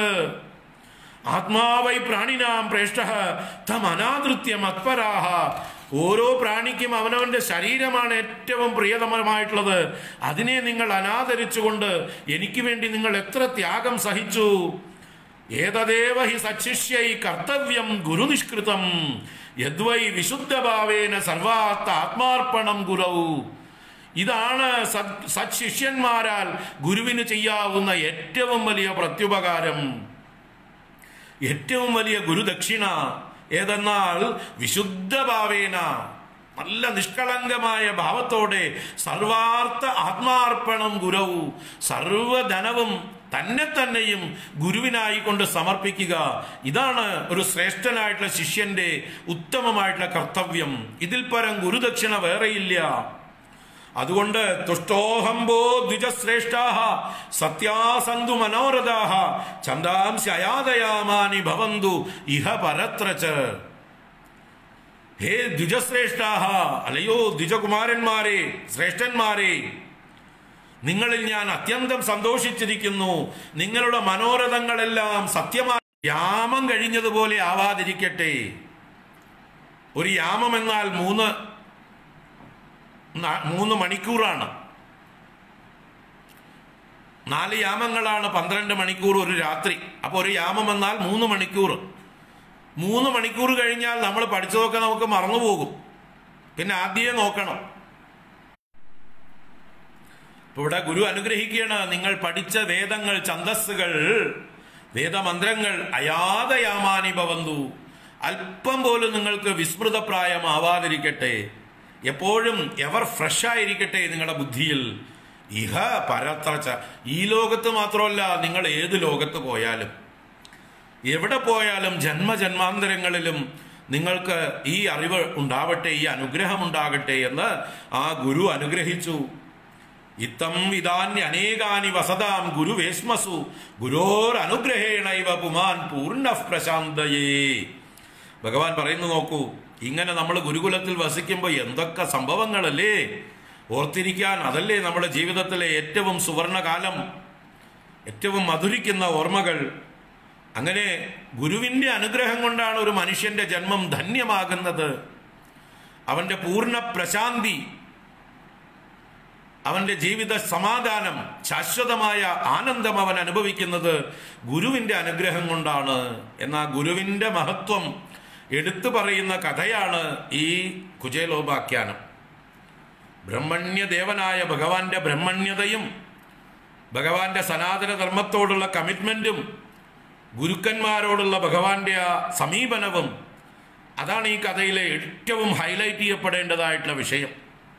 ആത്മാവൈ പ്രാണിനാം പ്രേഷ്ഠ തം അനാദൃത്യ മത്പരാഹ ഓരോ പ്രാണിക്കും അവനവന്റെ ശരീരമാണ് ഏറ്റവും പ്രിയതമമായിട്ടുള്ളത് അതിനെ നിങ്ങൾ അനാദരിച്ചുകൊണ്ട് എനിക്ക് വേണ്ടി നിങ്ങൾ എത്ര ത്യാഗം സഹിച്ചു ഏതദേവ ഹി സശിഷ്യൈ കർത്തവ്യം ഗുരുനിഷ്കൃതം യദ്വൈ വിശുദ്ധഭാവേന സർവാത്ത ആത്മാർപ്പണം ഗുരവു ഇതാണ് സത് സത്ശിഷ്യന്മാരാൽ ഗുരുവിന് ചെയ്യാവുന്ന ഏറ്റവും വലിയ പ്രത്യുപകാരം ഏറ്റവും വലിയ ഗുരുദക്ഷിണ ഏതെന്നാൽ വിശുദ്ധ ഭാവേന നല്ല നിഷ്കളങ്കമായ ഭാവത്തോടെ സർവാർത്ഥ ആത്മാർപ്പണം ഗുരവു സർവധനവും തന്നെ തന്നെയും ഗുരുവിനായി കൊണ്ട് സമർപ്പിക്കുക ഇതാണ് ഒരു ശ്രേഷ്ഠനായിട്ടുള്ള ശിഷ്യന്റെ ഉത്തമമായിട്ടുള്ള കർത്തവ്യം ഇതിൽ പരം ഗുരുദക്ഷിണ വേറെയില്ല അതുകൊണ്ട് തുഷ്ടോഹംബോ ദ്വിജശ്രേഷ്ഠാഹ സത്യാസന്തു മനോരഥാഹ ഛന്ദാംശ അയാതയാമാനി ഭവന്തു ഇഹ പരത്രച്ച് ഹേ ദ്വിജശ്രേഷ്ഠാഹ അല്ലയോ ദ്വിജകുമാരന്മാരെ ശ്രേഷ്ഠന്മാരെ നിങ്ങളിൽ ഞാൻ അത്യന്തം സന്തോഷിച്ചിരിക്കുന്നു നിങ്ങളുടെ മനോരഥങ്ങളെല്ലാം സത്യമായി യാമം കഴിഞ്ഞതുപോലെ ആവാതിരിക്കട്ടെ ഒരു യാമം എന്നാൽ മൂന്ന് ന- മൂന്ന് മണിക്കൂറാണ് നാല് യാമങ്ങളാണ് പന്ത്രണ്ട് മണിക്കൂർ ഒരു രാത്രി അപ്പോൾ ഒരു യാമം എന്നാൽ മൂന്ന് മണിക്കൂർ മൂന്ന് മണിക്കൂർ കഴിഞ്ഞാൽ നമ്മൾ പഠിച്ചതൊക്കെ നമുക്ക് മറന്നുപോകും പിന്നെ ആദ്യമേ നോക്കണം ഇപ്പൊ ഇവിടെ ഗുരു അനുഗ്രഹിക്കുകയാണ് നിങ്ങൾ പഠിച്ച വേദങ്ങൾ ഛന്ദസ്സുകൾ വേദമന്ത്രങ്ങൾ അയാതയാമാനി ഭവന്തു അല്പം പോലും നിങ്ങൾക്ക് വിസ്മൃതപ്രായമാവാതിരിക്കട്ടെ എപ്പോഴും എവർ ഫ്രഷ് ആയിരിക്കട്ടെ നിങ്ങളുടെ ബുദ്ധിയിൽ ഇഹ പരത്രച്ച ഈ ലോകത്ത് മാത്രമല്ല നിങ്ങൾ ഏത് ലോകത്ത് പോയാലും എവിടെ പോയാലും ജന്മജന്മാന്തരങ്ങളിലും നിങ്ങൾക്ക് ഈ അറിവ് ഉണ്ടാവട്ടെ ഈ അനുഗ്രഹം ഉണ്ടാകട്ടെ എന്ന് ആ ഗുരു അനുഗ്രഹിച്ചു ഇത്തം വിധാന്യ അനേകാനി വസതാം ഗുരുവേശ്മസു ഗുരോർ അനുഗ്രഹേണൈവ പുമാൻ പൂർണ്ണ പ്രശാന്തയേ ഭഗവാൻ പറയുന്നു നോക്കൂ ഇങ്ങനെ നമ്മൾ ഗുരുകുലത്തിൽ വസിക്കുമ്പോൾ എന്തൊക്കെ സംഭവങ്ങളല്ലേ ഓർത്തിരിക്കാൻ അതല്ലേ നമ്മുടെ ജീവിതത്തിലെ ഏറ്റവും സുവർണകാലം ഏറ്റവും മധുരിക്കുന്ന ഓർമ്മകൾ അങ്ങനെ ഗുരുവിന്റെ അനുഗ്രഹം കൊണ്ടാണ് ഒരു മനുഷ്യന്റെ ജന്മം ധന്യമാകുന്നത് അവന്റെ പൂർണ്ണ പ്രശാന്തി അവന്റെ ജീവിത സമാധാനം ശാശ്വതമായ ആനന്ദം അവൻ അനുഭവിക്കുന്നത് ഗുരുവിന്റെ അനുഗ്രഹം കൊണ്ടാണ് എന്നാ ഗുരുവിന്റെ മഹത്വം എടുത്തു പറയുന്ന കഥയാണ് ഈ കുചേലോപാഖ്യാനം ബ്രഹ്മണ്യദേവനായ ഭഗവാന്റെ ബ്രഹ്മണ്യതയും ഭഗവാന്റെ സനാതന ധർമ്മത്തോടുള്ള കമ്മിറ്റ്മെന്റും ഗുരുക്കന്മാരോടുള്ള ഭഗവാന്റെ ആ സമീപനവും അതാണ് ഈ കഥയിലെ ഏറ്റവും ഹൈലൈറ്റ് ചെയ്യപ്പെടേണ്ടതായിട്ടുള്ള വിഷയം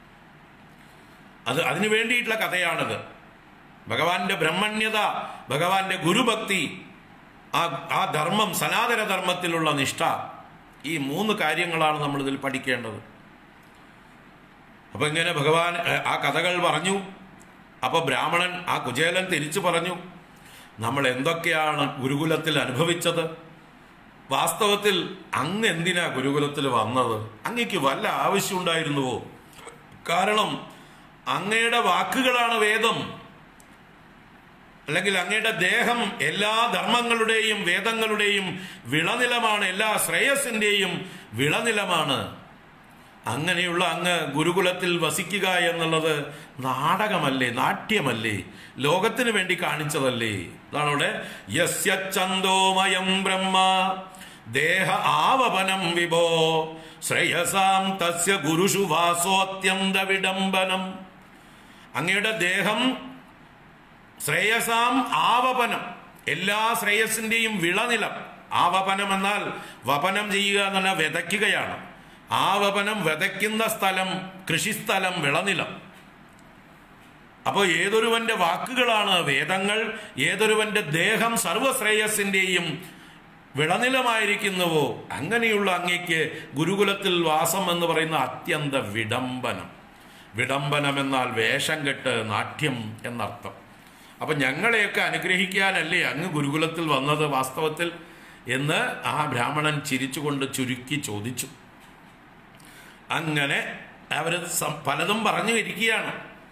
അത് അതിനു വേണ്ടിയിട്ടുള്ള കഥയാണത് ഭഗവാന്റെ ബ്രഹ്മണ്യത ഭഗവാന്റെ ഗുരുഭക്തി ആ ആ ധർമ്മം സനാതന ധർമ്മത്തിലുള്ള നിഷ്ഠ ഈ മൂന്ന് കാര്യങ്ങളാണ് നമ്മൾ ഇതിൽ പഠിക്കേണ്ടത് അപ്പൊ ഇങ്ങനെ ഭഗവാൻ ഏഹ്, ആ കഥകൾ പറഞ്ഞു അപ്പൊ ബ്രാഹ്മണൻ ആ കുചേലൻ തിരിച്ചു പറഞ്ഞു നമ്മൾ എന്തൊക്കെയാണ് ഗുരുകുലത്തിൽ അനുഭവിച്ചത് വാസ്തവത്തിൽ അങ്ങ് എന്തിനാ ഗുരുകുലത്തിൽ വന്നത് അങ്ങക്ക് വല്ല ആവശ്യമുണ്ടായിരുന്നുവോ കാരണം അങ്ങയുടെ വാക്കുകളാണ് വേദം അല്ലെങ്കിൽ അങ്ങയുടെ ദേഹം എല്ലാ ധർമ്മങ്ങളുടെയും വേദങ്ങളുടെയും വിളനിലമാണ് എല്ലാ ശ്രേയസിന്റെയും വിളനിലമാണ് അങ്ങനെയുള്ള അങ്ങ് ഗുരുകുലത്തിൽ വസിക്കുക എന്നുള്ളത് നാടകമല്ലേ നാട്യമല്ലേ ലോകത്തിന് വേണ്ടി കാണിച്ചതല്ലേ അതാണ് ഇവിടെ യസ്യ ചന്തോമയം ബ്രഹ്മ ദേഹ ആവപനം വിഭോ ശ്രേയസാം തസ്യ ഗുരുഷു വാസോത്യന്ത വിഡംബനം അങ്ങയുടെ ദേഹം ശ്രേയസാം ആവപനം എല്ലാ ശ്രേയസിന്റെയും വിളനിലം ആവപനം എന്നാൽ വപനം ചെയ്യുക എന്ന് പറഞ്ഞാൽ വിതയ്ക്കുകയാണ് ആവപനം വിതയ്ക്കുന്ന സ്ഥലം കൃഷിസ്ഥലം വിളനിലം അപ്പോൾ ഏതൊരുവന്റെ വാക്കുകളാണ് വേദങ്ങൾ ഏതൊരുവന്റെ ദേഹം സർവശ്രേയസിന്റെയും വിളനിലമായിരിക്കുന്നുവോ അങ്ങനെയുള്ള അങ്ങയ്ക്ക് ഗുരുകുലത്തിൽ വാസം എന്ന് പറയുന്ന അത്യന്ത വിഡംബനം വിഡംബനം എന്നാൽ വേഷം കെട്ട് നാട്യം എന്നർത്ഥം അപ്പൊ ഞങ്ങളെയൊക്കെ അനുഗ്രഹിക്കാനല്ലേ അങ്ങ് ഗുരുകുലത്തിൽ വന്നത് വാസ്തവത്തിൽ എന്ന് ആ ബ്രാഹ്മണൻ ചിരിച്ചുകൊണ്ട് ചുരുക്കി ചോദിച്ചു അങ്ങനെ അവര് സം- പലതും പറഞ്ഞു ഇരിക്കുകയാണ്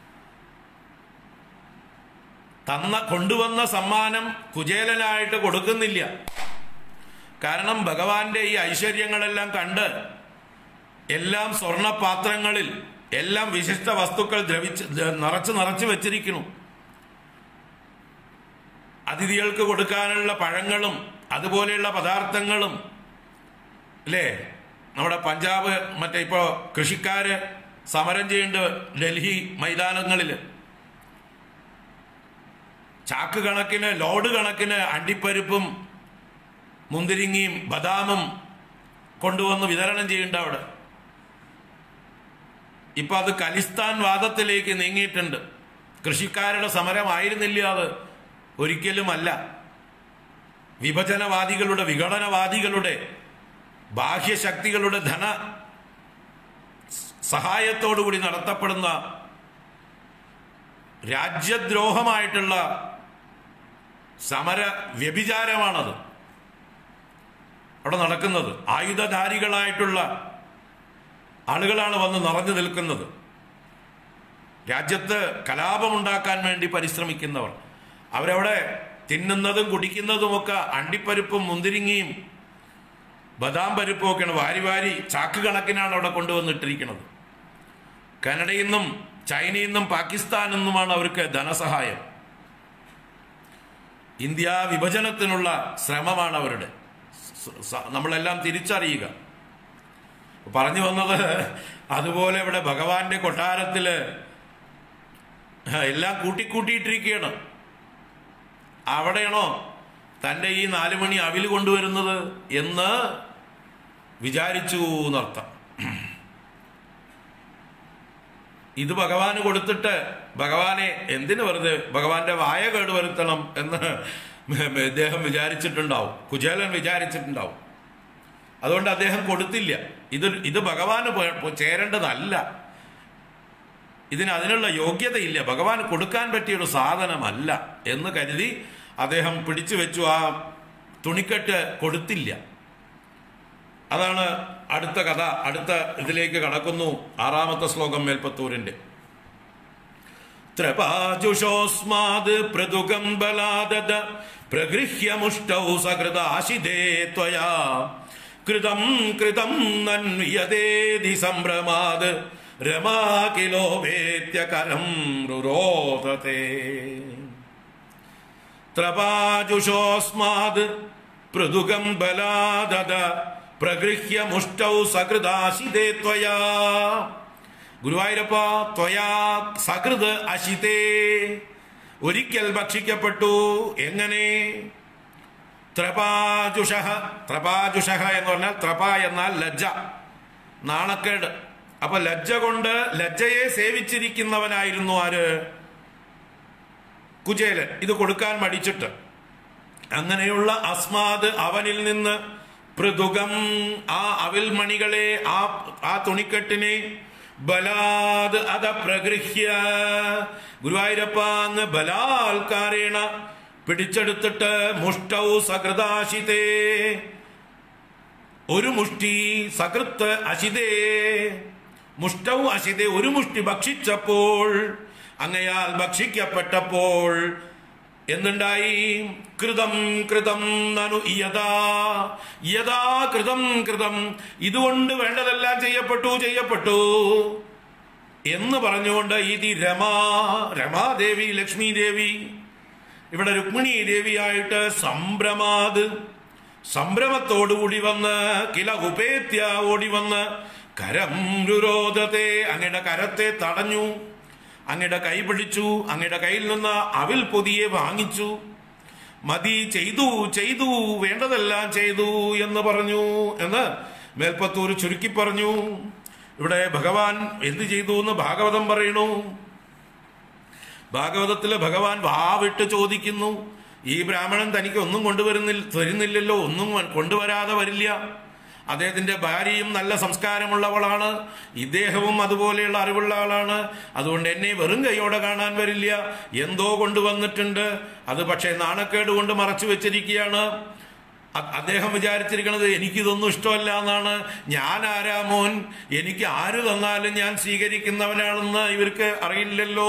തന്ന കൊണ്ടുവന്ന സമ്മാനം കുചേലനായിട്ട് കൊടുക്കുന്നില്ല കാരണം ഭഗവാന്റെ ഈ ഐശ്വര്യങ്ങളെല്ലാം കണ്ട് എല്ലാം സ്വർണ്ണ പാത്രങ്ങളിൽ എല്ലാം വിശിഷ്ട വസ്തുക്കൾ ദ്രവിച്ച് ദ്ര- നിറച്ച് നിറച്ച് വെച്ചിരിക്കുന്നു അതിഥികൾക്ക് കൊടുക്കാനുള്ള പഴങ്ങളും അതുപോലെയുള്ള പദാർത്ഥങ്ങളും അല്ലേ നമ്മുടെ പഞ്ചാബ് മറ്റേ ഇപ്പോ കൃഷിക്കാര് സമരം ചെയ്യുന്നുണ്ട് ഡൽഹി മൈതാനങ്ങളിൽ ചാക്ക് കണക്കിന് ലോഡ് കണക്കിന് അണ്ടിപ്പരിപ്പും മുന്തിരിങ്ങിയും ബദാമും കൊണ്ടുവന്ന് വിതരണം ചെയ്യുന്നുണ്ട് അവിടെ ഇപ്പൊ അത് ഖലിസ്ഥാൻ വാദത്തിലേക്ക് നീങ്ങിയിട്ടുണ്ട് കൃഷിക്കാരുടെ സമരമായിരുന്നില്ല അത് ഒരിക്കലുമല്ല വിഭജനവാദികളുടെ വിഘടനവാദികളുടെ ബാഹ്യശക്തികളുടെ ധന സഹായത്തോടുകൂടി നടത്തപ്പെടുന്ന രാജ്യദ്രോഹമായിട്ടുള്ള സമര വ്യഭിചാരമാണത് അവിടെ നടക്കുന്നത് ആയുധധാരികളായിട്ടുള്ള ആളുകളാണ് വന്ന് നിറഞ്ഞു നിൽക്കുന്നത് രാജ്യത്ത് കലാപമുണ്ടാക്കാൻ വേണ്ടി പരിശ്രമിക്കുന്നവർ അവരവിടെ തിന്നുന്നതും കുടിക്കുന്നതുമൊക്കെ അണ്ടിപ്പരിപ്പും മുന്തിരിങ്ങിയും ബദാം പരിപ്പും ഒക്കെയാണ് വാരി വാരി ചാക്ക് കണക്കിനാണ് അവിടെ കൊണ്ടുവന്നിട്ടിരിക്കുന്നത് കാനഡയിൽ നിന്നും ചൈനയിൽ നിന്നും പാകിസ്ഥാനിൽ നിന്നുമാണ് അവർക്ക് ധനസഹായം ഇന്ത്യ വിഭജനത്തിനുള്ള ശ്രമമാണ് അവരുടെ സ- സ- നമ്മളെല്ലാം തിരിച്ചറിയുക പറഞ്ഞു വന്നത് അതുപോലെ ഇവിടെ ഭഗവാന്റെ കൊട്ടാരത്തില് എല്ലാം കൂട്ടിക്കൂട്ടിയിട്ടിരിക്കുകയാണ് അവിടെയാണോ തൻ്റെ ഈ നാലു മണി അവിൽ കൊണ്ടുവരുന്നത് എന്ന് വിചാരിച്ചു എന്നർത്ഥം ഇത് ഭഗവാന് കൊടുത്തിട്ട് ഭഗവാനെ എന്തിനു വെറുതെ ഭഗവാന്റെ വായ കേടുവരുത്തണം എന്ന് അദ്ദേഹം വിചാരിച്ചിട്ടുണ്ടാവും കുചേലൻ വിചാരിച്ചിട്ടുണ്ടാവും അതുകൊണ്ട് അദ്ദേഹം കൊടുത്തില്ല ഇത് ഇത് ഭഗവാന് പോ- ചേരേണ്ടതല്ല ഇതിന് അതിനുള്ള യോഗ്യതയില്ല ഭഗവാൻ കൊടുക്കാൻ പറ്റിയൊരു സാധനമല്ല എന്ന് കരുതി അദ്ദേഹം പിടിച്ചു വെച്ചു ആ തുണിക്കെട്ട് കൊടുത്തില്ല അതാണ് അടുത്ത കഥ അടുത്ത ഇതിലേക്ക് കടക്കുന്നു ആറാമത്തെ ശ്ലോകം മേൽപ്പത്തൂരിന്റെ ത്രപാജുഷോസ്മാത് പ്രതുകം ബലാദദ പ്രഗൃഹ്യമുഷ്ടൗ സകൃതാശിതേ ത്വയാ കൃതം കൃതം നന്വിയതേധി സംഭ്രമാത് രമാ കിലോ വേത്യകരം രുരോധത്തെ ത്രപാജുഷോസ്മാത് പൃഥുകം ബലാദദ പ്രഗൃഹ്യ മുഷ്ടൗ സകൃദാശിതേ ത്വയാ ഗുരുവായൂരപ്പ ത്വയാ സകൃത് അശിതേ ഒരിക്കൽ ഭക്ഷിക്കപ്പെട്ടു എങ്ങനെ ത്രപാജുഷ ത്രപാജുഷ എന്ന് പറഞ്ഞാൽ ത്രപ എന്നാൽ ലജ്ജ നാണക്കേട് അപ്പൊ ലജ്ജ കൊണ്ട് ലജ്ജയെ സേവിച്ചിരിക്കുന്നവനായിരുന്നു ആര് കുചേലൻ ഇത് കൊടുക്കാൻ മടിച്ചിട്ട് അങ്ങനെയുള്ള അസ്മാത് അവനിൽ നിന്ന് പൃഥുകം ആ അവിൽ മണികളെ ആ ആ തുണിക്കെട്ടിനെ ബലാത് അത പ്രഗൃഹ്യ ഗുരുവായൂരപ്പ അങ്ങ് ബലാൽക്കാരേണ പിടിച്ചെടുത്തിട്ട് മുഷ്ടൗ സകൃതാശിതേ ഒരു മുഷ്ടി സകൃത്ത് അശിതേ മുഷ്ടൗ അശിതേ ഒരു മുഷ്ടി ഭക്ഷിച്ചപ്പോൾ അങ്ങയാൽ ഭക്ഷിക്കപ്പെട്ടപ്പോൾ എന്തുണ്ടായി കൃതം കൃതം നനു യഥാ യഥാ കൃതം കൃതം ഇതുകൊണ്ട് വേണ്ടതെല്ലാം ചെയ്യപ്പെട്ടു ചെയ്യപ്പെട്ടു എന്ന് പറഞ്ഞുകൊണ്ട് ഇതി രമാ രമാദേവി ലക്ഷ്മി ദേവി ഇവിടെ രുക്മിണി ദേവിയായിട്ട് സംഭ്രമാത് സംഭ്രമത്തോടുകൂടി വന്ന് കില ഉപേത്യ ഓടി വന്ന് കരം രുരോധത്തെ അങ്ങയുടെ കരത്തെ തടഞ്ഞു അങ്ങയുടെ കൈ പിടിച്ചു അങ്ങയുടെ കയ്യിൽ നിന്ന് അവിൽ പൊതിയെ വാങ്ങിച്ചു മതി ചെയ്തു ചെയ്തു വേണ്ടതെല്ലാം ചെയ്തു എന്ന് പറഞ്ഞു എന്ന് മേൽപ്പത്തൂർ ചുരുക്കി പറഞ്ഞു ഇവിടെ ഭഗവാൻ എന്ത് ചെയ്തു എന്ന് ഭാഗവതം പറയണു ഭാഗവതത്തില് ഭഗവാൻ വാവിട്ട് ചോദിക്കുന്നു ഈ ബ്രാഹ്മണൻ തനിക്ക് ഒന്നും കൊണ്ടുവരുന്നില്ല തരുന്നില്ലല്ലോ ഒന്നും കൊണ്ടുവരാതെ വരില്ല അദ്ദേഹത്തിന്റെ ഭാര്യയും നല്ല സംസ്കാരമുള്ളവളാണ് ഇദ്ദേഹവും അതുപോലെയുള്ള അറിവുള്ള ആളാണ് അതുകൊണ്ട് എന്നെ വെറും കൈയോടെ കാണാൻ വരില്ല എന്തോ കൊണ്ടുവന്നിട്ടുണ്ട് അത് പക്ഷേ നാണക്കേട് കൊണ്ട് മറച്ചു വെച്ചിരിക്കുകയാണ് അ- അദ്ദേഹം വിചാരിച്ചിരിക്കുന്നത് എനിക്കിതൊന്നും ഇഷ്ടമല്ല എന്നാണ് ഞാൻ ആരാ മോൻ എനിക്ക് ആര് തന്നാലും ഞാൻ സ്വീകരിക്കുന്നവനാണെന്ന് ഇവർക്ക് അറിയില്ലല്ലോ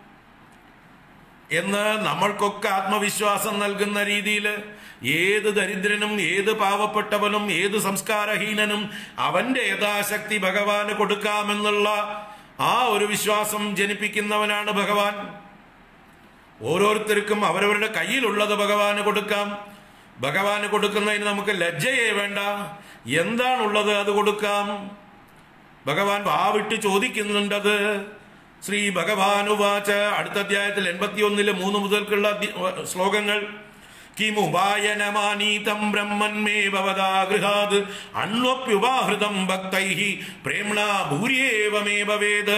എന്ന് നമ്മൾക്കൊക്കെ ആത്മവിശ്വാസം നൽകുന്ന രീതിയിൽ ഏത് ദരിദ്രനും ഏത് പാവപ്പെട്ടവനും ഏത് സംസ്കാരഹീനനും അവന്റെ യഥാശക്തി ഭഗവാന് കൊടുക്കാമെന്നുള്ള ആ ഒരു വിശ്വാസം ജനിപ്പിക്കുന്നവനാണ് ഭഗവാൻ ഓരോരുത്തർക്കും അവരവരുടെ കയ്യിലുള്ളത് ഭഗവാന് കൊടുക്കാം ഭഗവാന് കൊടുക്കുന്നതിന് നമുക്ക് ലജ്ജയെ വേണ്ട എന്താണുള്ളത് അത് കൊടുക്കാം ഭഗവാൻ വാവിട്ട് ചോദിക്കുന്നുണ്ടത് ശ്രീ ഭഗവാനുവാച അടുത്ത അധ്യായത്തിൽ എൺപത്തി ഒന്നില് മൂന്ന് മുതൽക്കുള്ള അധ്യ- ശ്ലോകങ്ങൾ കിമു വായനമാനീതം ബ്രഹ്മന്മേ ഭവതാ ഗൃഹാത് അണ്വപ്യുപാഹൃതം ഭക്തൈഹി പ്രേംണ ഭൂര്യേവമേ ഭവേത്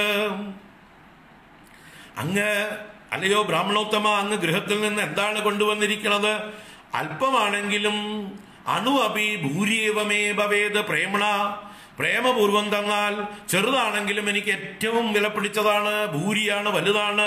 അങ്ങ് അല്ലയോ ബ്രാഹ്മണോത്തമ അങ്ങ് ഗൃഹത്തിൽ നിന്ന് എന്താണ് കൊണ്ടുവന്നിരിക്കുന്നത് അല്പമാണെങ്കിലും അണു അപി ഭൂര്യേവമേ ഭവേത് പ്രേമണ പ്രേമപൂർവം തന്നാൽ ചെറുതാണെങ്കിലും എനിക്ക് ഏറ്റവും വിലപിടിച്ചതാണ് ഭൂരിയാണ് വലുതാണ്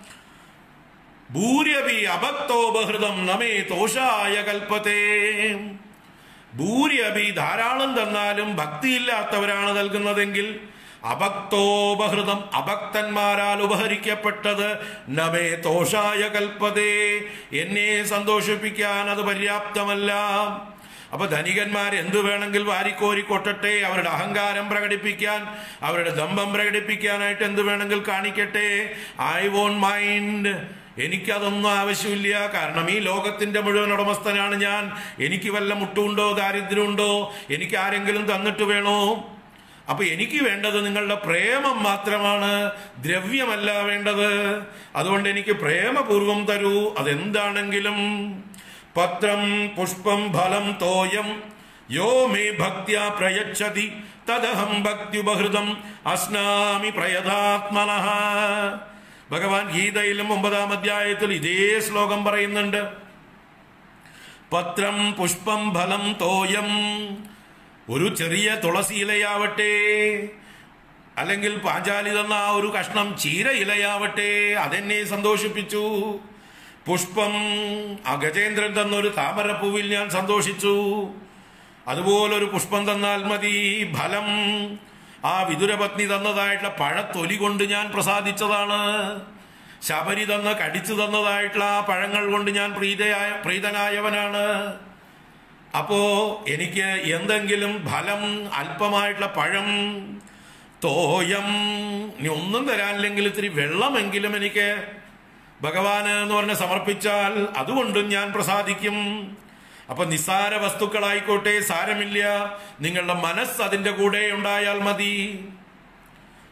ഭൂര്യപി അഭക്തോപഹൃതം നമേ തോഷായ കൽപ്പത്തെ ഭൂര്യപി ധാരാളം തന്നാലും ഭക്തിയില്ലാത്തവരാണ് നൽകുന്നതെങ്കിൽ അഭക്തോപഹൃതം അഭക്തന്മാരാൽ ഉപഹരിക്കപ്പെട്ടത് നമേ തോഷായ കൽപ്പതേ എന്നെ സന്തോഷിപ്പിക്കാൻ അത് പര്യാപ്തമല്ല അപ്പൊ ധനികന്മാർ എന്തു വേണമെങ്കിൽ വാരിക്കോരി കൊട്ടട്ടെ അവരുടെ അഹങ്കാരം പ്രകടിപ്പിക്കാൻ അവരുടെ ദമ്പം പ്രകടിപ്പിക്കാനായിട്ട് എന്ത് വേണമെങ്കിൽ കാണിക്കട്ടെ ഐ വോൺ മൈൻഡ് എനിക്കതൊന്നും ആവശ്യമില്ല കാരണം ഈ ലോകത്തിന്റെ മുഴുവൻ ഉടമസ്ഥനാണ് ഞാൻ എനിക്ക് വല്ല മുട്ടുണ്ടോ ദാരിദ്ര്യമുണ്ടോ എനിക്ക് ആരെങ്കിലും തന്നിട്ട് വേണോ അപ്പൊ എനിക്ക് വേണ്ടത് നിങ്ങളുടെ പ്രേമം മാത്രമാണ് ദ്രവ്യമല്ല വേണ്ടത് അതുകൊണ്ട് എനിക്ക് പ്രേമപൂർവം തരൂ അതെന്താണെങ്കിലും പത്രം പുഷ്പം ഫലം തോയം യോ മേ ഭക്ത്യാ പ്രയച്ഛതി തദഹം ഭക്തിയുപഹൃതം അസ്നാമി പ്രയതാത്മന ഭഗവാൻ ഗീതയിലും ഒമ്പതാം അധ്യായത്തിൽ ഇതേ ശ്ലോകം പറയുന്നുണ്ട് പത്രം പുഷ്പം ഫലം തോയം ഒരു ചെറിയ തുളസി ഇലയാവട്ടെ അല്ലെങ്കിൽ പാഞ്ചാലി തന്ന ആ ഒരു കഷ്ണം ചീര ഇലയാവട്ടെ അതെന്നെ സന്തോഷിപ്പിച്ചു പുഷ്പം ആ ഗജേന്ദ്രൻ തന്ന ഒരു താമരപ്പൂവിൽ ഞാൻ സന്തോഷിച്ചു അതുപോലൊരു പുഷ്പം തന്നാൽ മതി ഫലം ആ വിതുരപത്നി തന്നതായിട്ടുള്ള പഴത്തൊലി കൊണ്ട് ഞാൻ പ്രസാദിച്ചതാണ് ശബരി തന്ന കടിച്ചു തന്നതായിട്ടുള്ള ആ പഴങ്ങൾ കൊണ്ട് ഞാൻ പ്രീതയായ പ്രീതനായവനാണ് അപ്പോ എനിക്ക് എന്തെങ്കിലും ഫലം അല്പമായിട്ടുള്ള പഴം തോയം ഇനി ഒന്നും തരാനില്ലെങ്കിൽ ഇത്തിരി വെള്ളമെങ്കിലും എനിക്ക് ഭഗവാന് എന്ന് പറഞ്ഞ് സമർപ്പിച്ചാൽ അതുകൊണ്ടും ഞാൻ പ്രസാദിക്കും അപ്പൊ നിസ്സാര വസ്തുക്കളായിക്കോട്ടെ സാരമില്ല നിങ്ങളുടെ മനസ്സ് അതിന്റെ കൂടെ ഉണ്ടായാൽ മതി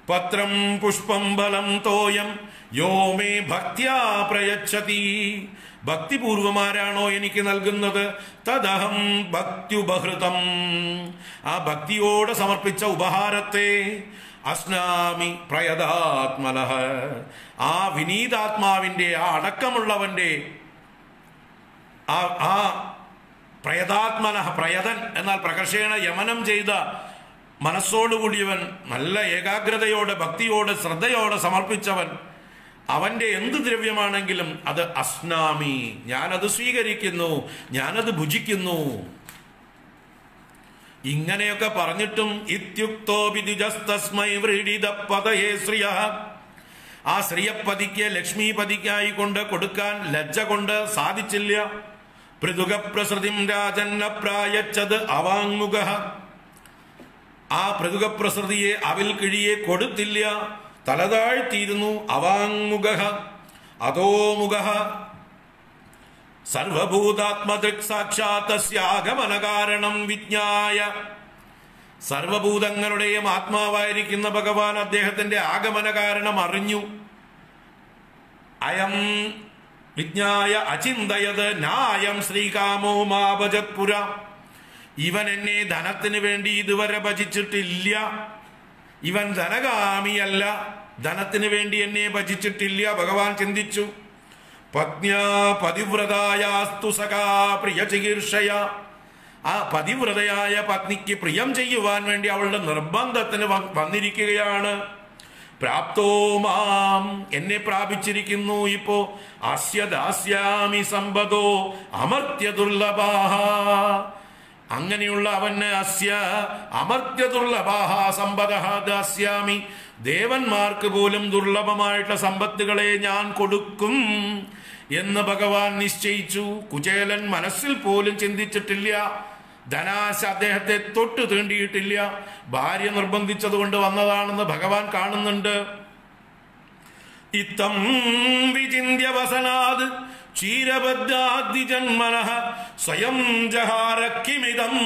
പത്രം പുഷ്പം ബലം തോയം യോ മേ ഭക്ത്യാ പ്രയച്ഛതി ഭക്തിപൂർവമാരാണോ എനിക്ക് നൽകുന്നത് തദഹം ഭക്ത്യുപഹൃതം ആ ഭക്തിയോടെ സമർപ്പിച്ച ഉപഹാരത്തെ അസ്നാമി പ്രയതാത്മനഃ ആ വിനീതാത്മാവിന്റെ ആ അടക്കമുള്ളവന്റെ ആ ആ പ്രയതാത്മന പ്രയതൻ എന്നാൽ പ്രകർഷേണ യമനം ചെയ്ത മനസ്സോടുകൂടിയവൻ നല്ല ഏകാഗ്രതയോടെ ഭക്തിയോടെ ശ്രദ്ധയോടെ സമർപ്പിച്ചവൻ അവന്റെ എന്ത് ദ്രവ്യമാണെങ്കിലും അത് അസ്നാമി ഞാനത് സ്വീകരിക്കുന്നു ഞാനത് ഭുജിക്കുന്നു ഇങ്ങനെയൊക്കെ പറഞ്ഞിട്ടും ഇത്യുക്തോ വിദുജസ്തസ്മൈ വ്രീഡിത പതയേ ശ്രിയ ആ ശ്രീയപ്പതിക്ക് ലക്ഷ്മീപതിക്കായി കൊണ്ട് കൊടുക്കാൻ ലജ്ജ കൊണ്ട് സാധിച്ചില്ല പൃഥുഗപ്രസൃതിം രാജന്ന പ്രായച്ചത് അവാങ്മുഖ ആ പൃഥുഗപ്രസൃതിയെ അവിൽ കിഴിയെ കൊടുത്തില്ല തലതാഴ്ത്തിയിരുന്നു അവാങ്മുഖ അതോമുഖ സർവഭൂതാത്മദൃക് സാക്ഷാത്തസ്യാഗമന കാരണം വിജ്ഞായ സർവഭൂതങ്ങളുടെയും ആത്മാവായിരിക്കുന്ന ഭഗവാൻ അദ്ദേഹത്തിന്റെ ആഗമന കാരണം അറിഞ്ഞു അയം വിജ്ഞായ അചിന്തയത് നായം ശ്രീകാമോ മാഭജത്പുര ഇവൻ എന്നെ ധനത്തിന് വേണ്ടി ഇതുവരെ ഭജിച്ചിട്ടില്ല ഇവൻ ധനകാമിയല്ല ധനത്തിന് വേണ്ടി എന്നെ ഭജിച്ചിട്ടില്ല ഭഗവാൻ ചിന്തിച്ചു പത്ന്യാ പതിവ്രതായാസ്തു സഖാ പ്രിയ ചികിത്സയ ആ പതിവ്രതയായ പത്നിക്ക് പ്രിയം ചെയ്യുവാൻ വേണ്ടി അവളുടെ നിർബന്ധത്തിന് വ- വന്നിരിക്കുകയാണ് പ്രാപ്തോ മാം എന്നെ പ്രാപിച്ചിരിക്കുന്നു ഇപ്പോ അസ്യ ദാസ്യാമി സമ്പതോ അമർത്യ ദുർലഭാഹ അങ്ങനെയുള്ള അവന് അസ്യ അമർത്യ ദുർലഭാഹ സമ്പത ദാസ്യാമി ദേവന്മാർക്ക് പോലും ദുർലഭമായിട്ടുള്ള സമ്പത്തുകളെ ഞാൻ കൊടുക്കും എന്ന് ഭഗവാൻ നിശ്ചയിച്ചു കുചേലൻ മനസ്സിൽ പോലും ചിന്തിച്ചിട്ടില്ല ധനാശ അദ്ദേഹത്തെ തൊട്ട് തീണ്ടിയിട്ടില്ല ഭാര്യ നിർബന്ധിച്ചതുകൊണ്ട് വന്നതാണെന്ന് ഭഗവാൻ കാണുന്നുണ്ട് ഇത്തം വിചിന്യ വസനാത് ക്ഷീരബദ്ധാദ്വിജന്മന സ്വയം ജഹാരക്കിമിതം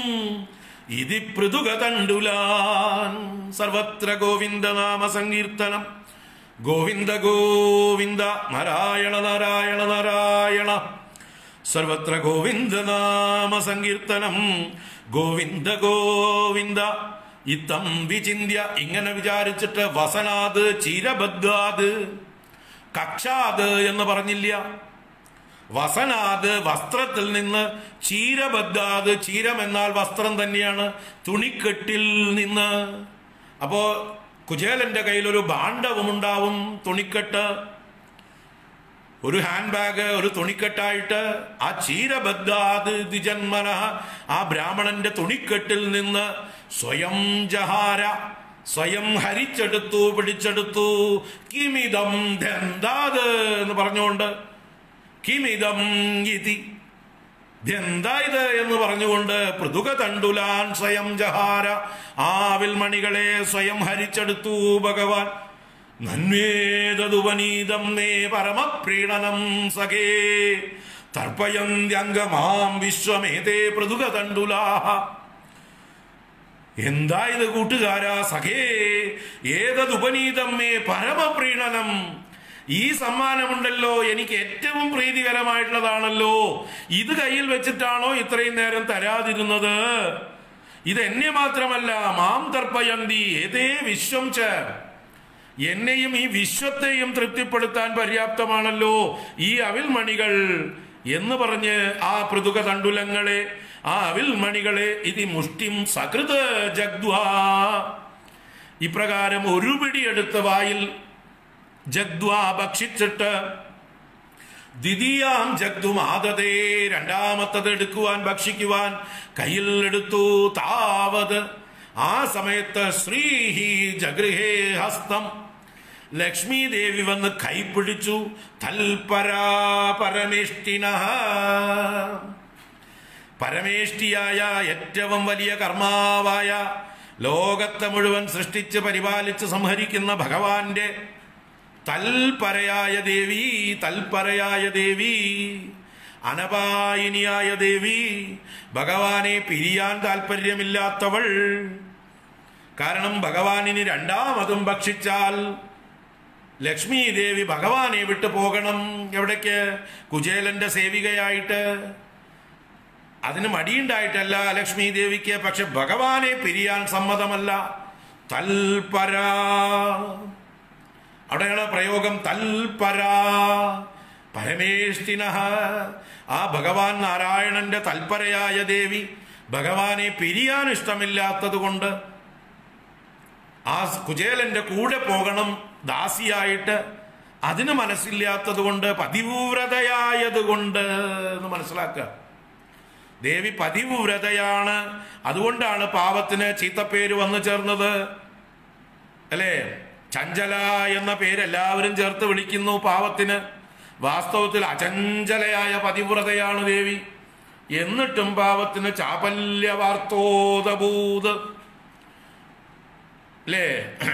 ഇതി പൃഥുകതണ്ടുലാൻ സർവത്ര ഗോവിന്ദ നാമ സങ്കീർത്തനം ഗോവിന്ദ ഗോവിന്ദ നാരായണ നാരായണ നാരായണ സർവത്ര ഗോവിന്ദ നാമ സങ്കീർത്തനം ഗോവിന്ദ ഗോവിന്ദ ഇത്തം വിചിന്യ ഇങ്ങനെ വിചാരിച്ചിട്ട് വസനാത് ചീരബദ്ധാത് കക്ഷാത് എന്ന് പറഞ്ഞില്ല വസനാത് വസ്ത്രത്തിൽ നിന്ന് ചീരബദ്ധാത് ചീരം എന്നാൽ വസ്ത്രം തന്നെയാണ് തുണിക്കെട്ടിൽ നിന്ന് അപ്പോ കുചേലന്റെ കയ്യിൽ ഒരു ഭാണ്ഡവും ഉണ്ടാവും തുണിക്കെട്ട് ഒരു ഹാൻഡ് ബാഗ് ഒരു തുണിക്കെട്ടായിട്ട് ആ ചീരബദ്ധാത് ദ്വിജന്മന ആ ബ്രാഹ്മണന്റെ തുണിക്കെട്ടിൽ നിന്ന് സ്വയം ജഹാര സ്വയം ഹരിച്ചെടുത്തു പിടിച്ചെടുത്തു കിമിതം ധന്താത് എന്ന് പറഞ്ഞുകൊണ്ട് കിമിതം ഇതി ഇതെന്താ ഇത് എന്ന് പറഞ്ഞുകൊണ്ട് പൃഥുക തണ്ടുലാൻ സ്വയം ജഹാര ആവിൽ മണികളെ സ്വയം ഹരിച്ചെടുത്തു ഭഗവാൻ നന്വേതതുപനീതം മേ പരമപ്രീണനം സഖേ തർപ്പയന്ത്യംഗമാം വിശ്വമേതേ പൃഥുക തണ്ടുലാഹ എന്താ ഇത് കൂട്ടുകാരാ സഖേ ഏതതുപനീതം മേ പരമപ്രീണനം ഈ സമ്മാനമുണ്ടല്ലോ എനിക്ക് ഏറ്റവും പ്രീതികരമായിട്ടുള്ളതാണല്ലോ ഇത് കയ്യിൽ വെച്ചിട്ടാണോ ഇത്രയും നേരം തരാതിരുന്നത് ഇത് എന്നെ മാത്രമല്ല മാം തർപ്പയന്തി ഏതേ വിശ്വം ച എന്നെയും ഈ വിശ്വത്തെയും തൃപ്തിപ്പെടുത്താൻ പര്യാപ്തമാണല്ലോ ഈ അവിൽമണികൾ എന്ന് പറഞ്ഞ് ആ പൃഥുക തണ്ടുലങ്ങളെ ആ അവിൽമണികളെ ഇത് മുഷ്ടിം സകൃത് ജഗ്ദ്വാ ഇപ്രകാരം ഒരു പിടിയെടുത്ത് വായിൽ ജഗ്ദ്വാ ഭക്ഷിച്ചിട്ട് ദ്വിതീയാം ജഗ്ദുമാതതേ രണ്ടാമത്തത് എടുക്കുവാൻ ഭക്ഷിക്കുവാൻ കയ്യിൽ എടുത്തു താവത് ആ സമയത്ത് ശ്രീഹി ജഗൃഹേ ഹസ്തം ലക്ഷ്മി ദേവി വന്ന് കൈപിടിച്ചു തൽപരാ പരമേഷ്ടിന പരമേഷ്ടിയായ ഏറ്റവും വലിയ കർമാവായ ലോകത്തെ മുഴുവൻ സൃഷ്ടിച്ച് പരിപാലിച്ച് സംഹരിക്കുന്ന ഭഗവാന്റെ തൽപരയായ ദേവി തൽപരയായ ദേവി അനപായിനിയായ ദേവി ഭഗവാനെ പിരിയാൻ താല്പര്യമില്ലാത്തവൾ കാരണം ഭഗവാനിന് രണ്ടാമതും ഭക്ഷിച്ചാൽ ലക്ഷ്മി ദേവി ഭഗവാനെ വിട്ടു പോകണം എവിടേക്ക് കുചേലന്റെ സേവികയായിട്ട് അതിന് മടിയുണ്ടായിട്ടല്ല ലക്ഷ്മി ദേവിക്ക് പക്ഷെ ഭഗവാനെ പിരിയാൻ സമ്മതമല്ല തൽപര അവിടെയാണ് പ്രയോഗം തൽപര പരമേഷ്ഠിന ആ ഭഗവാൻ നാരായണന്റെ തൽപരയായ ദേവി ഭഗവാനെ പിരിയാൻ ഇഷ്ടമില്ലാത്തത് കൊണ്ട് ആ കുചേലന്റെ കൂടെ പോകണം ദാസിയായിട്ട് അതിന് മനസ്സില്ലാത്തത് കൊണ്ട് പതിവ്രതയായത് കൊണ്ട് എന്ന് മനസ്സിലാക്കുക ദേവി പതിവ്രതയാണ് അതുകൊണ്ടാണ് പാവത്തിന് ചീത്തപ്പേര് വന്നു ചേർന്നത് അല്ലേ ചഞ്ചല എന്ന പേര് എല്ലാവരും ചേർത്ത് വിളിക്കുന്നു പാവത്തിന് വാസ്തവത്തിൽ അചഞ്ചലയായ പതിവ്രതയാണ് ദേവി എന്നിട്ടും പാവത്തിന് ചാപല്യ വാർത്തോതഭൂത് അല്ലേ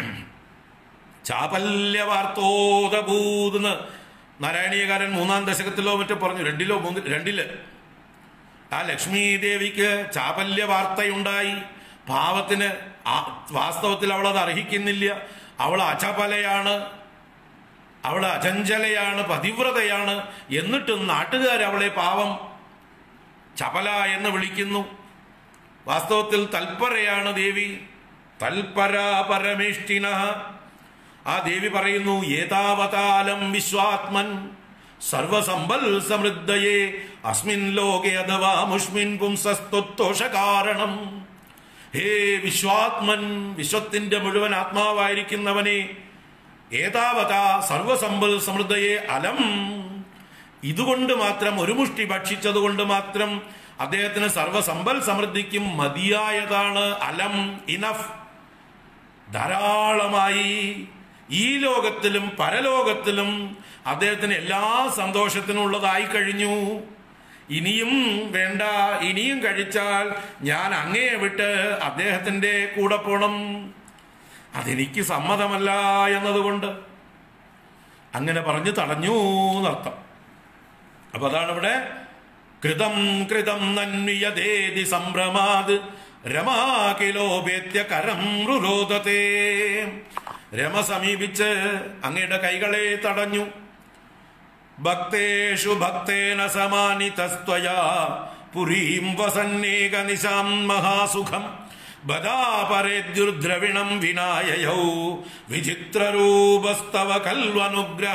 ചാപല്യ വാർത്തോതഭൂതെന്ന് നാരായണീയകാരൻ മൂന്നാം ദശകത്തിലോ മറ്റോ പറഞ്ഞു രണ്ടിലോ മൂന്ന് രണ്ടില് ആ ലക്ഷ്മി ദേവിക്ക് ചാപല്യ വാർത്തയുണ്ടായി പാവത്തിന് ആ വാസ്തവത്തിൽ അവൾ അത് അർഹിക്കുന്നില്ല അവൾ അചപലയാണ് അവൾ അചഞ്ചലയാണ് പതിവ്രതയാണ് എന്നിട്ടും നാട്ടുകാർ അവളെ പാവം ചപല എന്ന് വിളിക്കുന്നു വാസ്തവത്തിൽ തൽപരയാണ് ദേവി തൽപര പരമേഷ്ഠിന ആ ദേവി പറയുന്നു ഏതാവതാലം വിശ്വാത്മൻ സർവസമ്പൽ സമൃദ്ധയെ അസ്മിൻ ലോകെ അഥവാ മുഷ്മിൻ പുംസസ്തൊത്തോഷ കാരണം ഹേ വിശ്വാത്മൻ വിശ്വത്തിന്റെ മുഴുവൻ ആത്മാവായിരിക്കുന്നവനെ ഏതാവത സർവസമ്പൽ സമൃദ്ധയെ അലം ഇതുകൊണ്ട് മാത്രം ഒരു മുഷ്ടി ഭക്ഷിച്ചതുകൊണ്ട് മാത്രം അദ്ദേഹത്തിന് സർവസമ്പൽ സമൃദ്ധിക്കും മതിയായതാണ് അലം ഇനഫ് ധാരാളമായി ഈ ലോകത്തിലും പരലോകത്തിലും അദ്ദേഹത്തിന് എല്ലാ സന്തോഷത്തിനും ഉള്ളതായി കഴിഞ്ഞു ഇനിയും വേണ്ട ഇനിയും കഴിച്ചാൽ ഞാൻ അങ്ങേ വിട്ട് അദ്ദേഹത്തിന്റെ കൂടെ പോണം അതെനിക്ക് സമ്മതമല്ല എന്നതുകൊണ്ട് അങ്ങനെ പറഞ്ഞു തടഞ്ഞു എന്നർത്ഥം അപ്പൊ അതാണ് ഇവിടെ കൃതം കൃതം നന്വിയതേതി സംഭ്രമാത് രമാകിലോപേത്യ കരം രുരോധത്തെ രമ സമീപിച്ച് അങ്ങയുടെ കൈകളെ തടഞ്ഞു ഭക്തേഷു ഭക്തേന സമാനിതസ്ത്വയാ പുരീം വസന്നേക നിശാം മഹാസുഖം ബദാപരേദ്യുർദ്രവിണം വിനായയൗ വിചിത്രരൂപസ്തവ കൽവനുഗ്രഹ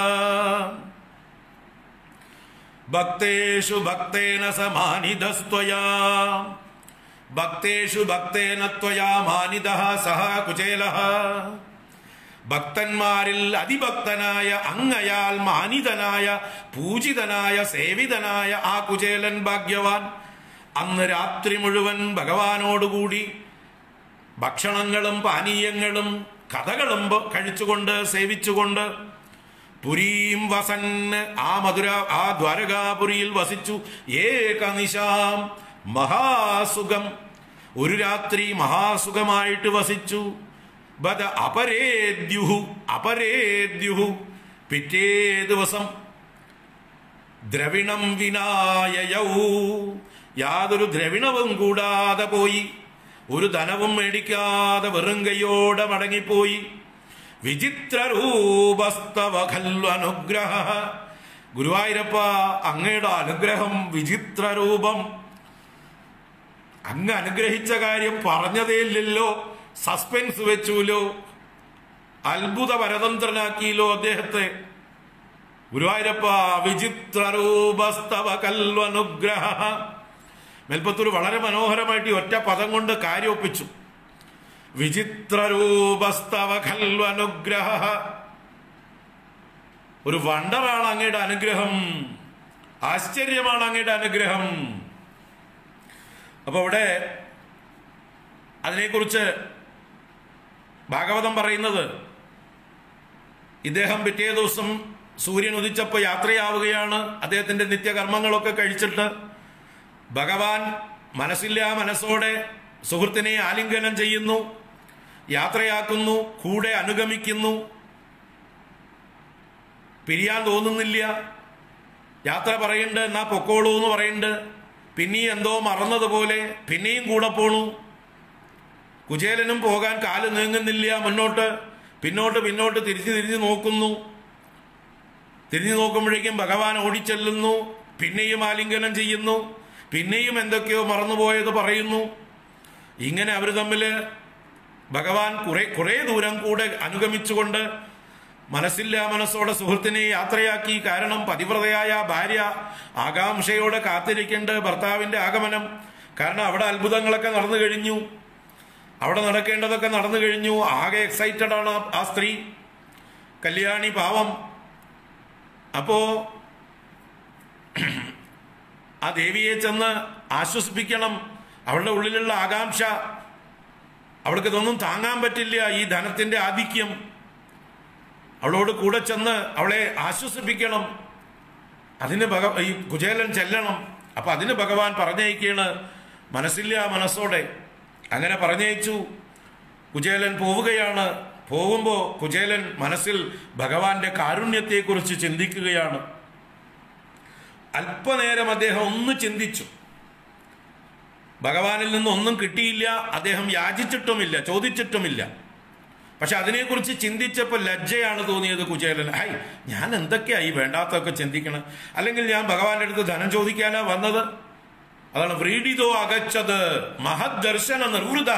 ഭക്തേഷു ഭക്തേന സമാനിതസ്ത്വയാ ഭക്തേഷു ഭക്തേന ത്വയാ മാനിത സഹ കുചേല ഭക്തന്മാരിൽ അതിഭക്തനായ അങ്ങയാൽ മാനിതനായ പൂജിതനായ സേവിതനായ ആ കുചേലൻ ഭാഗ്യവാൻ അന്ന് രാത്രി മുഴുവൻ ഭഗവാനോടുകൂടി ഭക്ഷണങ്ങളും പാനീയങ്ങളും കഥകളും ബ- കഴിച്ചുകൊണ്ട് സേവിച്ചുകൊണ്ട് പുരീം വസന്ന് ആ മധുര ആ ദ്വാരകാപുരിയിൽ വസിച്ചു ഏകനിശാം മഹാസുഖം ഒരു രാത്രി മഹാസുഖമായിട്ട് വസിച്ചു ബദ അപരേദ്യുഹു അപരേദ്യുഹു പിറ്റേ ദിവസം ദ്രവിണം വിനായയൗ യാതൊരു ദ്രവിണവും കൂടാതെ പോയി ഒരു ധനവും മേടിക്കാതെ വെറും കൈയോടെ മടങ്ങിപ്പോയി വിചിത്ര രൂപസ്തവ ഖൽവനുഗ്രഹ ഗുരുവായൂരപ്പ അങ്ങയുടെ അനുഗ്രഹം വിചിത്ര രൂപം അങ്ങ് അനുഗ്രഹിച്ച കാര്യം പറഞ്ഞതേ ഇല്ലല്ലോ സസ്പെൻസ് വെച്ചുല്ലോ അത്ഭുത പരതന്ത്രനാക്കിയല്ലോ അദ്ദേഹത്തെ ഗുരുവായൂരപ്പ വിചിത്ര രൂപസ്തവ കൽവനുഗ്രഹ മേൽപ്പത്തൂർ വളരെ മനോഹരമായിട്ട് ഈ ഒറ്റ പദം കൊണ്ട് കാര്യം ഒപ്പിച്ചു വിചിത്ര രൂപസ്തവ കൽവനുഗ്രഹ ഒരു വണ്ടറാണ് അങ്ങയുടെ അനുഗ്രഹം ആശ്ചര്യമാണ് അങ്ങയുടെ അനുഗ്രഹം അപ്പൊ ഇവിടെ അതിനെക്കുറിച്ച് ഭാഗവതം പറയുന്നത് ഇദ്ദേഹം പിറ്റേ ദിവസം സൂര്യൻ ഉദിച്ചപ്പോൾ യാത്രയാവുകയാണ് അദ്ദേഹത്തിന്റെ നിത്യകർമ്മങ്ങളൊക്കെ കഴിച്ചിട്ട് ഭഗവാൻ മനസ്സില്ലാ മനസ്സോടെ സുഹൃത്തിനെ ആലിംഗനം ചെയ്യുന്നു യാത്രയാക്കുന്നു കൂടെ അനുഗമിക്കുന്നു പിരിയാൻ തോന്നുന്നില്ല യാത്ര പറയുന്നുണ്ട് എന്നാ പൊക്കോളൂ എന്ന് പറയുന്നുണ്ട് പിന്നെയും എന്തോ മറന്നതുപോലെ പിന്നെയും കൂടെ പോണു കുചേലനും പോകാൻ കാല് നീങ്ങുന്നില്ല മുന്നോട്ട് പിന്നോട്ട് പിന്നോട്ട് തിരിഞ്ഞു തിരിഞ്ഞു നോക്കുന്നു തിരിഞ്ഞു നോക്കുമ്പോഴേക്കും ഭഗവാൻ ഓടിച്ചെല്ലുന്നു പിന്നെയും ആലിംഗനം ചെയ്യുന്നു പിന്നെയും എന്തൊക്കെയോ മറന്നുപോയത് പറയുന്നു ഇങ്ങനെ അവർ തമ്മിൽ ഭഗവാൻ കുറെ കുറെ ദൂരം കൂടെ അനുഗമിച്ചുകൊണ്ട് മനസ്സില്ല മനസ്സോടെ സുഹൃത്തിനെ യാത്രയാക്കി കാരണം പതിവ്രതയായ ഭാര്യ ആകാംക്ഷയോടെ കാത്തിരിക്കേണ്ട ഭർത്താവിന്റെ ആഗമനം കാരണം അവിടെ അത്ഭുതങ്ങളൊക്കെ നടന്നു കഴിഞ്ഞു അവിടെ നടക്കേണ്ടതൊക്കെ നടന്നു കഴിഞ്ഞു ആകെ എക്സൈറ്റഡ് ആണ് ആ- ആ സ്ത്രീ കല്യാണി പാവം അപ്പോ ആ ദേവിയെ ചെന്ന് ആശ്വസിപ്പിക്കണം അവളുടെ ഉള്ളിലുള്ള ആകാംക്ഷ അവൾക്ക് ഇതൊന്നും താങ്ങാൻ പറ്റില്ല ഈ ധനത്തിന്റെ ആധിക്യം അവളോട് കൂടെ ചെന്ന് അവളെ ആശ്വസിപ്പിക്കണം അതിന് ഭഗ ഈ കുചേലൻ ചെല്ലണം അപ്പൊ അതിന് ഭഗവാൻ പറഞ്ഞയക്കാണ് മനസ്സില്ല മനസ്സോടെ അങ്ങനെ പറഞ്ഞയച്ചു കുചേലൻ പോവുകയാണ് പോകുമ്പോ കുചേലൻ മനസ്സിൽ ഭഗവാന്റെ കാരുണ്യത്തെക്കുറിച്ച് ചിന്തിക്കുകയാണ് അല്പനേരം അദ്ദേഹം ഒന്ന് ചിന്തിച്ചു ഭഗവാനിൽ നിന്ന് ഒന്നും കിട്ടിയില്ല അദ്ദേഹം യാചിച്ചിട്ടുമില്ല ചോദിച്ചിട്ടുമില്ല പക്ഷെ അതിനെക്കുറിച്ച് ചിന്തിച്ചപ്പോൾ ലജ്ജയാണ് തോന്നിയത് കുചേലൻ ഹൈ ഞാൻ എന്തൊക്കെയായി വേണ്ടാത്തൊക്കെ ചിന്തിക്കണം അല്ലെങ്കിൽ ഞാൻ ഭഗവാന്റെ അടുത്ത് ധനം ചോദിക്കാനാ വന്നത് അതാണ് വ്രീഡിതോ അകച്ചത് മഹദ് ദർശന നിർവൃത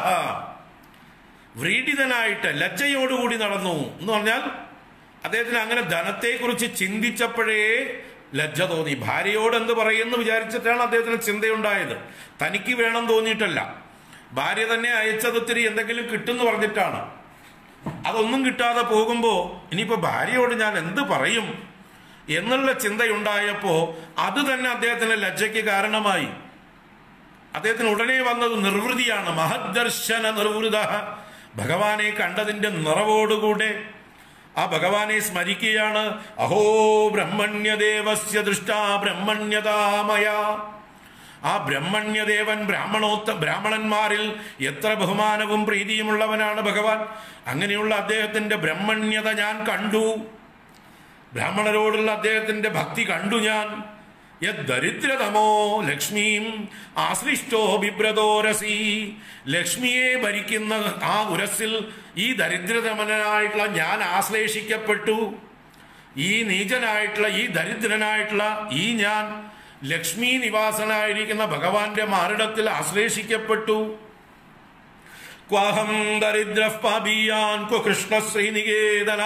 വ്രീഡിതനായിട്ട് ലജ്ജയോടുകൂടി നടന്നു എന്ന് പറഞ്ഞാൽ അദ്ദേഹത്തിന് അങ്ങനെ ധനത്തെക്കുറിച്ച് ചിന്തിച്ചപ്പോഴേ ലജ്ജ തോന്നി ഭാര്യയോട് എന്ത് പറയുമെന്ന് വിചാരിച്ചിട്ടാണ് അദ്ദേഹത്തിന് ചിന്തയുണ്ടായത് തനിക്ക് വേണം തോന്നിയിട്ടല്ല ഭാര്യ തന്നെ അയച്ചതൊത്തിരി എന്തെങ്കിലും കിട്ടുമെന്ന് പറഞ്ഞിട്ടാണ് അതൊന്നും കിട്ടാതെ പോകുമ്പോ ഇനിയിപ്പോ ഭാര്യയോട് ഞാൻ എന്ത് പറയും എന്നുള്ള ചിന്തയുണ്ടായപ്പോ അത് തന്നെ അദ്ദേഹത്തിന് ലജ്ജയ്ക്ക് കാരണമായി അദ്ദേഹത്തിന് ഉടനെ വന്നത് നിർവൃതിയാണ് മഹദർശന നിർവൃത ഭഗവാനെ കണ്ടതിന്റെ നിറവോടുകൂടെ ആ ഭഗവാനെ സ്മരിക്കുകയാണ് അഹോ ബ്രഹ്മണ്യദേവസ്യ ദൃഷ്ട ബ്രഹ്മണ്യതാമയ ആ ബ്രഹ്മണ്യദേവൻ ബ്രാഹ്മണോത്ത ബ്രാഹ്മണന്മാരിൽ എത്ര ബഹുമാനവും പ്രീതിയുമുള്ളവനാണ് ഭഗവാൻ അങ്ങനെയുള്ള അദ്ദേഹത്തിന്റെ ബ്രഹ്മണ്യത ഞാൻ കണ്ടു ബ്രാഹ്മണരോടുള്ള അദ്ദേഹത്തിന്റെ ഭക്തി കണ്ടു ഞാൻ യദ്ദരിദ്രതമോ ലക്ഷ്മീം ആശ്ലിഷ്ടോ ബിബ്രതോരസി ലക്ഷ്മിയെ ഭരിക്കുന്ന ആ ഉരസിൽ ഈ ദരിദ്രതമനായിട്ടുള്ള ഞാൻ ആശ്ലേഷിക്കപ്പെട്ടു ഈ നീചനായിട്ടുള്ള ഈ ദരിദ്രനായിട്ടുള്ള ഈ ഞാൻ ലക്ഷ്മി നിവാസനായിരിക്കുന്ന ഭഗവാന്റെ മാറിടത്തിൽ ആശ്ലേഷിക്കപ്പെട്ടു ക്വാഹം ദരിദ്ര പാപിയാൻ കൃഷ്ണ ശ്രീനികേതന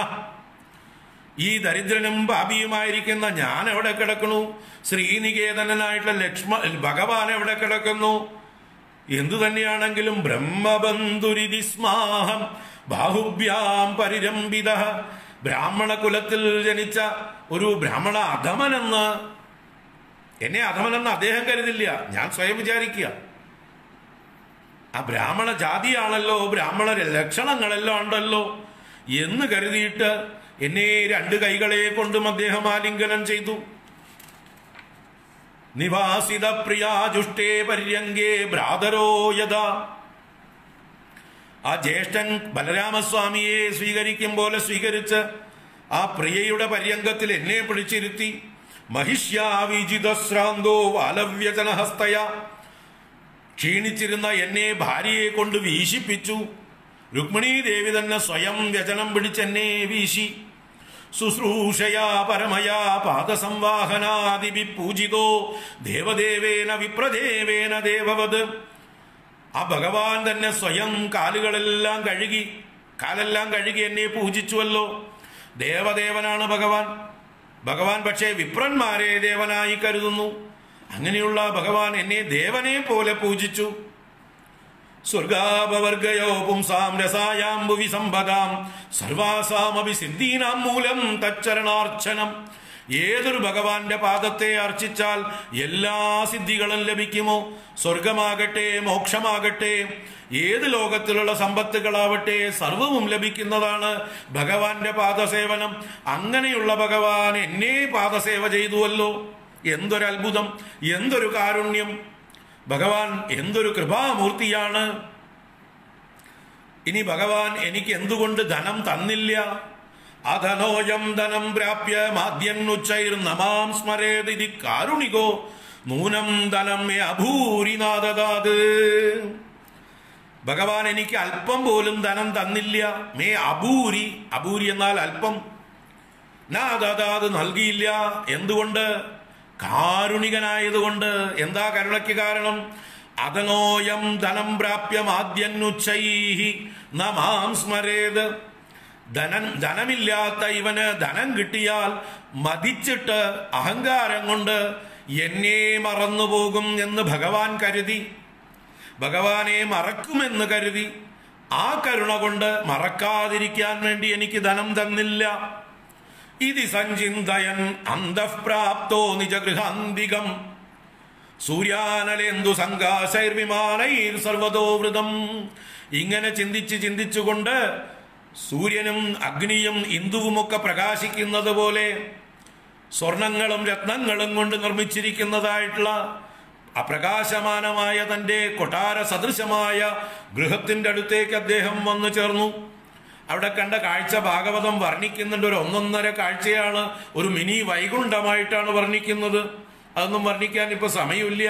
ഈ ദരിദ്രനും പാപിയുമായിരിക്കുന്ന ഞാൻ എവിടെ കിടക്കുന്നു ശ്രീനികേതനായിട്ടുള്ള ലക്ഷ്മ ഭഗവാൻ എവിടെ കിടക്കുന്നു എന്തു തന്നെയാണെങ്കിലും ബ്രഹ്മബന്ധുരിതി സ്മാഹം ബാഹുഭ്യാം പരിരംഭിത ബ്രാഹ്മണ കുലത്തിൽ ജനിച്ച ഒരു ബ്രാഹ്മണ അധമനെന്ന് എന്നെ അധമനെന്ന് അദ്ദേഹം കരുതില്ല ഞാൻ സ്വയം വിചാരിക്കുക ആ ബ്രാഹ്മണ ജാതിയാണല്ലോ ബ്രാഹ്മണ ലക്ഷണങ്ങളെല്ലാം ഉണ്ടല്ലോ എന്ന് കരുതിയിട്ട് എന്നെ രണ്ട് കൈകളെ കൊണ്ടും അദ്ദേഹം ആലിംഗനം ചെയ്തു നിവാസിത പ്രിയാജുഷ്ടേ പര്യങ്കേ ഭ്രാതരോ യഥാ ആ ജ്യേഷ്ഠൻ ബലരാമസ്വാമിയെ സ്വീകരിക്കും പോലെ സ്വീകരിച്ച് ആ പ്രിയയുടെ പര്യങ്കത്തിൽ എന്നെ പിടിച്ചിരുത്തി മഹിഷ്യാവിജിതശ്രാന്തോ വാലവ്യജനഹസ്തയ ക്ഷീണിച്ചിരുന്ന എന്നെ ഭാര്യയെ കൊണ്ട് വീശിപ്പിച്ചു രുക്മിണീ ദേവി തന്നെ സ്വയം വ്യജനം പിടിച്ചെന്നെ വീശി ശുശ്രൂഷയാ പരമയാ പാദസംവാഹനാദിവി പൂജിതോ ദേവദേവേന വിപ്രദേവേന ദേവവത് ആ ഭഗവാൻ തന്നെ സ്വയം കാലുകളെല്ലാം കഴുകി കാലെല്ലാം കഴുകി എന്നെ പൂജിച്ചുവല്ലോ ദേവദേവനാണ് ഭഗവാൻ ഭഗവാൻ പക്ഷേ വിപ്രന്മാരെ ദേവനായി കരുതുന്നു അങ്ങനെയുള്ള ഭഗവാൻ എന്നെ ദേവനെ പോലെ പൂജിച്ചു സ്വർഗാപവർഗയോ പുംസാം രസായാം ഭുവി സമ്പദാം സർവാസാമപി സിദ്ധീനാം മൂലം തച്ചരണാർച്ചനം ഏതൊരു ഭഗവാന്റെ പാദത്തെ അർച്ചിച്ചാൽ എല്ലാ സിദ്ധികളും ലഭിക്കുമോ സ്വർഗമാകട്ടെ മോക്ഷമാകട്ടെ ഏത് ലോകത്തിലുള്ള സമ്പത്തുകളാവട്ടെ സർവവും ലഭിക്കുന്നതാണ് ഭഗവാന്റെ പാദസേവനം അങ്ങനെയുള്ള ഭഗവാൻ എന്നെ പാദസേവ ചെയ്തുവല്ലോ എന്തൊരത്ഭുതം എന്തൊരു കാരുണ്യം ഭഗവാൻ എന്തൊരു കൃപാമൂർത്തിയാണ് ഇനി ഭഗവാൻ എനിക്ക് എന്തുകൊണ്ട് ധനം തന്നില്ല അധനോയം ധനം പ്രാപ്യ മാദ്യന്നുച്ചൈർ നമാം സ്മരേതി കാരുണികോ നൂനം ധനം മേ അഭൂരിനാദാത് ഭഗവാൻ എനിക്ക് അല്പം പോലും ധനം തന്നില്ല മേ അബൂരി അബൂരി എന്നാൽ അല്പം നാദാത് നൽകിയില്ല എന്തുകൊണ്ട് കാരുണികനായതുകൊണ്ട് എന്താ കരുണയ്ക്ക് കാരണം അതനോയം ധനം പ്രാപ്യമാദ്യന്നുച്ചൈഹി നമാം സ്മരേത് ധനം ധനമില്ലാത്ത ഇവന് ധനം കിട്ടിയാൽ മതിച്ചിട്ട് അഹങ്കാരം കൊണ്ട് എന്നെ മറന്നുപോകും എന്ന് ഭഗവാൻ കരുതി ഭഗവാനെ മറക്കുമെന്ന് കരുതി ആ കരുണ കൊണ്ട് മറക്കാതിരിക്കാൻ വേണ്ടി എനിക്ക് ധനം തന്നില്ല ഇതി സഞ്ചിന്തയൻ അന്തഃപ്രാപ്തോ നിജഗൃഹാന്തികം സൂര്യാനലേന്ദു സംഘാശൈർവിമാനൈർ സർവതോവൃതം ഇങ്ങനെ ചിന്തിച്ച് ചിന്തിച്ചുകൊണ്ട് സൂര്യനും അഗ്നിയും ഇന്ദുവുമൊക്കെ പ്രകാശിക്കുന്നത് പോലെ സ്വർണങ്ങളും രത്നങ്ങളും കൊണ്ട് നിർമ്മിച്ചിരിക്കുന്നതായിട്ടുള്ള അപ്രകാശമാനമായ തന്റെ കൊട്ടാര സദൃശമായ ഗൃഹത്തിന്റെ അടുത്തേക്ക് അദ്ദേഹം വന്നു ചേർന്നു അവിടെ കണ്ട കാഴ്ച ഭാഗവതം വർണ്ണിക്കുന്നുണ്ട് ഒരു ഒന്നൊന്നര കാഴ്ചയാണ് ഒരു മിനി വൈകുണ്ഠമായിട്ടാണ് വർണ്ണിക്കുന്നത് അതൊന്നും വർണ്ണിക്കാൻ ഇപ്പൊ സമയമില്ല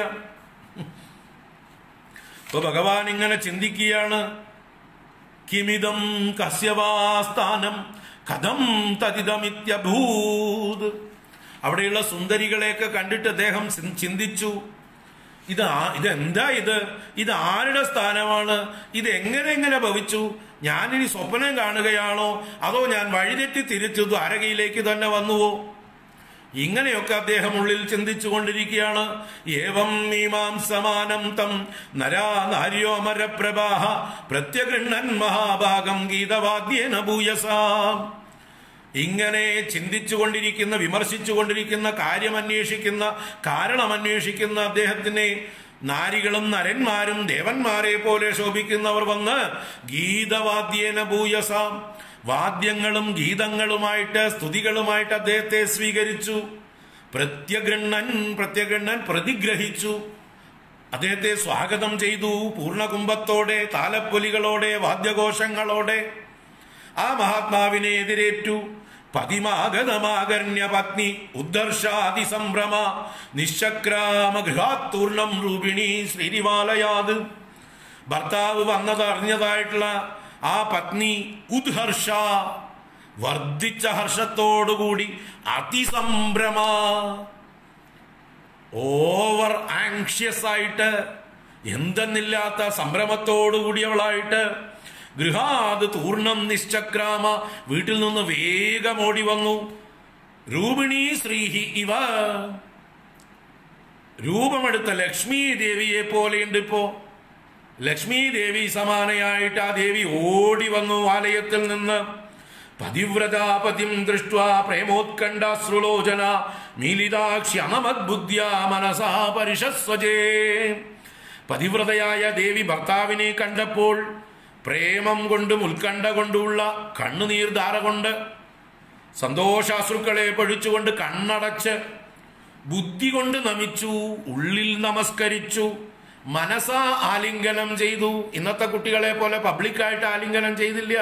ഇപ്പൊ ഭഗവാൻ ഇങ്ങനെ ചിന്തിക്കുകയാണ് കിമിതം കസ്യവാസ്ഥാനം കഥം തതിതമിത്യഭൂത് അവിടെയുള്ള സുന്ദരികളെയൊക്കെ കണ്ടിട്ട് അദ്ദേഹം ചിൻ- ചിന്തിച്ചു ഇത് ആ- ഇതെന്താ ഇത് ഇത് ആരുടെ സ്ഥാനമാണ് ഇത് എങ്ങനെ എങ്ങനെ ഭവിച്ചു ഞാനിനി സ്വപ്നം കാണുകയാണോ അതോ ഞാൻ വഴിതെറ്റി തിരിച്ചു ദ്വാരകയിലേക്ക് തന്നെ വന്നുവോ ഇങ്ങനെയൊക്കെ അദ്ദേഹം ഉള്ളിൽ ചിന്തിച്ചു കൊണ്ടിരിക്കുകയാണ് ഏവം മീമാംസമാനം തം നരാ നാര്യോമരപ്രഭാഹ പ്രത്യഗൃണ്ണൻ മഹാഭാഗം ഗീതവാദ്യേന ഭൂയസാം ഇങ്ങനെ ചിന്തിച്ചു കൊണ്ടിരിക്കുന്ന വിമർശിച്ചു കൊണ്ടിരിക്കുന്ന കാര്യമന്വേഷിക്കുന്ന കാരണമന്വേഷിക്കുന്ന അദ്ദേഹത്തിനെ നാരികളും നരന്മാരും ദേവന്മാരെ പോലെ ശോഭിക്കുന്നവർ വന്ന് ഗീതവാദ്യേന ഭൂയസാം വാദ്യങ്ങളും ഗീതങ്ങളുമായിട്ട് സ്തുതികളുമായിട്ട് അദ്ദേഹത്തെ സ്വീകരിച്ചു പ്രത്യഗൃണ്ണൻ പ്രത്യഗൃണ്ണൻ പ്രതിഗ്രഹിച്ചു അദ്ദേഹത്തെ സ്വാഗതം ചെയ്തു പൂർണ്ണകുംഭത്തോടെ താലപ്പൊലികളോടെ വാദ്യഘോഷങ്ങളോടെ ആ മഹാത്മാവിനെ എതിരേറ്റു പതിമാഗതമാകർണ്യ പത്നി ഉദ്ദർശാതി സംഭ്രമ നിശക്രാമ ഗൃഹാത്തൂർണം രൂപിണി ശ്രീരിവാലയാത് ഭർത്താവ് വന്നത് അറിഞ്ഞതായിട്ടുള്ള ആ പത്നി ഉദ്ഹർഷ വർദ്ധിച്ച ഹർഷത്തോടുകൂടി അതിസംഭ്രമ ഓവർ ആങ്ഷ്യസ് ആയിട്ട് എന്തെന്നില്ലാത്ത സംഭ്രമത്തോടുകൂടിയവളായിട്ട് ഗൃഹാത് തൂർണം നിശ്ചക്രാമ വീട്ടിൽ നിന്ന് വേഗം ഓടി വന്നു രൂപിണി ശ്രീഹി ഇവ രൂപമെടുത്ത ലക്ഷ്മി ദേവിയെ പോലെയുണ്ട് ഇപ്പോ ലക്ഷ്മി ദേവി സമാനയായിട്ട് ആ ദേവി ഓടി വന്നു ആലയത്തിൽ നിന്ന് പതിവ്രതാപതിം ദൃഷ്ട പ്രേമോത്കണ്ഠാശ്രുലോചന മീലിതാക്ഷ്യമദ്ബുദ്ധ്യ മനസാ പരിഷസ്വജേ പതിവ്രതയായ ദേവി ഭർത്താവിനെ കണ്ടപ്പോൾ പ്രേമം കൊണ്ടും ഉത്കണ്ഠ കൊണ്ടുള്ള കണ്ണുനീർ ധാര കൊണ്ട് സന്തോഷാശ്രുക്കളെ പൊഴിച്ചുകൊണ്ട് കണ്ണടച്ച് ബുദ്ധി കൊണ്ട് നമിച്ചു ഉള്ളിൽ നമസ്കരിച്ചു മനസാ ആലിംഗനം ചെയ്തു ഇന്നത്തെ കുട്ടികളെ പോലെ പബ്ലിക്കായിട്ട് ആലിംഗനം ചെയ്തില്ല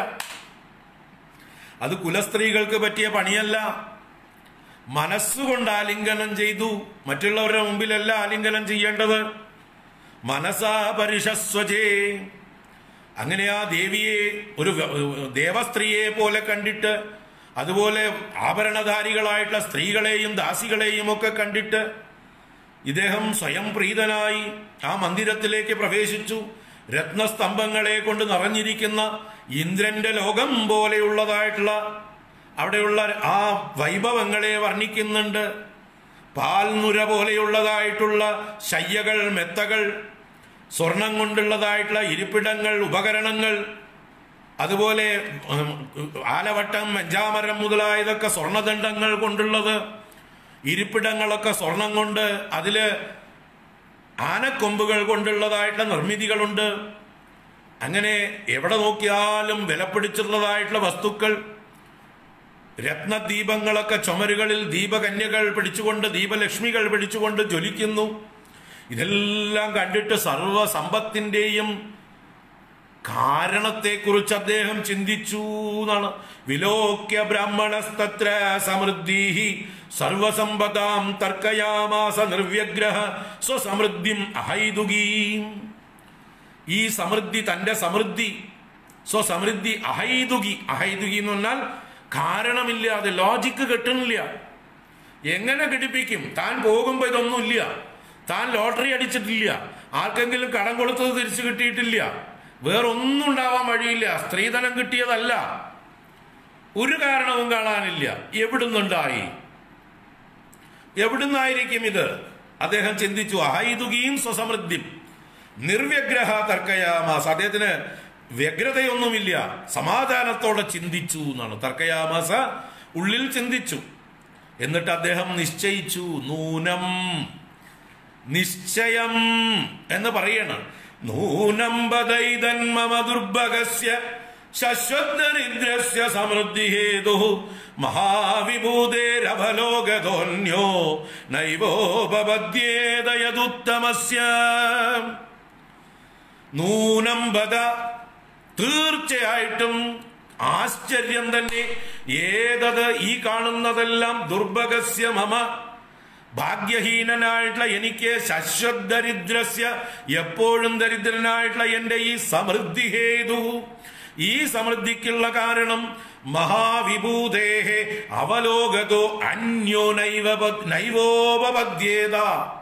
അത് കുലസ്ത്രീകൾക്ക് പറ്റിയ പണിയല്ല മനസ്സുകൊണ്ട് ആലിംഗനം ചെയ്തു മറ്റുള്ളവരുടെ മുമ്പിലല്ല ആലിംഗനം ചെയ്യേണ്ടത് മനസാ പരിഷസ്വജേ അങ്ങനെ ആ ദേവിയെ ഒരു വ- ദേവസ്ത്രീയെ പോലെ കണ്ടിട്ട് അതുപോലെ ആഭരണധാരികളായിട്ടുള്ള സ്ത്രീകളെയും ദാസികളെയും ഒക്കെ കണ്ടിട്ട് ഇദ്ദേഹം സ്വയം പ്രീതനായി ആ മന്ദിരത്തിലേക്ക് പ്രവേശിച്ചു രത്നസ്തംഭങ്ങളെ കൊണ്ട് നിറഞ്ഞിരിക്കുന്ന ഇന്ദ്രന്റെ ലോകം പോലെയുള്ളതായിട്ടുള്ള അവിടെയുള്ള ആ വൈഭവങ്ങളെ വർണ്ണിക്കുന്നുണ്ട് പാൽനുര പോലെയുള്ളതായിട്ടുള്ള ശയ്യകൾ മെത്തകൾ സ്വർണം കൊണ്ടുള്ളതായിട്ടുള്ള ഇരിപ്പിടങ്ങൾ ഉപകരണങ്ങൾ അതുപോലെ ഉം, ആലവട്ടം വെഞ്ചാമരം മുതലായതൊക്കെ സ്വർണദണ്ഡങ്ങൾ കൊണ്ടുള്ളത് ഇരിപ്പിടങ്ങളൊക്കെ സ്വർണം കൊണ്ട് അതില് ആനക്കൊമ്പുകൾ കൊണ്ടുള്ളതായിട്ടുള്ള നിർമ്മിതികളുണ്ട് അങ്ങനെ എവിടെ നോക്കിയാലും വിലപിടിച്ചുള്ളതായിട്ടുള്ള വസ്തുക്കൾ രത്നദീപങ്ങളൊക്കെ ചുമരുകളിൽ ദീപകന്യകൾ പിടിച്ചുകൊണ്ട് ദീപലക്ഷ്മികൾ പിടിച്ചുകൊണ്ട് ജ്വലിക്കുന്നു ഇതെല്ലാം കണ്ടിട്ട് സർവ സമ്പത്തിന്റെയും കാരണത്തെക്കുറിച്ച് അദ്ദേഹം ചിന്തിച്ചു എന്നാണ് വിലോക്യ ബ്രാഹ്മണസ്തത്ര സമൃദ്ധി സർവസമ്പദാം തർക്കയാമാസ നിർവ്യഗ്രഹ സ്വസമൃദ്ധിം അഹൈതുകീം ഈ സമൃദ്ധി തന്റെ സമൃദ്ധി സ്വസമൃദ്ധി അഹൈതുകി അഹൈതുകി എന്ന് പറഞ്ഞാൽ കാരണമില്ലാതെ ലോജിക്ക് കിട്ടുന്നില്ല എങ്ങനെ ഘടിപ്പിക്കും താൻ പോകുമ്പോ ഇതൊന്നുമില്ല താൻ ലോട്ടറി അടിച്ചിട്ടില്ല ആർക്കെങ്കിലും കടം കൊടുത്തത് തിരിച്ചു കിട്ടിയിട്ടില്ല വേറൊന്നും ഉണ്ടാവാൻ വഴിയില്ല സ്ത്രീധനം കിട്ടിയതല്ല ഒരു കാരണവും കാണാനില്ല എവിടുന്നുണ്ടായി എവിടുന്നായിരിക്കും ഇത് അദ്ദേഹം ചിന്തിച്ചു അഹൈതുകീം സ്വസമൃദ്ധിം നിർവ്യഗ്രഹ തർക്കയാമാസ് അദ്ദേഹത്തിന് വ്യഗ്രതയൊന്നുമില്ല സമാധാനത്തോടെ ചിന്തിച്ചു എന്നാണ് തർക്കയാമാസ ഉള്ളിൽ ചിന്തിച്ചു എന്നിട്ട് അദ്ദേഹം നിശ്ചയിച്ചു നൂനം നിശ്ചയം എന്ന് പറയണം നൂനം ബദൈതൻ മമ ദുർഭഗസ്യ ശശ്വതരിദ്രസ്യ സമൃദ്ധി ഹേതു മഹാവിഭൂതേരവലോകതോന്യോ നൈവോപപദ്യേതയതുത്തമസ്യ നൂനം ബദ തീർച്ചയായിട്ടും ആശ്ചര്യം തന്നെ ഏതത് ഈ കാണുന്നതെല്ലാം ദുർഭഗസ്യ മമ ഭാഗ്യഹീനനായിട്ടുള്ള എനിക്ക് ശശ്വത് ദരിദ്രസ്യ എപ്പോഴും ദരിദ്രനായിട്ടുള്ള എന്റെ ഈ സമൃദ്ധി ഹേതു ഈ സമൃദ്ധിക്കുള്ള കാരണം മഹാവിഭൂതേഹേ അവലോകതോ അന്യോ നൈവ നൈവോപപദ്യേത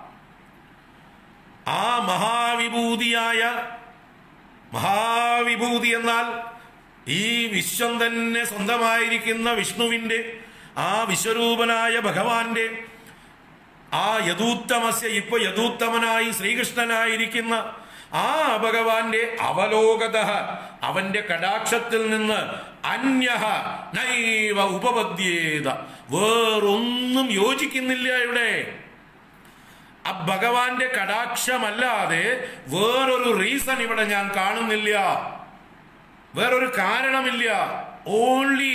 ആ മഹാവിഭൂതിയായ മഹാവിഭൂതി എന്നാൽ ഈ വിശ്വം തന്നെ സ്വന്തമായിരിക്കുന്ന വിഷ്ണുവിന്റെ ആ വിശ്വരൂപനായ ഭഗവാന്റെ ആ യദൂത്തമസ്യ ഇപ്പൊ യദൂത്തമനായി ശ്രീകൃഷ്ണനായിരിക്കുന്ന ആ ഭഗവാന്റെ അവലോകത അവന്റെ കടാക്ഷത്തിൽ നിന്ന് അന്യ നൈവ ഉപപദ്യേത വേറൊന്നും യോജിക്കുന്നില്ല ഇവിടെ ആ ഭഗവാന്റെ കടാക്ഷമല്ലാതെ വേറൊരു റീസൺ ഇവിടെ ഞാൻ കാണുന്നില്ല വേറൊരു കാരണമില്ല ഓൺലി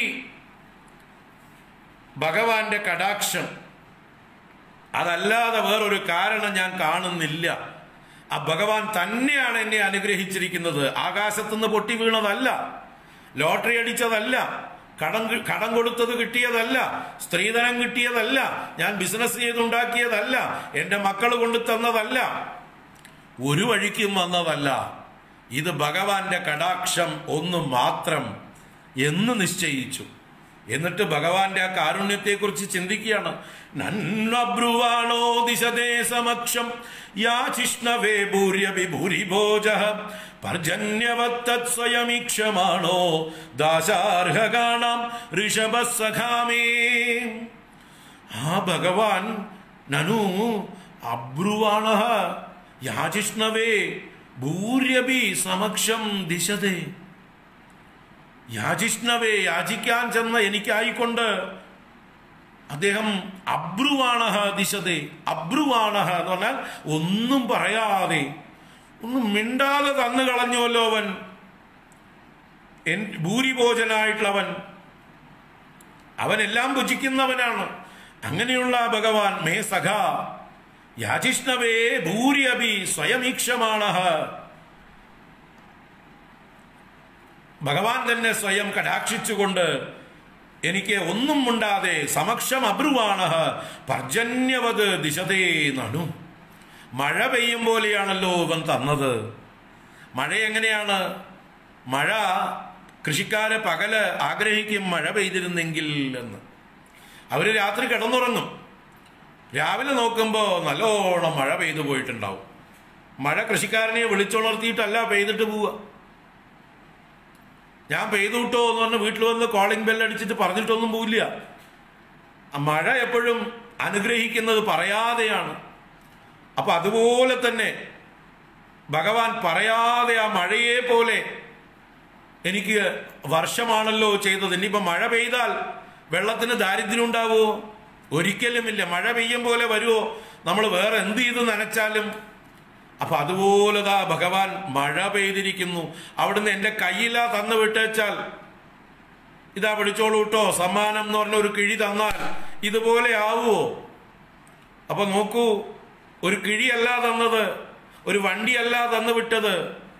ഭഗവാന്റെ കടാക്ഷം അതല്ലാതെ വേറൊരു കാരണം ഞാൻ കാണുന്നില്ല ആ ഭഗവാൻ തന്നെയാണ് എന്നെ അനുഗ്രഹിച്ചിരിക്കുന്നത് ആകാശത്തുനിന്ന് പൊട്ടി വീണതല്ല ലോട്ടറി അടിച്ചതല്ല കടം കി- കടം കൊടുത്തത് കിട്ടിയതല്ല സ്ത്രീധനം കിട്ടിയതല്ല ഞാൻ ബിസിനസ് ചെയ്തുണ്ടാക്കിയതല്ല എന്റെ മക്കൾ കൊണ്ടു തന്നതല്ല ഒരു വഴിക്കും വന്നതല്ല ഇത് ഭഗവാന്റെ കടാക്ഷം ഒന്ന് മാത്രം എന്ന് നിശ്ചയിച്ചു എന്നിട്ട് ഭഗവാന്റെ ആ കാരുണ്യത്തെക്കുറിച്ച് ചിന്തിക്കുകയാണ് നന്നബ്രുവാണോ ദിശതേ സമക്ഷം യാചിഷ്ണവേ ഭൂര്യഭി ഭൂരിഭോജ പർജന്യവത്തത് സ്വയമീക്ഷമാണോ ദാശാർഹകാണാം ഋഷഭസഖാമേ ആ ഭഗവാൻ നനു അബ്രുവാണ യാചിഷ്ണവേ ഭൂര്യഭി സമക്ഷം ദിശതേ യാചിഷ്ണവേ യാചിക്കാൻ ചെന്ന എനിക്കായിക്കൊണ്ട് അദ്ദേഹം അബ്രുവാണഹ ദിശതേ അബ്രുവാണഹ എന്ന് പറഞ്ഞാൽ ഒന്നും പറയാതെ ഒന്നും മിണ്ടാതെ തന്നു കളഞ്ഞുവല്ലോ അവൻ എൻ ഭൂരിഭോജനായിട്ടുള്ളവൻ അവനെല്ലാം ഭുജിക്കുന്നവനാണ് അങ്ങനെയുള്ള ആ ഭഗവാൻ മേ സഖ യാചിഷ്ണവേ ഭൂര്യഭി സ്വയമീക്ഷമാണ ഭഗവാൻ തന്നെ സ്വയം കടാക്ഷിച്ചുകൊണ്ട് എനിക്ക് ഒന്നും മുണ്ടാതെ സമക്ഷം അബ്രുവാണ് പർജന്യവത് ദിശതേ നടു മഴ പെയ്യും പോലെയാണല്ലോ ഇവൻ തന്നത് മഴ എങ്ങനെയാണ് മഴ കൃഷിക്കാരെ പകല് ആഗ്രഹിക്കും മഴ പെയ്തിരുന്നെങ്കിൽ എന്ന് അവര് രാത്രി കിടന്നുറങ്ങും രാവിലെ നോക്കുമ്പോൾ നല്ലോണം മഴ പെയ്തു പോയിട്ടുണ്ടാവും മഴ കൃഷിക്കാരനെ വിളിച്ചുണർത്തിയിട്ടല്ല പെയ്തിട്ട് പോവുക ഞാൻ പെയ്തു വിട്ടോ എന്ന് പറഞ്ഞ് വീട്ടിൽ വന്ന് കോളിംഗ് ബെൽ അടിച്ചിട്ട് പറഞ്ഞിട്ടൊന്നും പോവില്ല ആ മഴ എപ്പോഴും അനുഗ്രഹിക്കുന്നത് പറയാതെയാണ് അപ്പൊ അതുപോലെ തന്നെ ഭഗവാൻ പറയാതെ ആ മഴയെ പോലെ എനിക്ക് വർഷമാണല്ലോ ചെയ്തത് ഇനിയിപ്പോ മഴ പെയ്താൽ വെള്ളത്തിന് ദാരിദ്ര്യം ഉണ്ടാവുമോ ഒരിക്കലുമില്ല മഴ പെയ്യും പോലെ വരുമോ നമ്മൾ വേറെ എന്ത് ചെയ്ത് നനച്ചാലും അപ്പൊ അതുപോലെ ദാ ഭഗവാൻ മഴ പെയ്തിരിക്കുന്നു അവിടുന്ന് എന്റെ കയ്യിലാ തന്നു വിട്ടേച്ചാൽ ഇതാ പിടിച്ചോളൂ കേട്ടോ സമ്മാനം എന്ന് പറഞ്ഞ ഒരു കിഴി തന്നാൽ ഇതുപോലെ ആവുമോ അപ്പൊ നോക്കൂ ഒരു കിഴിയല്ല തന്നത് ഒരു വണ്ടിയല്ല തന്നു വിട്ടത്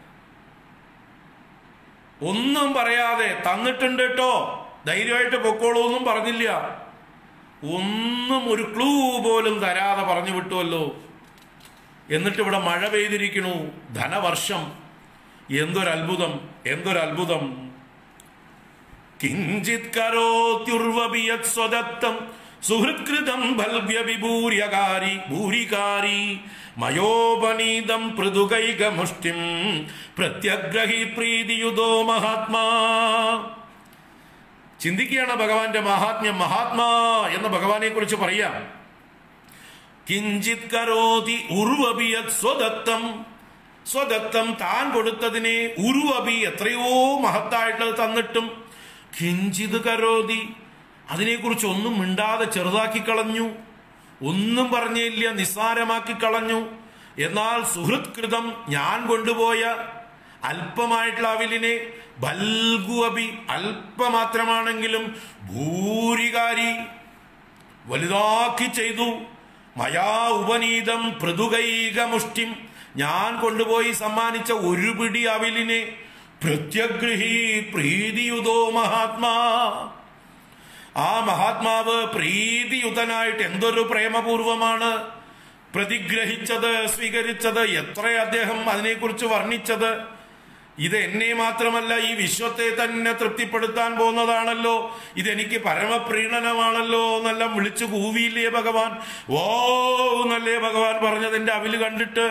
ഒന്നും പറയാതെ തന്നിട്ടുണ്ട് കേട്ടോ ധൈര്യമായിട്ട് പൊക്കോളൂ എന്നും പറഞ്ഞില്ല ഒന്നും ഒരു ക്ലൂ പോലും തരാതെ പറഞ്ഞു വിട്ടുവല്ലോ എന്നിട്ട് ഇവിടെ മഴ പെയ്തിരിക്കണു ധനവർഷം എന്തൊരത്ഭുതം എന്തൊരത്ഭുതം കിഞ്ചിത് കരോത്യുർവപിയത് സ്വദത്തം സുഹൃത്കൃതം ഭൽവ്യ വിഭൂര്യകാരി ഭൂരികാരി മയോപനീതം പൃഥുകൈകമുഷ്ടിം പ്രത്യഗ്രഹി പ്രീതിയുതോ മഹാത്മാ ചിന്തിക്കുകയാണ് ഭഗവാന്റെ മഹാത്മ്യം മഹാത്മാ എന്ന ഭഗവാനെ കുറിച്ച് പറയാം കിഞ്ചിത് കരോതി ഉർവപിയത് സ്വദത്തം സ്വദത്തം താൻ കൊടുത്തതിനെ ഉരുവപി എത്രയോ മഹത്തായിട്ട് തന്നിട്ടും കിഞ്ചിത് കരോതി അതിനെക്കുറിച്ച് ഒന്നും മിണ്ടാതെ ചെറുതാക്കി കളഞ്ഞു ഒന്നും പറഞ്ഞില്ല നിസ്സാരമാക്കി കളഞ്ഞു എന്നാൽ സുഹൃത്കൃതം ഞാൻ കൊണ്ടുപോയ അല്പമായിട്ടുള്ള അവിലിനെ ബൽഗുഅബി അല്പമാത്രമാണെങ്കിലും ഭൂരികാരി വലുതാക്കി ചെയ്തു മയാ ഉപനീതം പൃഥുകൈകമുഷ്ടിം ഞാൻ കൊണ്ടുപോയി സമ്മാനിച്ച ഒരു പിടി അവിലിനെ പ്രത്യഗ്രഹി പ്രീതിയുതോ മഹാത്മാ ആ മഹാത്മാവ് പ്രീതിയുതനായിട്ട് എന്തൊരു പ്രേമപൂർവമാണ് പ്രതിഗ്രഹിച്ചത് സ്വീകരിച്ചത് എത്ര അദ്ദേഹം അതിനെക്കുറിച്ച് വർണ്ണിച്ചത് ഇത് എന്നെ മാത്രമല്ല ഈ വിശ്വത്തെ തന്നെ തൃപ്തിപ്പെടുത്താൻ പോകുന്നതാണല്ലോ ഇതെനിക്ക് പരമപ്രീണനമാണല്ലോ എന്നെല്ലാം വിളിച്ചു കൂവിയില്ലേ ഭഗവാൻ ഓ എന്നല്ലേ ഭഗവാൻ പറഞ്ഞത് എന്റെ അവില് കണ്ടിട്ട്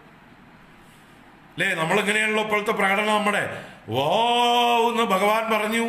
അല്ലേ നമ്മളിങ്ങനെയാണല്ലോ ഇപ്പോഴത്തെ പ്രകടനം നമ്മുടെ ഓ എന്ന് ഭഗവാൻ പറഞ്ഞു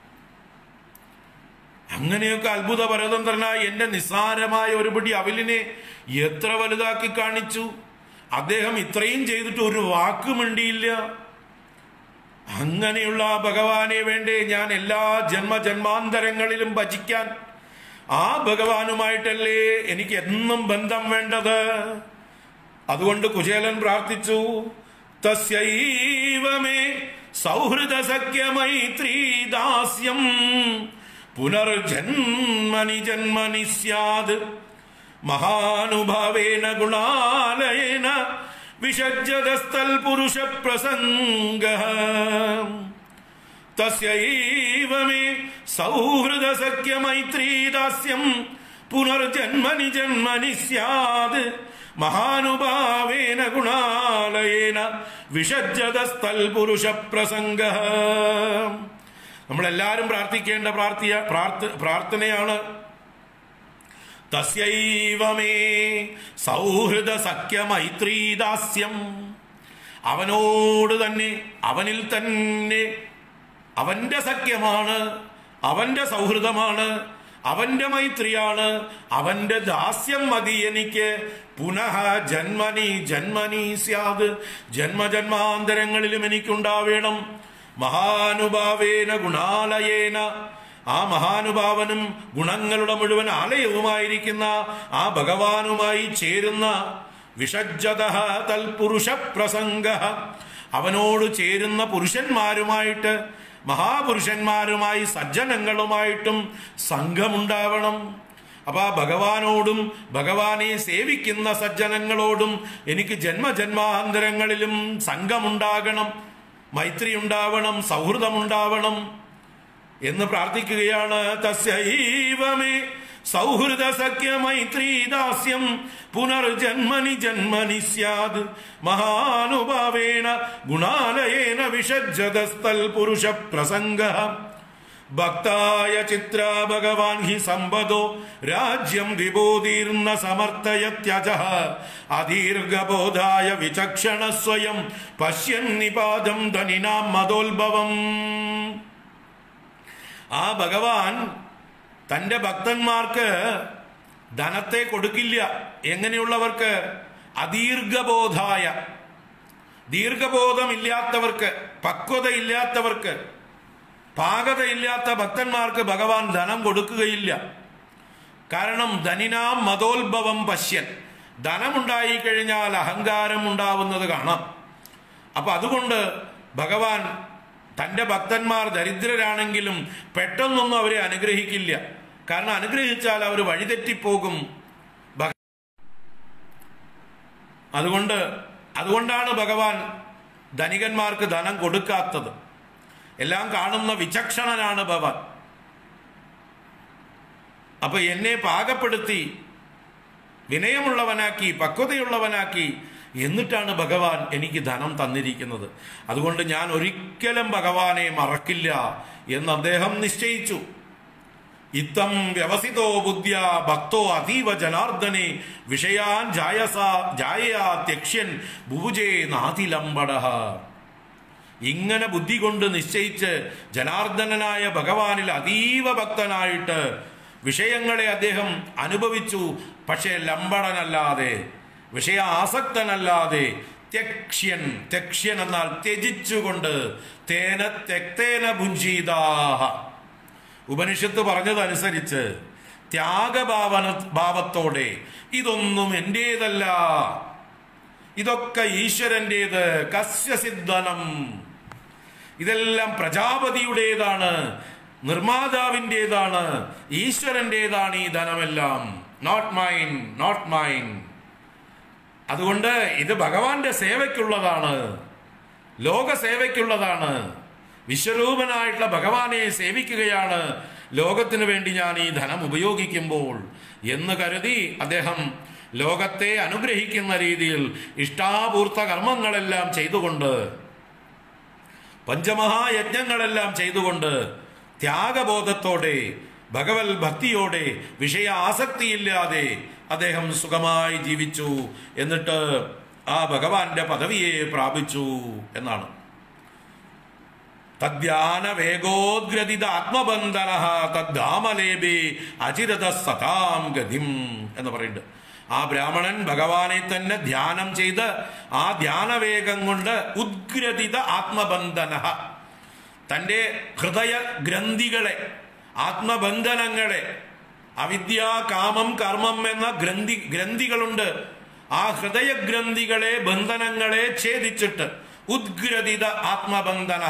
അങ്ങനെയൊക്കെ അത്ഭുത പരതന്ത്രനായി എന്റെ നിസ്സാരമായ ഒരു പിടി അവിലിനെ എത്ര വലുതാക്കി കാണിച്ചു അദ്ദേഹം ഇത്രയും ചെയ്തിട്ട് ഒരു വാക്ക് മിണ്ടിയില്ല അങ്ങനെയുള്ള ആ ഭഗവാനെ വേണ്ടേ ഞാൻ എല്ലാ ജന്മജന്മാന്തരങ്ങളിലും ഭജിക്കാൻ ആ ഭഗവാനുമായിട്ടല്ലേ എനിക്ക് എന്നും ബന്ധം വേണ്ടത് അതുകൊണ്ട് കുചേലൻ പ്രാർത്ഥിച്ചു തസ്യൈവമേ സൗഹൃദ സഖ്യമൈത്രീ ദാസ്യം പുനർജന്മനി ജന്മനി സ്യാത് മഹാനുഭാവേന ഗുണാലയേന വിഷജ്ജതസ്ഥൽ പുരുഷ പ്രസംഗ തസ്യൈവ മേ സൗഹൃദ സഖ്യ മൈത്രീ ദാസ്യം പുനർജന്മനി ജന്മനി സ്യാത് മഹാനുഭാവേന ഗുണാലയേന വിഷജ്ജതസ്ഥൽ പുരുഷ പ്രസംഗ നമ്മളെല്ലാരും പ്രാർത്ഥിക്കേണ്ട പ്രാർത്ഥിയ പ്രാർത്ഥ പ്രാർത്ഥനയാണ് തസ്യൈവമേ സൗഹൃദ സഖ്യ മൈത്രീ ദാസ്യം അവനോട് തന്നെ അവനിൽ തന്നെ അവന്റെ സഖ്യമാണ് അവന്റെ സൗഹൃദമാണ് അവന്റെ മൈത്രിയാണ് അവന്റെ ദാസ്യം മതി എനിക്ക് പുനഃ ജന്മനി ജന്മനി സ്യാത് ജന്മജന്മാന്തരങ്ങളിലും എനിക്കുണ്ടാവേണം മഹാനുഭാവേന ഗുണാലയേന ആ മഹാനുഭാവനും ഗുണങ്ങളുടെ മുഴുവൻ ആലയവുമായിരിക്കുന്ന ആ ഭഗവാനുമായി ചേരുന്ന വിഷജ്ജത തൽപുരുഷ പ്രസംഗ അവനോട് ചേരുന്ന പുരുഷന്മാരുമായിട്ട് മഹാപുരുഷന്മാരുമായി സജ്ജനങ്ങളുമായിട്ടും സംഘമുണ്ടാവണം അപ്പൊ ആ ഭഗവാനോടും ഭഗവാനെ സേവിക്കുന്ന സജ്ജനങ്ങളോടും എനിക്ക് ജന്മജന്മാന്തരങ്ങളിലും സംഘമുണ്ടാകണം മൈത്രി ഉണ്ടാവണം സൗഹൃദമുണ്ടാവണം എന്ന് പ്രാർത്ഥിക്കുകയാണ് തസ്യൈവമേ സൗഹൃദ സഖ്യ മൈത്രീ ദാസ്യം പുനർജന്മനി ജന്മനി സ്യാത് മഹാനുഭാവേന ഗുണാലയേന വിഷജ്ജതസ്ഥൽ പുരുഷ പ്രസംഗ ഭക്തായ ചിത്ര ഭഗവാൻ ഹി സമ്പദോ രാജ്യം വിബോധീർന്ന സമർത്ഥയത്യജ അദീർഘബോധായ വിചക്ഷണ സ്വയം പശ്യൻ നിപാതം ധനിനാം മതോത്ഭവം ആ ഭഗവാൻ തന്റെ ഭക്തന്മാർക്ക് ധനത്തെ കൊടുക്കില്ല എങ്ങനെയുള്ളവർക്ക് അദീർഘബോധായ ദീർഘബോധമില്ലാത്തവർക്ക് പക്വതയില്ലാത്തവർക്ക് പാകതയില്ലാത്ത ഭക്തന്മാർക്ക് ഭഗവാൻ ധനം കൊടുക്കുകയില്ല കാരണം ധനിനാം മതോത്ഭവം പശ്യൻ ധനമുണ്ടായി കഴിഞ്ഞാൽ അഹങ്കാരം ഉണ്ടാവുന്നത് കാണാം അപ്പൊ അതുകൊണ്ട് ഭഗവാൻ തന്റെ ഭക്തന്മാർ ദരിദ്രരാണെങ്കിലും പെട്ടെന്നൊന്നും അവരെ അനുഗ്രഹിക്കില്ല കാരണം അനുഗ്രഹിച്ചാൽ അവർ വഴിതെറ്റിപ്പോകും ഭഗ- അതുകൊണ്ട് അതുകൊണ്ടാണ് ഭഗവാൻ ധനികന്മാർക്ക് ധനം കൊടുക്കാത്തത് എല്ലാം കാണുന്ന വിചക്ഷണനാണ് ഭഗവാൻ അപ്പൊ എന്നെ പാകപ്പെടുത്തി വിനയമുള്ളവനാക്കി പക്വതയുള്ളവനാക്കി എന്നിട്ടാണ് ഭഗവാൻ എനിക്ക് ധനം തന്നിരിക്കുന്നത് അതുകൊണ്ട് ഞാൻ ഒരിക്കലും ഭഗവാനെ മറക്കില്ല എന്ന് അദ്ദേഹം നിശ്ചയിച്ചു ഇത്തം വ്യവസിതോ ബുദ്ധ്യ ഭക്തോ അതീവ ജനാർദ്ദനെ വിഷയാൻ ജായസ ജായയാ ത്യക്ഷ്യൻ ഭൂജേ നാതിലമ്പട ഇങ്ങനെ ബുദ്ധി കൊണ്ട് നിശ്ചയിച്ച് ജനാർദ്ദനായ ഭഗവാനിൽ അതീവ ഭക്തനായിട്ട് വിഷയങ്ങളെ അദ്ദേഹം അനുഭവിച്ചു പക്ഷേ ലംബടനല്ലാതെ വിഷയ ആസക്തനല്ലാതെ ത്യക്ഷ്യൻ ത്യക്ഷ്യൻ എന്നാൽ ത്യജിച്ചുകൊണ്ട് തേന തെക്തേന ഭുഞ്ചീതാഹ ഉപനിഷത്ത് പറഞ്ഞതനുസരിച്ച് ത്യാഗഭാവന ഭാവത്തോടെ ഇതൊന്നും എന്റേതല്ല ഇതൊക്കെ ഈശ്വരന്റേത് കസ്യസിദ്ധനം ഇതെല്ലാം പ്രജാപതിയുടേതാണ് നിർമ്മാതാവിൻ്റെതാണ് ഈശ്വരന്റേതാണ് ഈ ധനമെല്ലാം നോട്ട് മൈൻ നോട്ട് മൈൻ അതുകൊണ്ട് ഇത് ഭഗവാന്റെ സേവയ്ക്കുള്ളതാണ് ലോക സേവയ്ക്കുള്ളതാണ് വിശ്വരൂപനായിട്ടുള്ള ഭഗവാനെ സേവിക്കുകയാണ് ലോകത്തിനു വേണ്ടി ഞാൻ ഈ ധനം ഉപയോഗിക്കുമ്പോൾ എന്ന് കരുതി അദ്ദേഹം ലോകത്തെ അനുഗ്രഹിക്കുന്ന രീതിയിൽ ഇഷ്ടാപൂർത്ത കർമ്മങ്ങളെല്ലാം ചെയ്തുകൊണ്ട് പഞ്ചമഹായജ്ഞങ്ങളെല്ലാം ചെയ്തുകൊണ്ട് ത്യാഗബോധത്തോടെ ഭഗവത് ഭക്തിയോടെ വിഷയ ആസക്തിയില്ലാതെ അദ്ദേഹം സുഖമായി ജീവിച്ചു എന്നിട്ട് ആ ഭഗവാന്റെ പദവിയെ പ്രാപിച്ചു എന്നാണ് തദ്ധ്യാന വേഗോദ്ഗ്രതിത ആത്മബന്ധന തദ്ധാമലേബേ അചിരത സതാം ഗതിം എന്ന് പറയുന്നുണ്ട് ആ ബ്രാഹ്മണൻ ഭഗവാനെ തന്നെ ധ്യാനം ചെയ്ത് ആ ധ്യാനവേഗം കൊണ്ട് ഉദ്ഗ്രതിത ആത്മബന്ധന തൻ്റെ ഹൃദയ ഗ്രന്ഥികളെ ആത്മബന്ധനങ്ങളെ അവിദ്യ കാമം കർമ്മം എന്ന ഗ്രന്ഥി ഗ്രന്ഥികളുണ്ട് ആ ഹൃദയ ഗ്രന്ഥികളെ ബന്ധനങ്ങളെ ഛേദിച്ചിട്ട് ഉദ്ഗ്രതിത ആത്മബന്ധന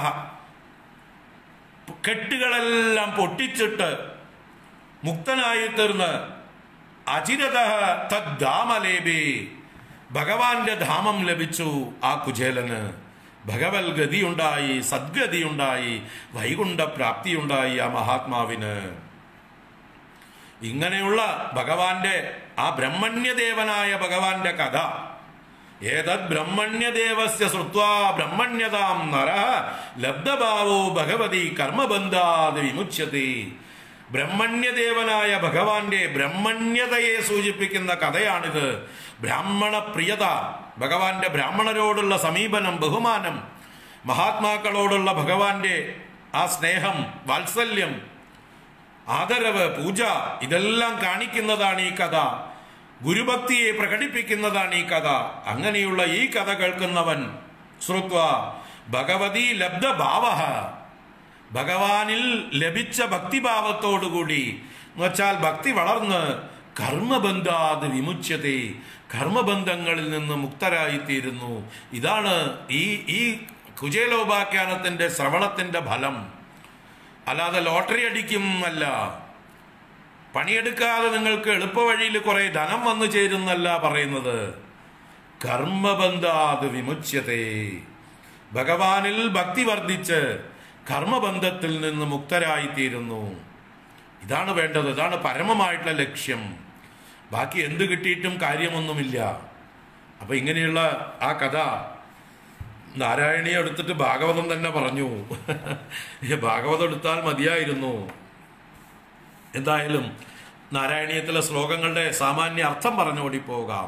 കെട്ടുകളെല്ലാം പൊട്ടിച്ചിട്ട് മുക്തനായി തീർന്ന് അചിരത തദ്ധാമലേബേ ഭഗവാന്റെ ധാമം ലഭിച്ചു ആ കുചേലന് ഭഗവത് ഗതിയുണ്ടായി സദ്ഗതിയുണ്ടായി വൈകുണ്ഠ പ്രാപ്തിയുണ്ടായി ആ മഹാത്മാവിന് ഇങ്ങനെയുള്ള ഭഗവാന്റെ ആ ബ്രഹ്മണ്യദേവനായ ഭഗവാന്റെ കഥ ഏതത് ബ്രഹ്മണ്യദേവസ്യ ശ്രുത്വാ ബ്രഹ്മണ്യതാം നര ലബ്ധഭാവോ ഭഗവതി കർമ്മബന്ധാത് വിമുച്യത്തെ ബ്രഹ്മണ്യദേവനായ ഭഗവാന്റെ ബ്രഹ്മണ്യതയെ സൂചിപ്പിക്കുന്ന കഥയാണിത് ബ്രാഹ്മണ പ്രിയത ഭഗവാന്റെ ബ്രാഹ്മണരോടുള്ള സമീപനം ബഹുമാനം മഹാത്മാക്കളോടുള്ള ഭഗവാന്റെ ആ സ്നേഹം വാത്സല്യം ആദരവ് പൂജ ഇതെല്ലാം കാണിക്കുന്നതാണ് ഈ കഥ ഗുരുഭക്തിയെ പ്രകടിപ്പിക്കുന്നതാണ് ഈ കഥ അങ്ങനെയുള്ള ഈ കഥ കേൾക്കുന്നവൻ ശ്രുത്വ ഭഗവതി ലബ്ധ ഭാവ ഭഗവാനിൽ ലഭിച്ച ഭക്തിഭാവത്തോടുകൂടി എന്ന് വെച്ചാൽ ഭക്തി വളർന്ന് കർമ്മബന്ധാത് വിമുച്യത്തെ കർമ്മബന്ധങ്ങളിൽ നിന്ന് മുക്തരായിത്തീരുന്നു ഇതാണ് ഈ ഈ കുചേലോപാഖ്യാനത്തിന്റെ ശ്രവണത്തിന്റെ ഫലം അല്ലാതെ ലോട്ടറി അടിക്കും അല്ല പണിയെടുക്കാതെ നിങ്ങൾക്ക് എളുപ്പവഴിയിൽ കുറെ ധനം വന്നു ചേരുന്നല്ല പറയുന്നത് കർമ്മബന്ധാത് വിമുച്യത്തെ ഭഗവാനിൽ ഭക്തി വർദ്ധിച്ച് കർമ്മബന്ധത്തിൽ നിന്ന് മുക്തരായിത്തീരുന്നു ഇതാണ് വേണ്ടത് ഇതാണ് പരമമായിട്ടുള്ള ലക്ഷ്യം ബാക്കി എന്ത് കിട്ടിയിട്ടും കാര്യമൊന്നുമില്ല അപ്പൊ ഇങ്ങനെയുള്ള ആ കഥ നാരായണിയെ എടുത്തിട്ട് ഭാഗവതം തന്നെ പറഞ്ഞു ഭാഗവതം എടുത്താൽ മതിയായിരുന്നു എന്തായാലും നാരായണീയത്തിലെ ശ്ലോകങ്ങളുടെ സാമാന്യ അർത്ഥം പറഞ്ഞോടി പോകാം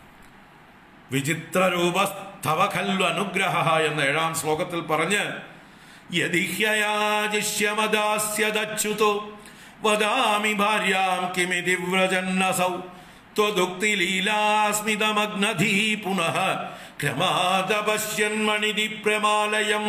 വിചിത്രരൂപസ്ഥവ ഖല്ലു അനുഗ്രഹ എന്ന ഏഴാം ശ്ലോകത്തിൽ പറഞ്ഞ് യദിഹ്യയാജിഷ്യമദാസ്യദച്യുതോ വദാമി ഭാര്യാം കിമിതി വ്രജന്നസൗ ത്വദുക്തിലീലാസ്മിതമഗ്നധീ പുനഃ ക്രമാദപശ്യന്മണിതി പ്രമാലയം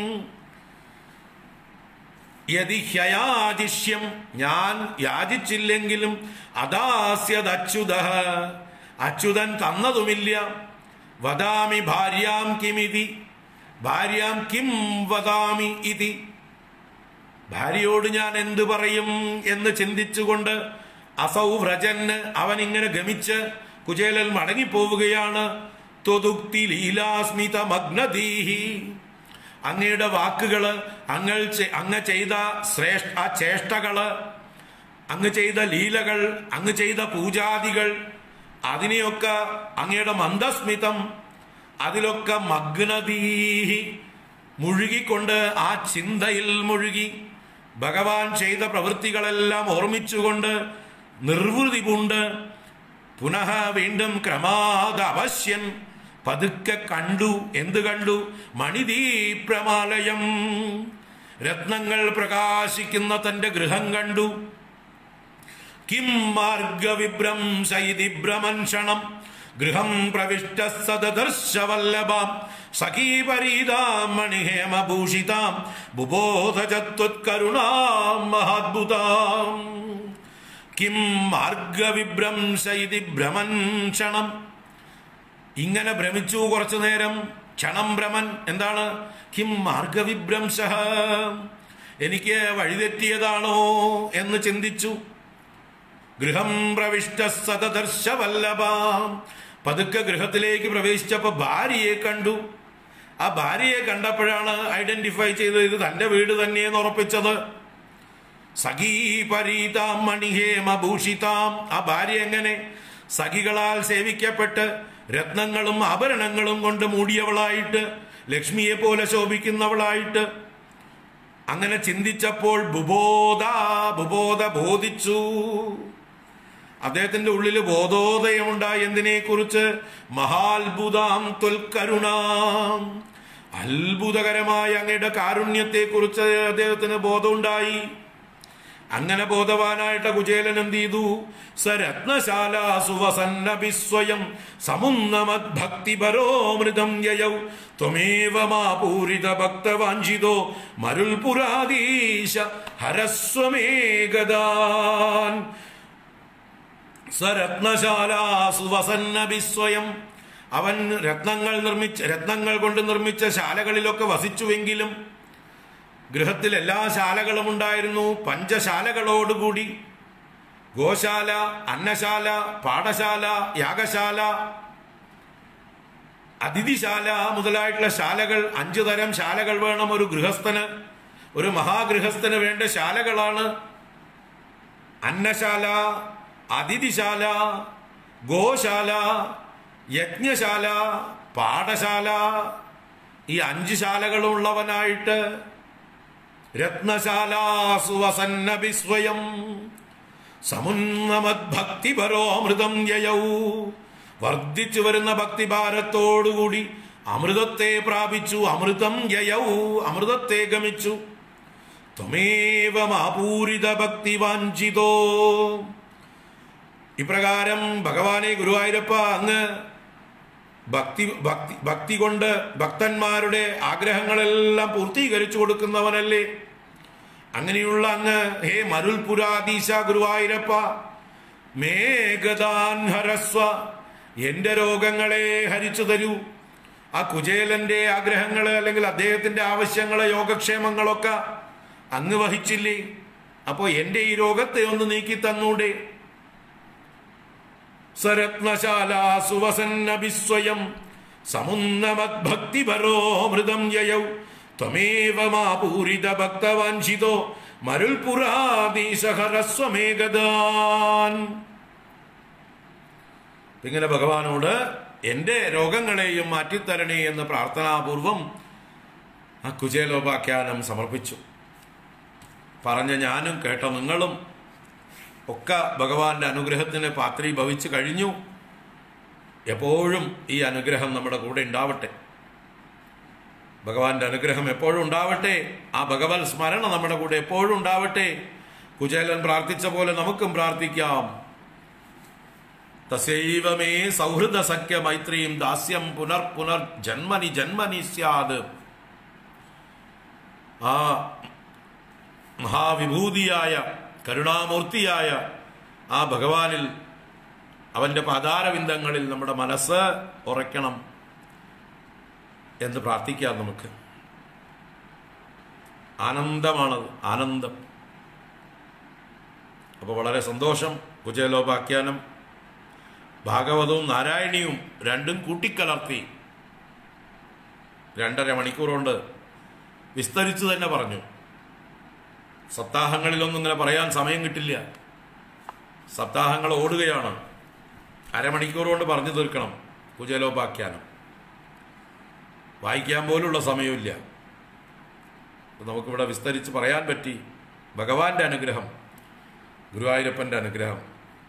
യതി ഹ്യയാജിഷ്യം ഞാൻ യാചിച്ചില്ലെങ്കിലും അദാസ്യത് അച്യുത അച്യുതൻ തന്നതുമില്ല വദാമി ഭാര്യാം കിമിതി ഭാര്യാം കിം വദാമി ഇതി ഭാര്യയോട് ഞാൻ എന്തു പറയും എന്ന് ചിന്തിച്ചുകൊണ്ട് അസൗ വ്രജന് അവൻ ഇങ്ങനെ ഗമിച്ച് കുചേലൻ മടങ്ങിപ്പോവുകയാണ് ത്വതുക്തി ലീലാസ്മിത മഗ്നദീഹി അങ്ങയുടെ വാക്കുകള് അങ്ങ് ചെ- അങ്ങ് ചെയ്ത ശ്രേഷ്ഠ ആ ചേഷ്ടകള് അങ്ങ് ചെയ്ത ലീലകൾ അങ്ങ് ചെയ്ത പൂജാദികൾ അതിനെയൊക്കെ അങ്ങയുടെ മന്ദസ്മിതം അതിലൊക്കെ മഗ്നതീഹി മുഴുകിക്കൊണ്ട് ആ ചിന്തയിൽ മുഴുകി ഭഗവാൻ ചെയ്ത പ്രവൃത്തികളെല്ലാം ഓർമ്മിച്ചുകൊണ്ട് നിർവൃതി പൂണ്ട് പുനഃ വീണ്ടും ക്രമാത് അവശ്യൻ പതുക്കെ കണ്ടു എന്ത് കണ്ടു മണിദീപ്രമാലയം രത്നങ്ങൾ പ്രകാശിക്കുന്ന തന്റെ ഗൃഹം കണ്ടു കിം മാർഗവിഭ്രംശയിതി ഭ്രമൻഷണം ഗൃഹം പ്രവിഷ്ട സദർശവല്ലഭാം സഖീപരീതാം മണിഹേമഭൂഷിതാം ബുബോധചത്വത്കരുണാം മഹാദ്ഭുതാം കിം മാർഗവിഭ്രംശയിതി ഭ്രമൻഷണം ഇങ്ങനെ ഭ്രമിച്ചു കുറച്ചു നേരം ക്ഷണം ഭ്രമൻ എന്താണ് കിം മാർഗവിഭ്രംശ എനിക്ക് വഴിതെറ്റിയതാണോ എന്ന് ചിന്തിച്ചു ഗൃഹം പ്രവിഷ്ട സതദർശ വല്ലഭാം പതുക്കെ ഗൃഹത്തിലേക്ക് പ്രവേശിച്ചപ്പോ ഭാര്യയെ കണ്ടു ആ ഭാര്യയെ കണ്ടപ്പോഴാണ് ഐഡന്റിഫൈ ചെയ്തത് ഇത് തന്റെ വീട് തന്നെയെന്ന് ഉറപ്പിച്ചത് സഖീ പരീതാം മണിഹേമ ഭൂഷിതാം ആ ഭാര്യ എങ്ങനെ സഖികളാൽ സേവിക്കപ്പെട്ട് രത്നങ്ങളും ആഭരണങ്ങളും കൊണ്ട് മൂടിയവളായിട്ട് ലക്ഷ്മിയെ പോലെ ശോഭിക്കുന്നവളായിട്ട് അങ്ങനെ ചിന്തിച്ചപ്പോൾ ബുബോധ ബുബോധ ബോധിച്ചു അദ്ദേഹത്തിന്റെ ഉള്ളിൽ ബോധോദയമുണ്ടായി എന്തിനെ കുറിച്ച് മഹാത്ഭുതാം ത്വൽക്കരുണാം അത്ഭുതകരമായ അങ്ങയുടെ കാരുണ്യത്തെ കുറിച്ച് അദ്ദേഹത്തിന് ബോധമുണ്ടായി അങ്ങനെ ബോധവാനായിട്ട് കുചേലൻ എന്ത് ചെയ്തു സരത്നശാല സുവസന്നഭിസ്വയം സമുന്നമത് ഭക്തിപരോമൃതം യയൗ ത്വമേവ മാ പൂരിത ഭക്തവാഞ്ചിതോ മരുൾപുരാധീശ ഹരസ്വമേകദാൻ സരത്നശാല സുവസന്നഭിസ്വയം അവൻ രത്നങ്ങൾ നിർമ്മിച്ച രത്നങ്ങൾ കൊണ്ട് നിർമ്മിച്ച ശാലകളിലൊക്കെ വസിച്ചുവെങ്കിലും ഗൃഹത്തിൽ എല്ലാ ശാലകളും ഉണ്ടായിരുന്നു പഞ്ചശാലകളോടുകൂടി ഗോശാല അന്നശാല പാഠശാല യാഗശാല അതിഥിശാല മുതലായിട്ടുള്ള ശാലകൾ അഞ്ചു തരം ശാലകൾ വേണം ഒരു ഗൃഹസ്ഥന് ഒരു മഹാഗൃഹസ്ഥന് വേണ്ട ശാലകളാണ് അന്നശാല അതിഥിശാല ഗോശാല യജ്ഞശാല പാഠശാല ഈ അഞ്ച് ശാലകളും ഉള്ളവനായിട്ട് രത്നശാലാസുവസന്നഭിസ്വയം സമുന്നമദ്ഭക്തിപരോമൃതം യയൗ വർദ്ധിച്ചു വരുന്ന ഭക്തിഭാരത്തോടുകൂടി അമൃതത്തെ പ്രാപിച്ചു അമൃതം യയൗ അമൃതത്തെ ഗമിച്ചു ത്വമേവമാപൂരിത ഭക്തി വാഞ്ചിതോ ഇപ്രകാരം ഭഗവാനെ ഗുരുവായൂരപ്പ അങ്ങ് ഭക്തി ഭക്തി ഭക്തി കൊണ്ട് ഭക്തന്മാരുടെ ആഗ്രഹങ്ങളെല്ലാം പൂർത്തീകരിച്ചു കൊടുക്കുന്നവനല്ലേ അങ്ങനെയുള്ള അങ്ങ് ഹേ മരുൾപുരാധീശ ഗുരുവായൂരപ്പ മേഘദാൻ ഹരസ്വ എന്റെ രോഗങ്ങളെ ഹരിച്ചു തരൂ ആ കുചേലന്റെ ആഗ്രഹങ്ങള് അല്ലെങ്കിൽ അദ്ദേഹത്തിന്റെ ആവശ്യങ്ങള് യോഗക്ഷേമങ്ങളൊക്കെ അങ്ങ് വഹിച്ചില്ലേ അപ്പോ എന്റെ ഈ രോഗത്തെ ഒന്ന് നീക്കി തന്നൂടെ സരത്നശാലാസുവസന്നഭിസ്വയം സമുന്നമദ്ഭക്തിപരോമൃതം യയൗ ത്വമേവ മാ പൂരിത ഭക്തവാഞ്ചിതോ മരുൾപുരാധീശഹരസ്വമേകദാൻ ഇങ്ങനെ ഭഗവാനോട് എന്റെ രോഗങ്ങളെയും മാറ്റിത്തരണേ എന്ന് പ്രാർത്ഥനാപൂർവം ആ കുചേലോപാഖ്യാനം സമർപ്പിച്ചു പറഞ്ഞ ഞാനും കേട്ട നിങ്ങളും ഒക്കെ ഭഗവാന്റെ അനുഗ്രഹത്തിന് പാത്രി ഭവിച്ചു കഴിഞ്ഞു എപ്പോഴും ഈ അനുഗ്രഹം നമ്മുടെ കൂടെ ഉണ്ടാവട്ടെ ഭഗവാന്റെ അനുഗ്രഹം എപ്പോഴും ഉണ്ടാവട്ടെ ആ ഭഗവത് സ്മരണ നമ്മുടെ കൂടെ എപ്പോഴും ഉണ്ടാവട്ടെ കുചേലൻ പ്രാർത്ഥിച്ച പോലെ നമുക്കും പ്രാർത്ഥിക്കാം തസൈവമേ സൗഹൃദ സഖ്യ മൈത്രിയും ദാസ്യം പുനർ പുനർ ജന്മനി ജന്മനി സ്യാത് ആ മഹാവിഭൂതിയായ കരുണാമൂർത്തിയായ ആ ഭഗവാനിൽ അവന്റെ പാതാരവിന്ദങ്ങളിൽ നമ്മുടെ മനസ്സ് ഉറയ്ക്കണം എന്ന് പ്രാർത്ഥിക്കാം നമുക്ക് ആനന്ദമാണത് ആനന്ദം അപ്പോൾ വളരെ സന്തോഷം കുചേലോപാഖ്യാനം ഭാഗവതവും നാരായണിയും രണ്ടും കൂട്ടിക്കലർത്തി രണ്ടര മണിക്കൂർ കൊണ്ട് വിസ്തരിച്ചു തന്നെ പറഞ്ഞു സപ്താഹങ്ങളിലൊന്നും ഇങ്ങനെ പറയാൻ സമയം കിട്ടില്ല സപ്താഹങ്ങൾ ഓടുകയാണ് അരമണിക്കൂർ കൊണ്ട് പറഞ്ഞു തീർക്കണം കുചേലോപാഖ്യാനം വായിക്കാൻ പോലുള്ള സമയമില്ല അപ്പോൾ നമുക്കിവിടെ വിസ്തരിച്ച് പറയാൻ പറ്റി ഭഗവാന്റെ അനുഗ്രഹം ഗുരുവായൂരപ്പൻ്റെ അനുഗ്രഹം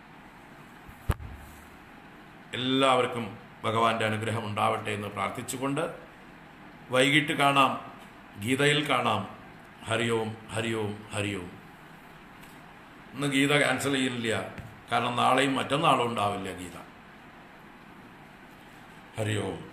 എല്ലാവർക്കും ഭഗവാന്റെ അനുഗ്രഹം ഉണ്ടാവട്ടെ എന്ന് പ്രാർത്ഥിച്ചുകൊണ്ട് വൈകിട്ട് കാണാം ഗീതയിൽ കാണാം ഹരിയോം ഹരിയോം ഹരിയോം ഇന്ന് ഗീത ക്യാൻസൽ ചെയ്യുന്നില്ല കാരണം നാളെയും മറ്റന്നാളും ഉണ്ടാവില്ല ഗീത ഹരിയോം